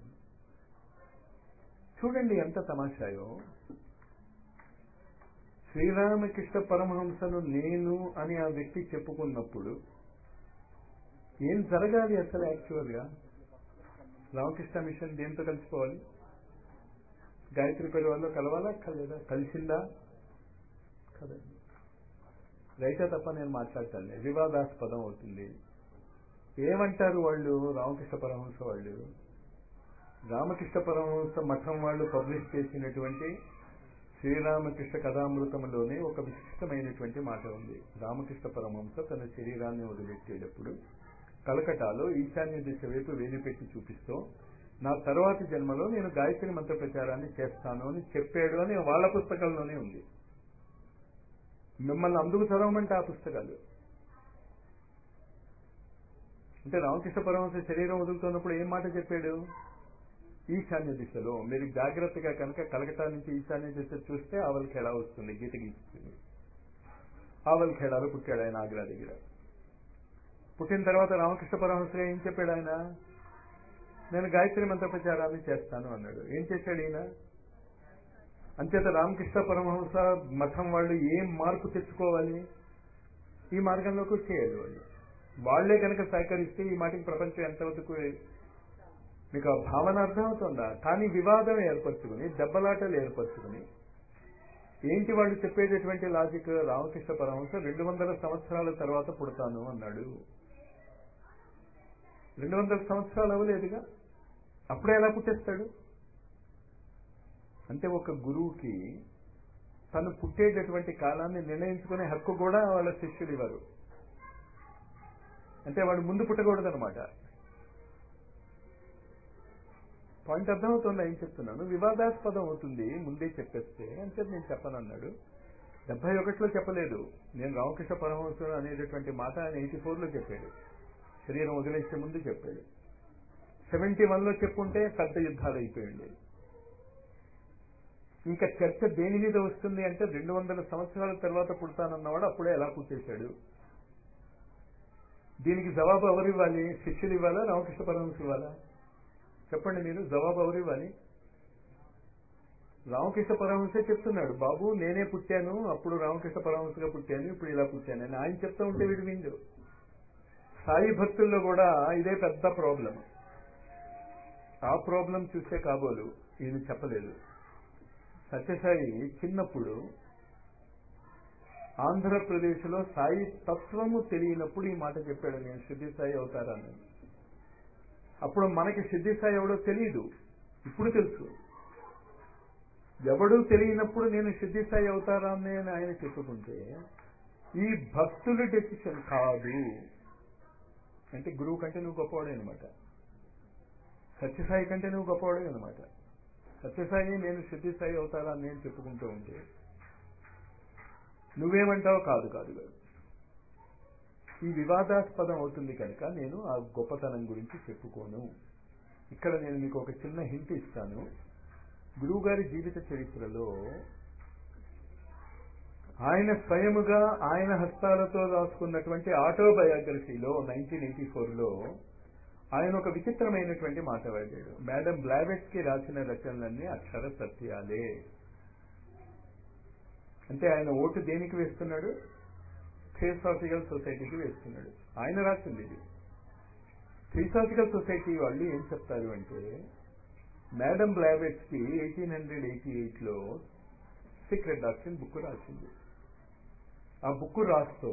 చూడండి ఎంత తమాషాయో శ్రీరామకృష్ణ పరమహంసను నేను అని ఆ వ్యక్తి చెప్పుకున్నప్పుడు ఏం జరగాలి అసలు యాక్చువల్గా రామకృష్ణ మిషన్ దేంతో కలిసిపోవాలి గాయత్రి పరివారంలో కలవాలా కలదా కలిసిందా కదండి రైతే తప్ప నేను మాట్లాడతాను వివాదాస్పదం అవుతుంది ఏమంటారు వాళ్ళు రామకృష్ణ పరమహంస వాళ్ళు రామకృష్ణ పరమహంస మఠం వాళ్ళు పబ్లిష్ చేసినటువంటి శ్రీరామకృష్ణ కథామృతంలోనే ఒక విశిష్టమైనటువంటి మాట ఉంది రామకృష్ణ పరమహంస తన శరీరాన్ని వదిలిపెట్టేటప్పుడు కలకటాలో ఈశాన్య దిశ వైపు వేలిపెట్టి చూపిస్తూ నా తర్వాతి జన్మలో నేను గాయత్రి మంత్ర ప్రచారాన్ని చేస్తాను అని చెప్పాడు అని వాళ్ళ పుస్తకాల్లోనే ఉంది మిమ్మల్ని అందుకు చదవమంటే ఆ పుస్తకాలు అంటే రామకృష్ణ పరమహంస శరీరం వదులుతున్నప్పుడు ఏం మాట చెప్పాడు ఈశాన్య దిశలో మీరు జాగ్రత్తగా కనుక కలకటా నుంచి ఈశాన్య దిశ చూస్తే ఆవల్ ఖేడా వస్తుంది గీత గీస్తుంది ఆవల్ ఖేడాలో పుట్టాడు ఆయన ఆగ్రా దగ్గర పుట్టిన తర్వాత రామకృష్ణ పరమహంస ఏం చెప్పాడు ఆయన నేను గాయత్రి మంత్ర ప్రచారాన్ని చేస్తాను అన్నాడు ఏం చేశాడు ఈయన అంచేత రామకృష్ణ పరమహంస మఠం వాళ్ళు ఏం మార్పు తెచ్చుకోవాలి ఈ మార్గంలోకి వచ్చేయాలి వాళ్ళు వాళ్లే కనుక సహకరిస్తే ఈ మాటికి ప్రపంచం ఎంతవరకు మీకు ఆ భావన అర్థమవుతుందా కానీ వివాదం ఏర్పరచుకుని దెబ్బలాటలు ఏర్పరచుకుని ఏంటి వాళ్ళు చెప్పేటటువంటి లాజిక్ రామకృష్ణ పరమహంస రెండు వందల సంవత్సరాల తర్వాత పుడతాను అన్నాడు రెండు వందల సంవత్సరాలు అవ్వలేదుగా అప్పుడే ఎలా పుట్టేస్తాడు అంటే ఒక గురువుకి తను పుట్టేటటువంటి కాలాన్ని నిర్ణయించుకునే హక్కు కూడా వాళ్ళ శిష్యులు ఇవ్వరు అంటే వాడు ముందు పుట్టకూడదనమాట పాయింట్ అర్థమవుతుంది ఏం చెప్తున్నాను వివాదాస్పదం అవుతుంది ముందే చెప్పేస్తే అంటే నేను చెప్పనన్నాడు డెబ్బై ఒకటిలో చెప్పలేదు నేను రామకృష్ణ పరమహంసుడు అనేటటువంటి మాట ఆయన ఎయిటీ ఫోర్లో చెప్పాడు శరీరం వదిలేసే ముందు చెప్పాడు సెవెంటీ వన్లో చెప్పుంటే పెద్ద యుద్ధాలు అయిపోయింది ఇంకా చర్చ దేని మీద వస్తుంది అంటే రెండు వందల సంవత్సరాల తర్వాత పుడతానన్నవాడు అప్పుడే ఎలా పుట్టేశాడు దీనికి జవాబు ఎవరు ఇవ్వాలి శిష్యులు ఇవ్వాలా రామకృష్ణ పరమహంసులు ఇవ్వాలా చెప్పండి మీరు జవాబు ఎవరు ఇవ్వాలి రామకృష్ణ పరమహంసే చెప్తున్నాడు బాబు నేనే పుట్టాను అప్పుడు రామకృష్ణ పరమహంసగా పుట్టాను ఇప్పుడు ఇలా పుట్టాను అని ఆయన చెప్తా ఉంటే వీడు విండు సాయి భక్తుల్లో కూడా ఇదే పెద్ద ప్రాబ్లం ఆ ప్రాబ్లం చూసే కాబోలు ఈయన చెప్పలేదు సత్యసాయి చిన్నప్పుడు ఆంధ్రప్రదేశ్లో సాయి తత్వము తెలియనప్పుడు ఈ మాట చెప్పాడు నేను సిద్ధి సాయి అవుతారాను అప్పుడు మనకి సిద్ధి సాయి ఎవడో తెలియదు ఇప్పుడు తెలుసు ఎవడూ తెలియనప్పుడు నేను సిద్ధి సాయి అవుతారాన్ని అని ఆయన చెప్పుకుంటే ఈ భక్తుల డెసిషన్ కాదు అంటే గురువు కంటే నువ్వు గొప్పవాడే అనమాట సత్యసాయి కంటే నువ్వు గొప్పవాడే అనమాట సత్యసాయి నేను సిద్ధి సాయి అవుతారా అని నేను చెప్పుకుంటూ ఉంటే నువ్వేమంటావు కాదు కాదు కాదు ఈ వివాదాస్పదం అవుతుంది కనుక నేను ఆ గొప్పతనం గురించి చెప్పుకోను ఇక్కడ నేను మీకు ఒక చిన్న హింట్ ఇస్తాను గురువుగారి జీవిత చరిత్రలో ఆయన స్వయముగా ఆయన హస్తాలతో రాసుకున్నటువంటి ఆటోబయోగ్రఫీలో నైన్టీన్ ఎయిటీ ఫోర్లో ఆయన ఒక విచిత్రమైనటువంటి మాట వాడాడు మేడం బ్లావెట్స్ కి రాసిన రచనలన్నీ అక్షర సత్యాలే అంటే ఆయన ఓటు దేనికి వేస్తున్నాడు థియోసాఫికల్ సొసైటీకి వేస్తున్నాడు ఆయన రాసింది ఇది థియోసాఫికల్ సొసైటీ వాళ్ళు ఏం చెప్తారు అంటే మేడం బ్లావెట్స్ కి ఎయిటీన్ హండ్రెడ్ ఎయిటీ ఎయిట్ లో సీక్రెట్ డాక్టర్ బుక్ రాసింది ఆ బుక్ రాస్తూ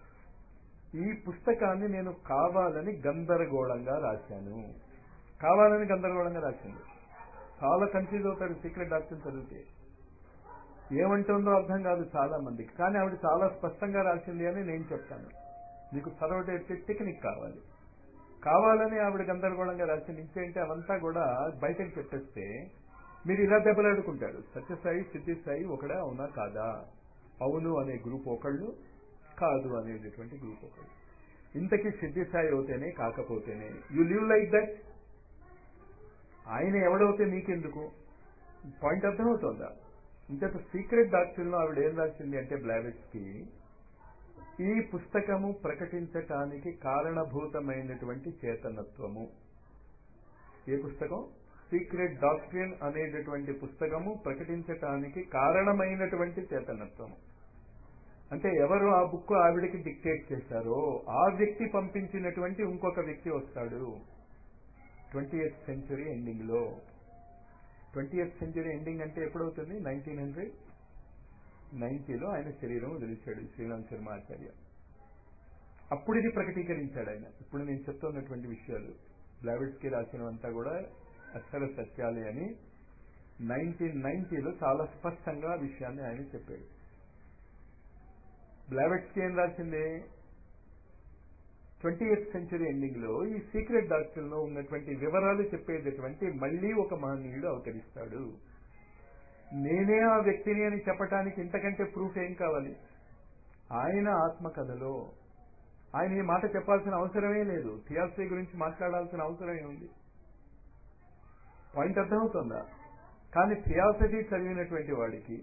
ఈ పుస్తకాన్ని నేను కావాలని గందరగోళంగా రాశాను కావాలని గందరగోళంగా రాసింది చాలా కన్ఫ్యూజ్ అవుతాడు సీక్రెట్ డాక్టర్ చదివితే ఏమంటుందో అర్థం కాదు చాలా మందికి కానీ ఆవిడ చాలా స్పష్టంగా రాసింది అని నేను చెప్తాను మీకు చదవటే టెక్నిక్ కావాలి కావాలని ఆవిడ గందరగోళంగా రాసింది ఇంకేంటి అవంతా కూడా బయటకు చెప్పేస్తే మీరు ఇలా దెబ్బలాడుకుంటారు సత్యసాయి సిద్ధిసాయి ఒకడే అవునా కాదా అవును అనే గ్రూప్ ఒకళ్ళు కాదు అనేటటువంటి గ్రూప్ ఒకళ్ళు ఇంతకీ సిద్ధిసాయి అవుతేనే కాకపోతేనే యు లివ్ లైక్ దట్ ఆయన ఎవడవుతే మీకెందుకు పాయింట్ అర్థమవుతుందా ఇంత సీక్రెట్ డాక్టర్లో ఆవిడ ఏం రాసింది అంటే బ్లావెట్స్ కి ఈ పుస్తకము ప్రకటించటానికి కారణభూతమైనటువంటి చేతనత్వము ఏ పుస్తకం సీక్రెట్ డాక్ట్రిన్ అనేటటువంటి పుస్తకము ప్రకటించటానికి కారణమైనటువంటి చేతనత్వము అంటే ఎవరు ఆ బుక్ ఆవిడకి డిక్టేట్ చేశారో ఆ వ్యక్తి పంపించినటువంటి ఇంకొక వ్యక్తి వస్తాడు ట్వంటీ ఎయిత్ సెంచురీ ఎండింగ్ లో ట్వంటీ ఎయిత్ సెంచురీ ఎండింగ్ అంటే ఎప్పుడవుతుంది నైన్టీన్ హండ్రెడ్ నైన్టీలో ఆయన శరీరం వదిలిచాడు శ్రీరామ్ శర్మ ఆచార్య అప్పుడు ఇది ప్రకటీకరించాడు ఆయన ఇప్పుడు నేను చెప్తున్నటువంటి విషయాలు బ్లావెట్స్కి రాసినవంతా కూడా అక్షర సత్యాలే అని నైన్టీన్ నైన్టీలో చాలా స్పష్టంగా ఆ విషయాన్ని ఆయన చెప్పాడు బ్లావెట్స్కి ఏం రాసింది ట్వంటీ ఎయిత్ సెంచురీ ఎండింగ్ లో ఈ సీక్రెట్ డాక్టర్ లో ఉన్నటువంటి వివరాలు చెప్పేటటువంటి మళ్ళీ ఒక మహనీయుడు అవతరిస్తాడు నేనే ఆ వ్యక్తిని అని చెప్పటానికి ఇంతకంటే ప్రూఫ్ ఏం కావాలి ఆయన ఆత్మకథలో ఆయన ఈ మాట చెప్పాల్సిన అవసరమే లేదు థియాసీ గురించి మాట్లాడాల్సిన అవసరమే ఉంది పాయింట్ అర్థమవుతుందా కానీ థియాసటీ చదివినటువంటి వాడికి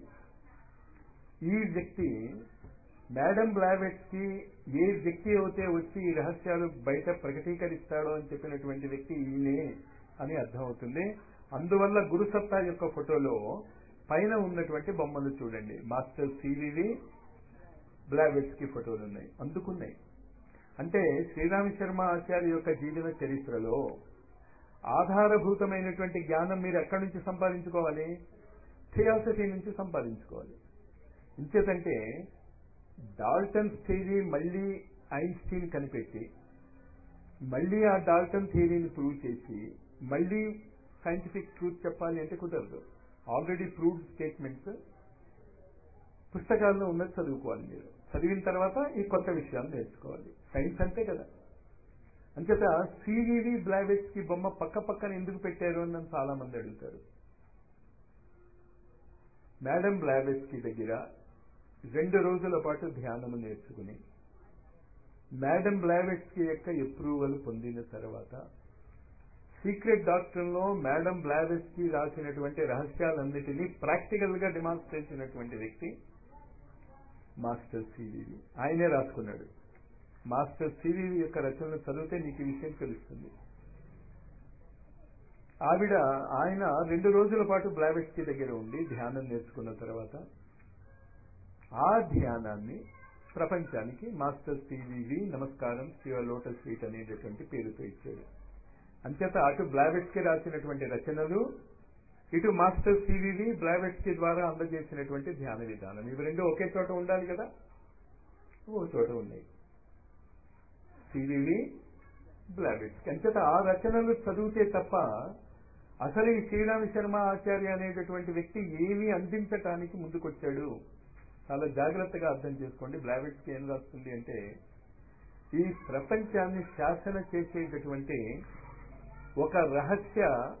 ఈ వ్యక్తి మేడం బ్లావెట్స్ కి ఏ వ్యక్తి అయితే వచ్చి ఈ రహస్యాలు బయట ప్రకటీకరిస్తాడో అని చెప్పినటువంటి వ్యక్తి ఈయనే అని అర్థమవుతుంది అందువల్ల గురుసత్తా యొక్క ఫోటోలో పైన ఉన్నటువంటి బొమ్మలు చూడండి మాస్టర్ సివివి బ్లావెట్స్ కి ఫోటోలు ఉన్నాయి అందుకున్నాయి అంటే శ్రీరామ శర్మ ఆచార్య యొక్క జీవన చరిత్రలో ఆధారభూతమైనటువంటి జ్ఞానం మీరు ఎక్కడి నుంచి సంపాదించుకోవాలి థియాసఫీ నుంచి సంపాదించుకోవాలి ఇంచేతంటే డాల్టన్ థియరీ మళ్ళీ ఐన్స్టీన్ కనిపెట్టి మళ్ళీ ఆ డాల్టన్ థియరీని ప్రూవ్ చేసి మళ్ళీ సైంటిఫిక్ ట్రూత్ చెప్పాలి అంటే కుదరదు ఆల్రెడీ ప్రూవ్డ్ స్టేట్మెంట్స్ పుస్తకాల్లో ఉన్నది చదువుకోవాలి మీరు చదివిన తర్వాత ఈ కొత్త విషయాలు నేర్చుకోవాలి సైన్స్ అంతే కదా అంచేత సివివి బ్లావెట్స్ కి బొమ్మ పక్క పక్కన ఎందుకు పెట్టారు అని నన్ను చాలా మంది అడుగుతారు మేడం బ్లావెట్స్ కి దగ్గర రెండు రోజుల పాటు ధ్యానము నేర్చుకుని మేడం బ్లావెట్స్ కి యొక్క అప్రూవల్ పొందిన తర్వాత సీక్రెట్ డాక్టర్ లో మేడం బ్లావెట్స్ కి రాసినటువంటి రహస్యాలన్నిటినీ ప్రాక్టికల్ గా డిమాన్స్ట్రేట్ చేసినటువంటి వ్యక్తి మాస్టర్ సివివి ఆయనే రాసుకున్నాడు మాస్టర్ సివివి యొక్క రచనలు చదివితే నీకు ఈ విషయం తెలుస్తుంది ఆవిడ ఆయన రెండు రోజుల పాటు బ్లావెట్స్ కి దగ్గర ఉండి ధ్యానం నేర్చుకున్న తర్వాత ఆ ధ్యానాన్ని ప్రపంచానికి మాస్టర్ సివివి నమస్కారం శివ లోటస్ ఫీట్ అనేటటువంటి పేరుతో ఇచ్చాడు అంచేత అటు బ్లావెట్స్ కి రాసినటువంటి రచనలు ఇటు మాస్టర్ సివివి బ్లావెట్స్ కి ద్వారా అందజేసినటువంటి ధ్యాన విధానం ఇవి రెండు ఒకే చోట ఉండాలి కదా ఓ చోట ఉన్నాయి సివివి బ్లావెట్స్ అంచేత ఆ రచనలు చదివితే తప్ప అసలు ఈ శ్రీరామ శర్మ ఆచార్య అనేటటువంటి వ్యక్తి ఏమీ అందించటానికి ముందుకొచ్చాడు చాలా జాగ్రత్తగా అర్థం చేసుకోండి బ్లావెట్స్ కి ఏం రాస్తుంది అంటే ఈ ప్రపంచాన్ని శాసన చేసేటటువంటి ఒక రహస్య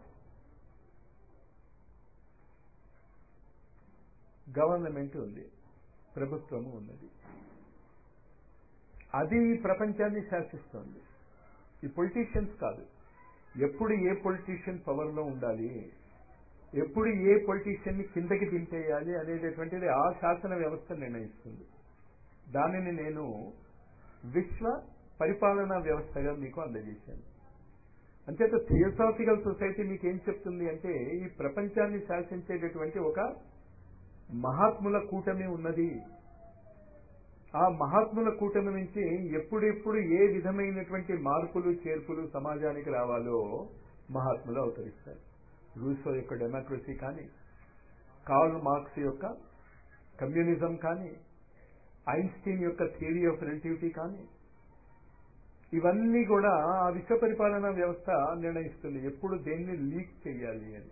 గవర్నమెంట్ ఉంది ప్రభుత్వము ఉన్నది అది ఈ ప్రపంచాన్ని శాసిస్తోంది ఈ పొలిటీషియన్స్ కాదు ఎప్పుడు ఏ పొలిటీషియన్ పవర్లో ఉండాలి ఎప్పుడు ఏ పొలిటీషియన్ ని కిందకి దింపేయాలి అనేటటువంటిది ఆ శాసన వ్యవస్థ నిర్ణయిస్తుంది దానిని నేను విశ్వ పరిపాలనా వ్యవస్థగా మీకు అందజేశాను అంచేత థియోసాఫికల్ సొసైటీ మీకు ఏం చెప్తుంది అంటే ఈ ప్రపంచాన్ని శాసించేటటువంటి ఒక మహాత్ముల కూటమి ఉన్నది ఆ మహాత్ముల కూటమి నుంచి ఎప్పుడెప్పుడు ఏ విధమైనటువంటి మార్పులు చేర్పులు సమాజానికి రావాలో మహాత్ములు అవతరిస్తారు రూసో యొక్క డెమోక్రసీ కానీ కార్ల్ మార్క్స్ యొక్క కమ్యూనిజం కానీ ఐన్స్టీన్ యొక్క థియరీ ఆఫ్ రిలేటివిటీ కానీ ఇవన్నీ కూడా ఆ విశ్వ పరిపాలనా వ్యవస్థ నిర్ణయిస్తుంది ఎప్పుడు దేన్ని లీక్ చేయాలి అని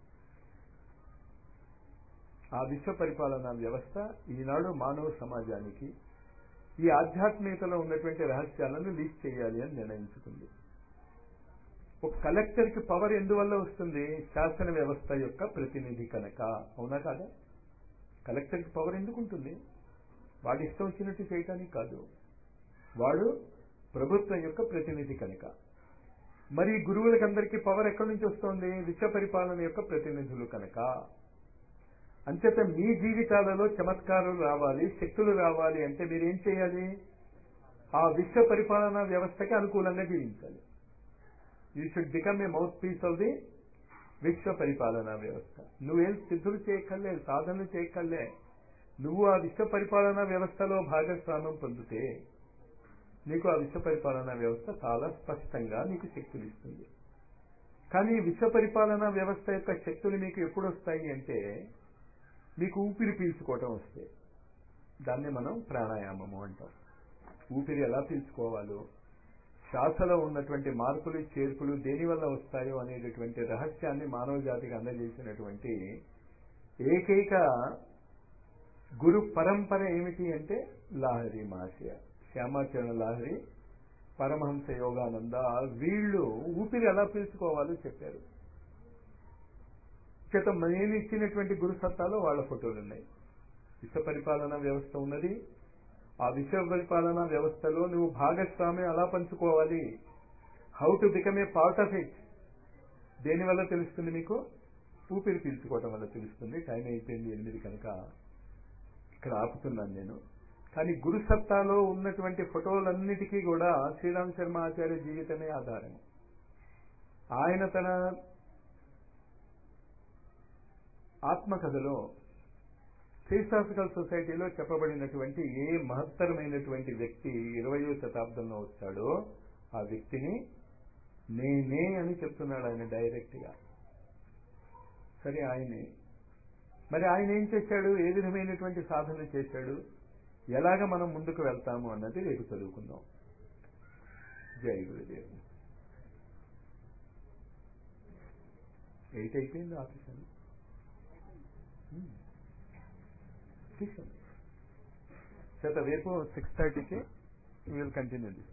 ఆ విశ్వ పరిపాలనా వ్యవస్థ ఈనాడు మానవ సమాజానికి ఈ ఆధ్యాత్మికతలో ఉన్నటువంటి రహస్యాలను లీక్ చేయాలి అని నిర్ణయించుకుంది ఒక కలెక్టర్ కి పవర్ ఎందువల్ల వస్తుంది శాసన వ్యవస్థ యొక్క ప్రతినిధి కనుక అవునా కాదా కలెక్టర్ కి పవర్ ఎందుకు ఉంటుంది వాడి ఇష్టం వచ్చినట్టు చేయటానికి కాదు వాడు ప్రభుత్వం యొక్క ప్రతినిధి కనుక మరి గురువులకందరికీ పవర్ ఎక్కడి నుంచి వస్తుంది విశ్వ పరిపాలన యొక్క ప్రతినిధులు కనుక అంచేత మీ జీవితాలలో చమత్కారాలు రావాలి శక్తులు రావాలి అంటే మీరు ఏం చేయాలి ఆ విశ్వ పరిపాలనా వ్యవస్థకి అనుకూలంగా జీవించాలి you should become a mouthpiece of the విశ్వ పరిపాలనా వ్యవస్థ నువ్వేం సిద్ధులు చేయక్కర్లే సాధనలు చేయక్కర్లే నువ్వు ఆ విశ్వ పరిపాలనా వ్యవస్థలో భాగస్వామ్యం పొందితే నీకు ఆ విశ్వ పరిపాలనా వ్యవస్థ చాలా స్పష్టంగా నీకు శక్తులు ఇస్తుంది కానీ విశ్వ పరిపాలనా వ్యవస్థ యొక్క శక్తులు మీకు ఎప్పుడు వస్తాయి అంటే మీకు ఊపిరి పీల్చుకోవటం వస్తే దాన్ని మనం ప్రాణాయామము అంటాం ఊపిరి ఎలా పీల్చుకోవాలో శ్వాసలో ఉన్నటువంటి మార్పులు చేర్పులు దేనివల్ల వస్తాయో అనేటటువంటి రహస్యాన్ని మానవ జాతికి అందజేసినటువంటి ఏకైక గురు పరంపర ఏమిటి అంటే లాహరి మహాశయ శ్యామాచరణ లాహరి పరమహంస యోగానంద వీళ్ళు ఊపిరి ఎలా పీల్చుకోవాలో చెప్పారు చేత నేను ఇచ్చినటువంటి గురు సత్తాలో వాళ్ళ ఫోటోలు ఉన్నాయి విశ్వ పరిపాలనా వ్యవస్థ ఉన్నది ఆ విశ్వ పరిపాలనా వ్యవస్థలో నువ్వు భాగస్వామ్యం ఎలా పంచుకోవాలి how to become a part of it దేనివల్ల తెలుస్తుంది మీకు ఊపిరి పీల్చుకోవటం వల్ల తెలుస్తుంది టైం అయిపోయింది ఎనిమిది కనుక ఇక్కడ ఆపుతున్నాను నేను కానీ గురు సత్తాలో ఉన్నటువంటి ఫోటోలన్నిటికీ కూడా శ్రీరామ్ శర్మ ఆచార్య జీవితమే ఆధారం ఆయన తన ఆత్మకథలో థియోసాఫికల్ సొసైటీలో చెప్పబడినటువంటి ఏ మహత్తరమైనటువంటి వ్యక్తి ఇరవయో శతాబ్దంలో వచ్చాడో ఆ వ్యక్తిని నేనే అని చెప్తున్నాడు ఆయన డైరెక్ట్ గా సరే ఆయనే మరి ఆయన ఏం చేశాడు ఏ విధమైనటువంటి సాధన చేశాడు ఎలాగ మనం ముందుకు వెళ్తాము అన్నది రేపు చదువుకుందాం జై గురుదేవ్ ఎయిట్ అయిపోయింది ఆఫీస్ అని తీసుకోండి చేత రేపు సిక్స్ థర్టీకి విల్ కంటిన్యూ దిస్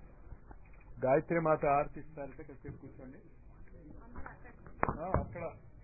గాయత్రి మాత ఆర్తి ఇస్తారంటే కాసేపు కూర్చోండి ఆ, అక్కడ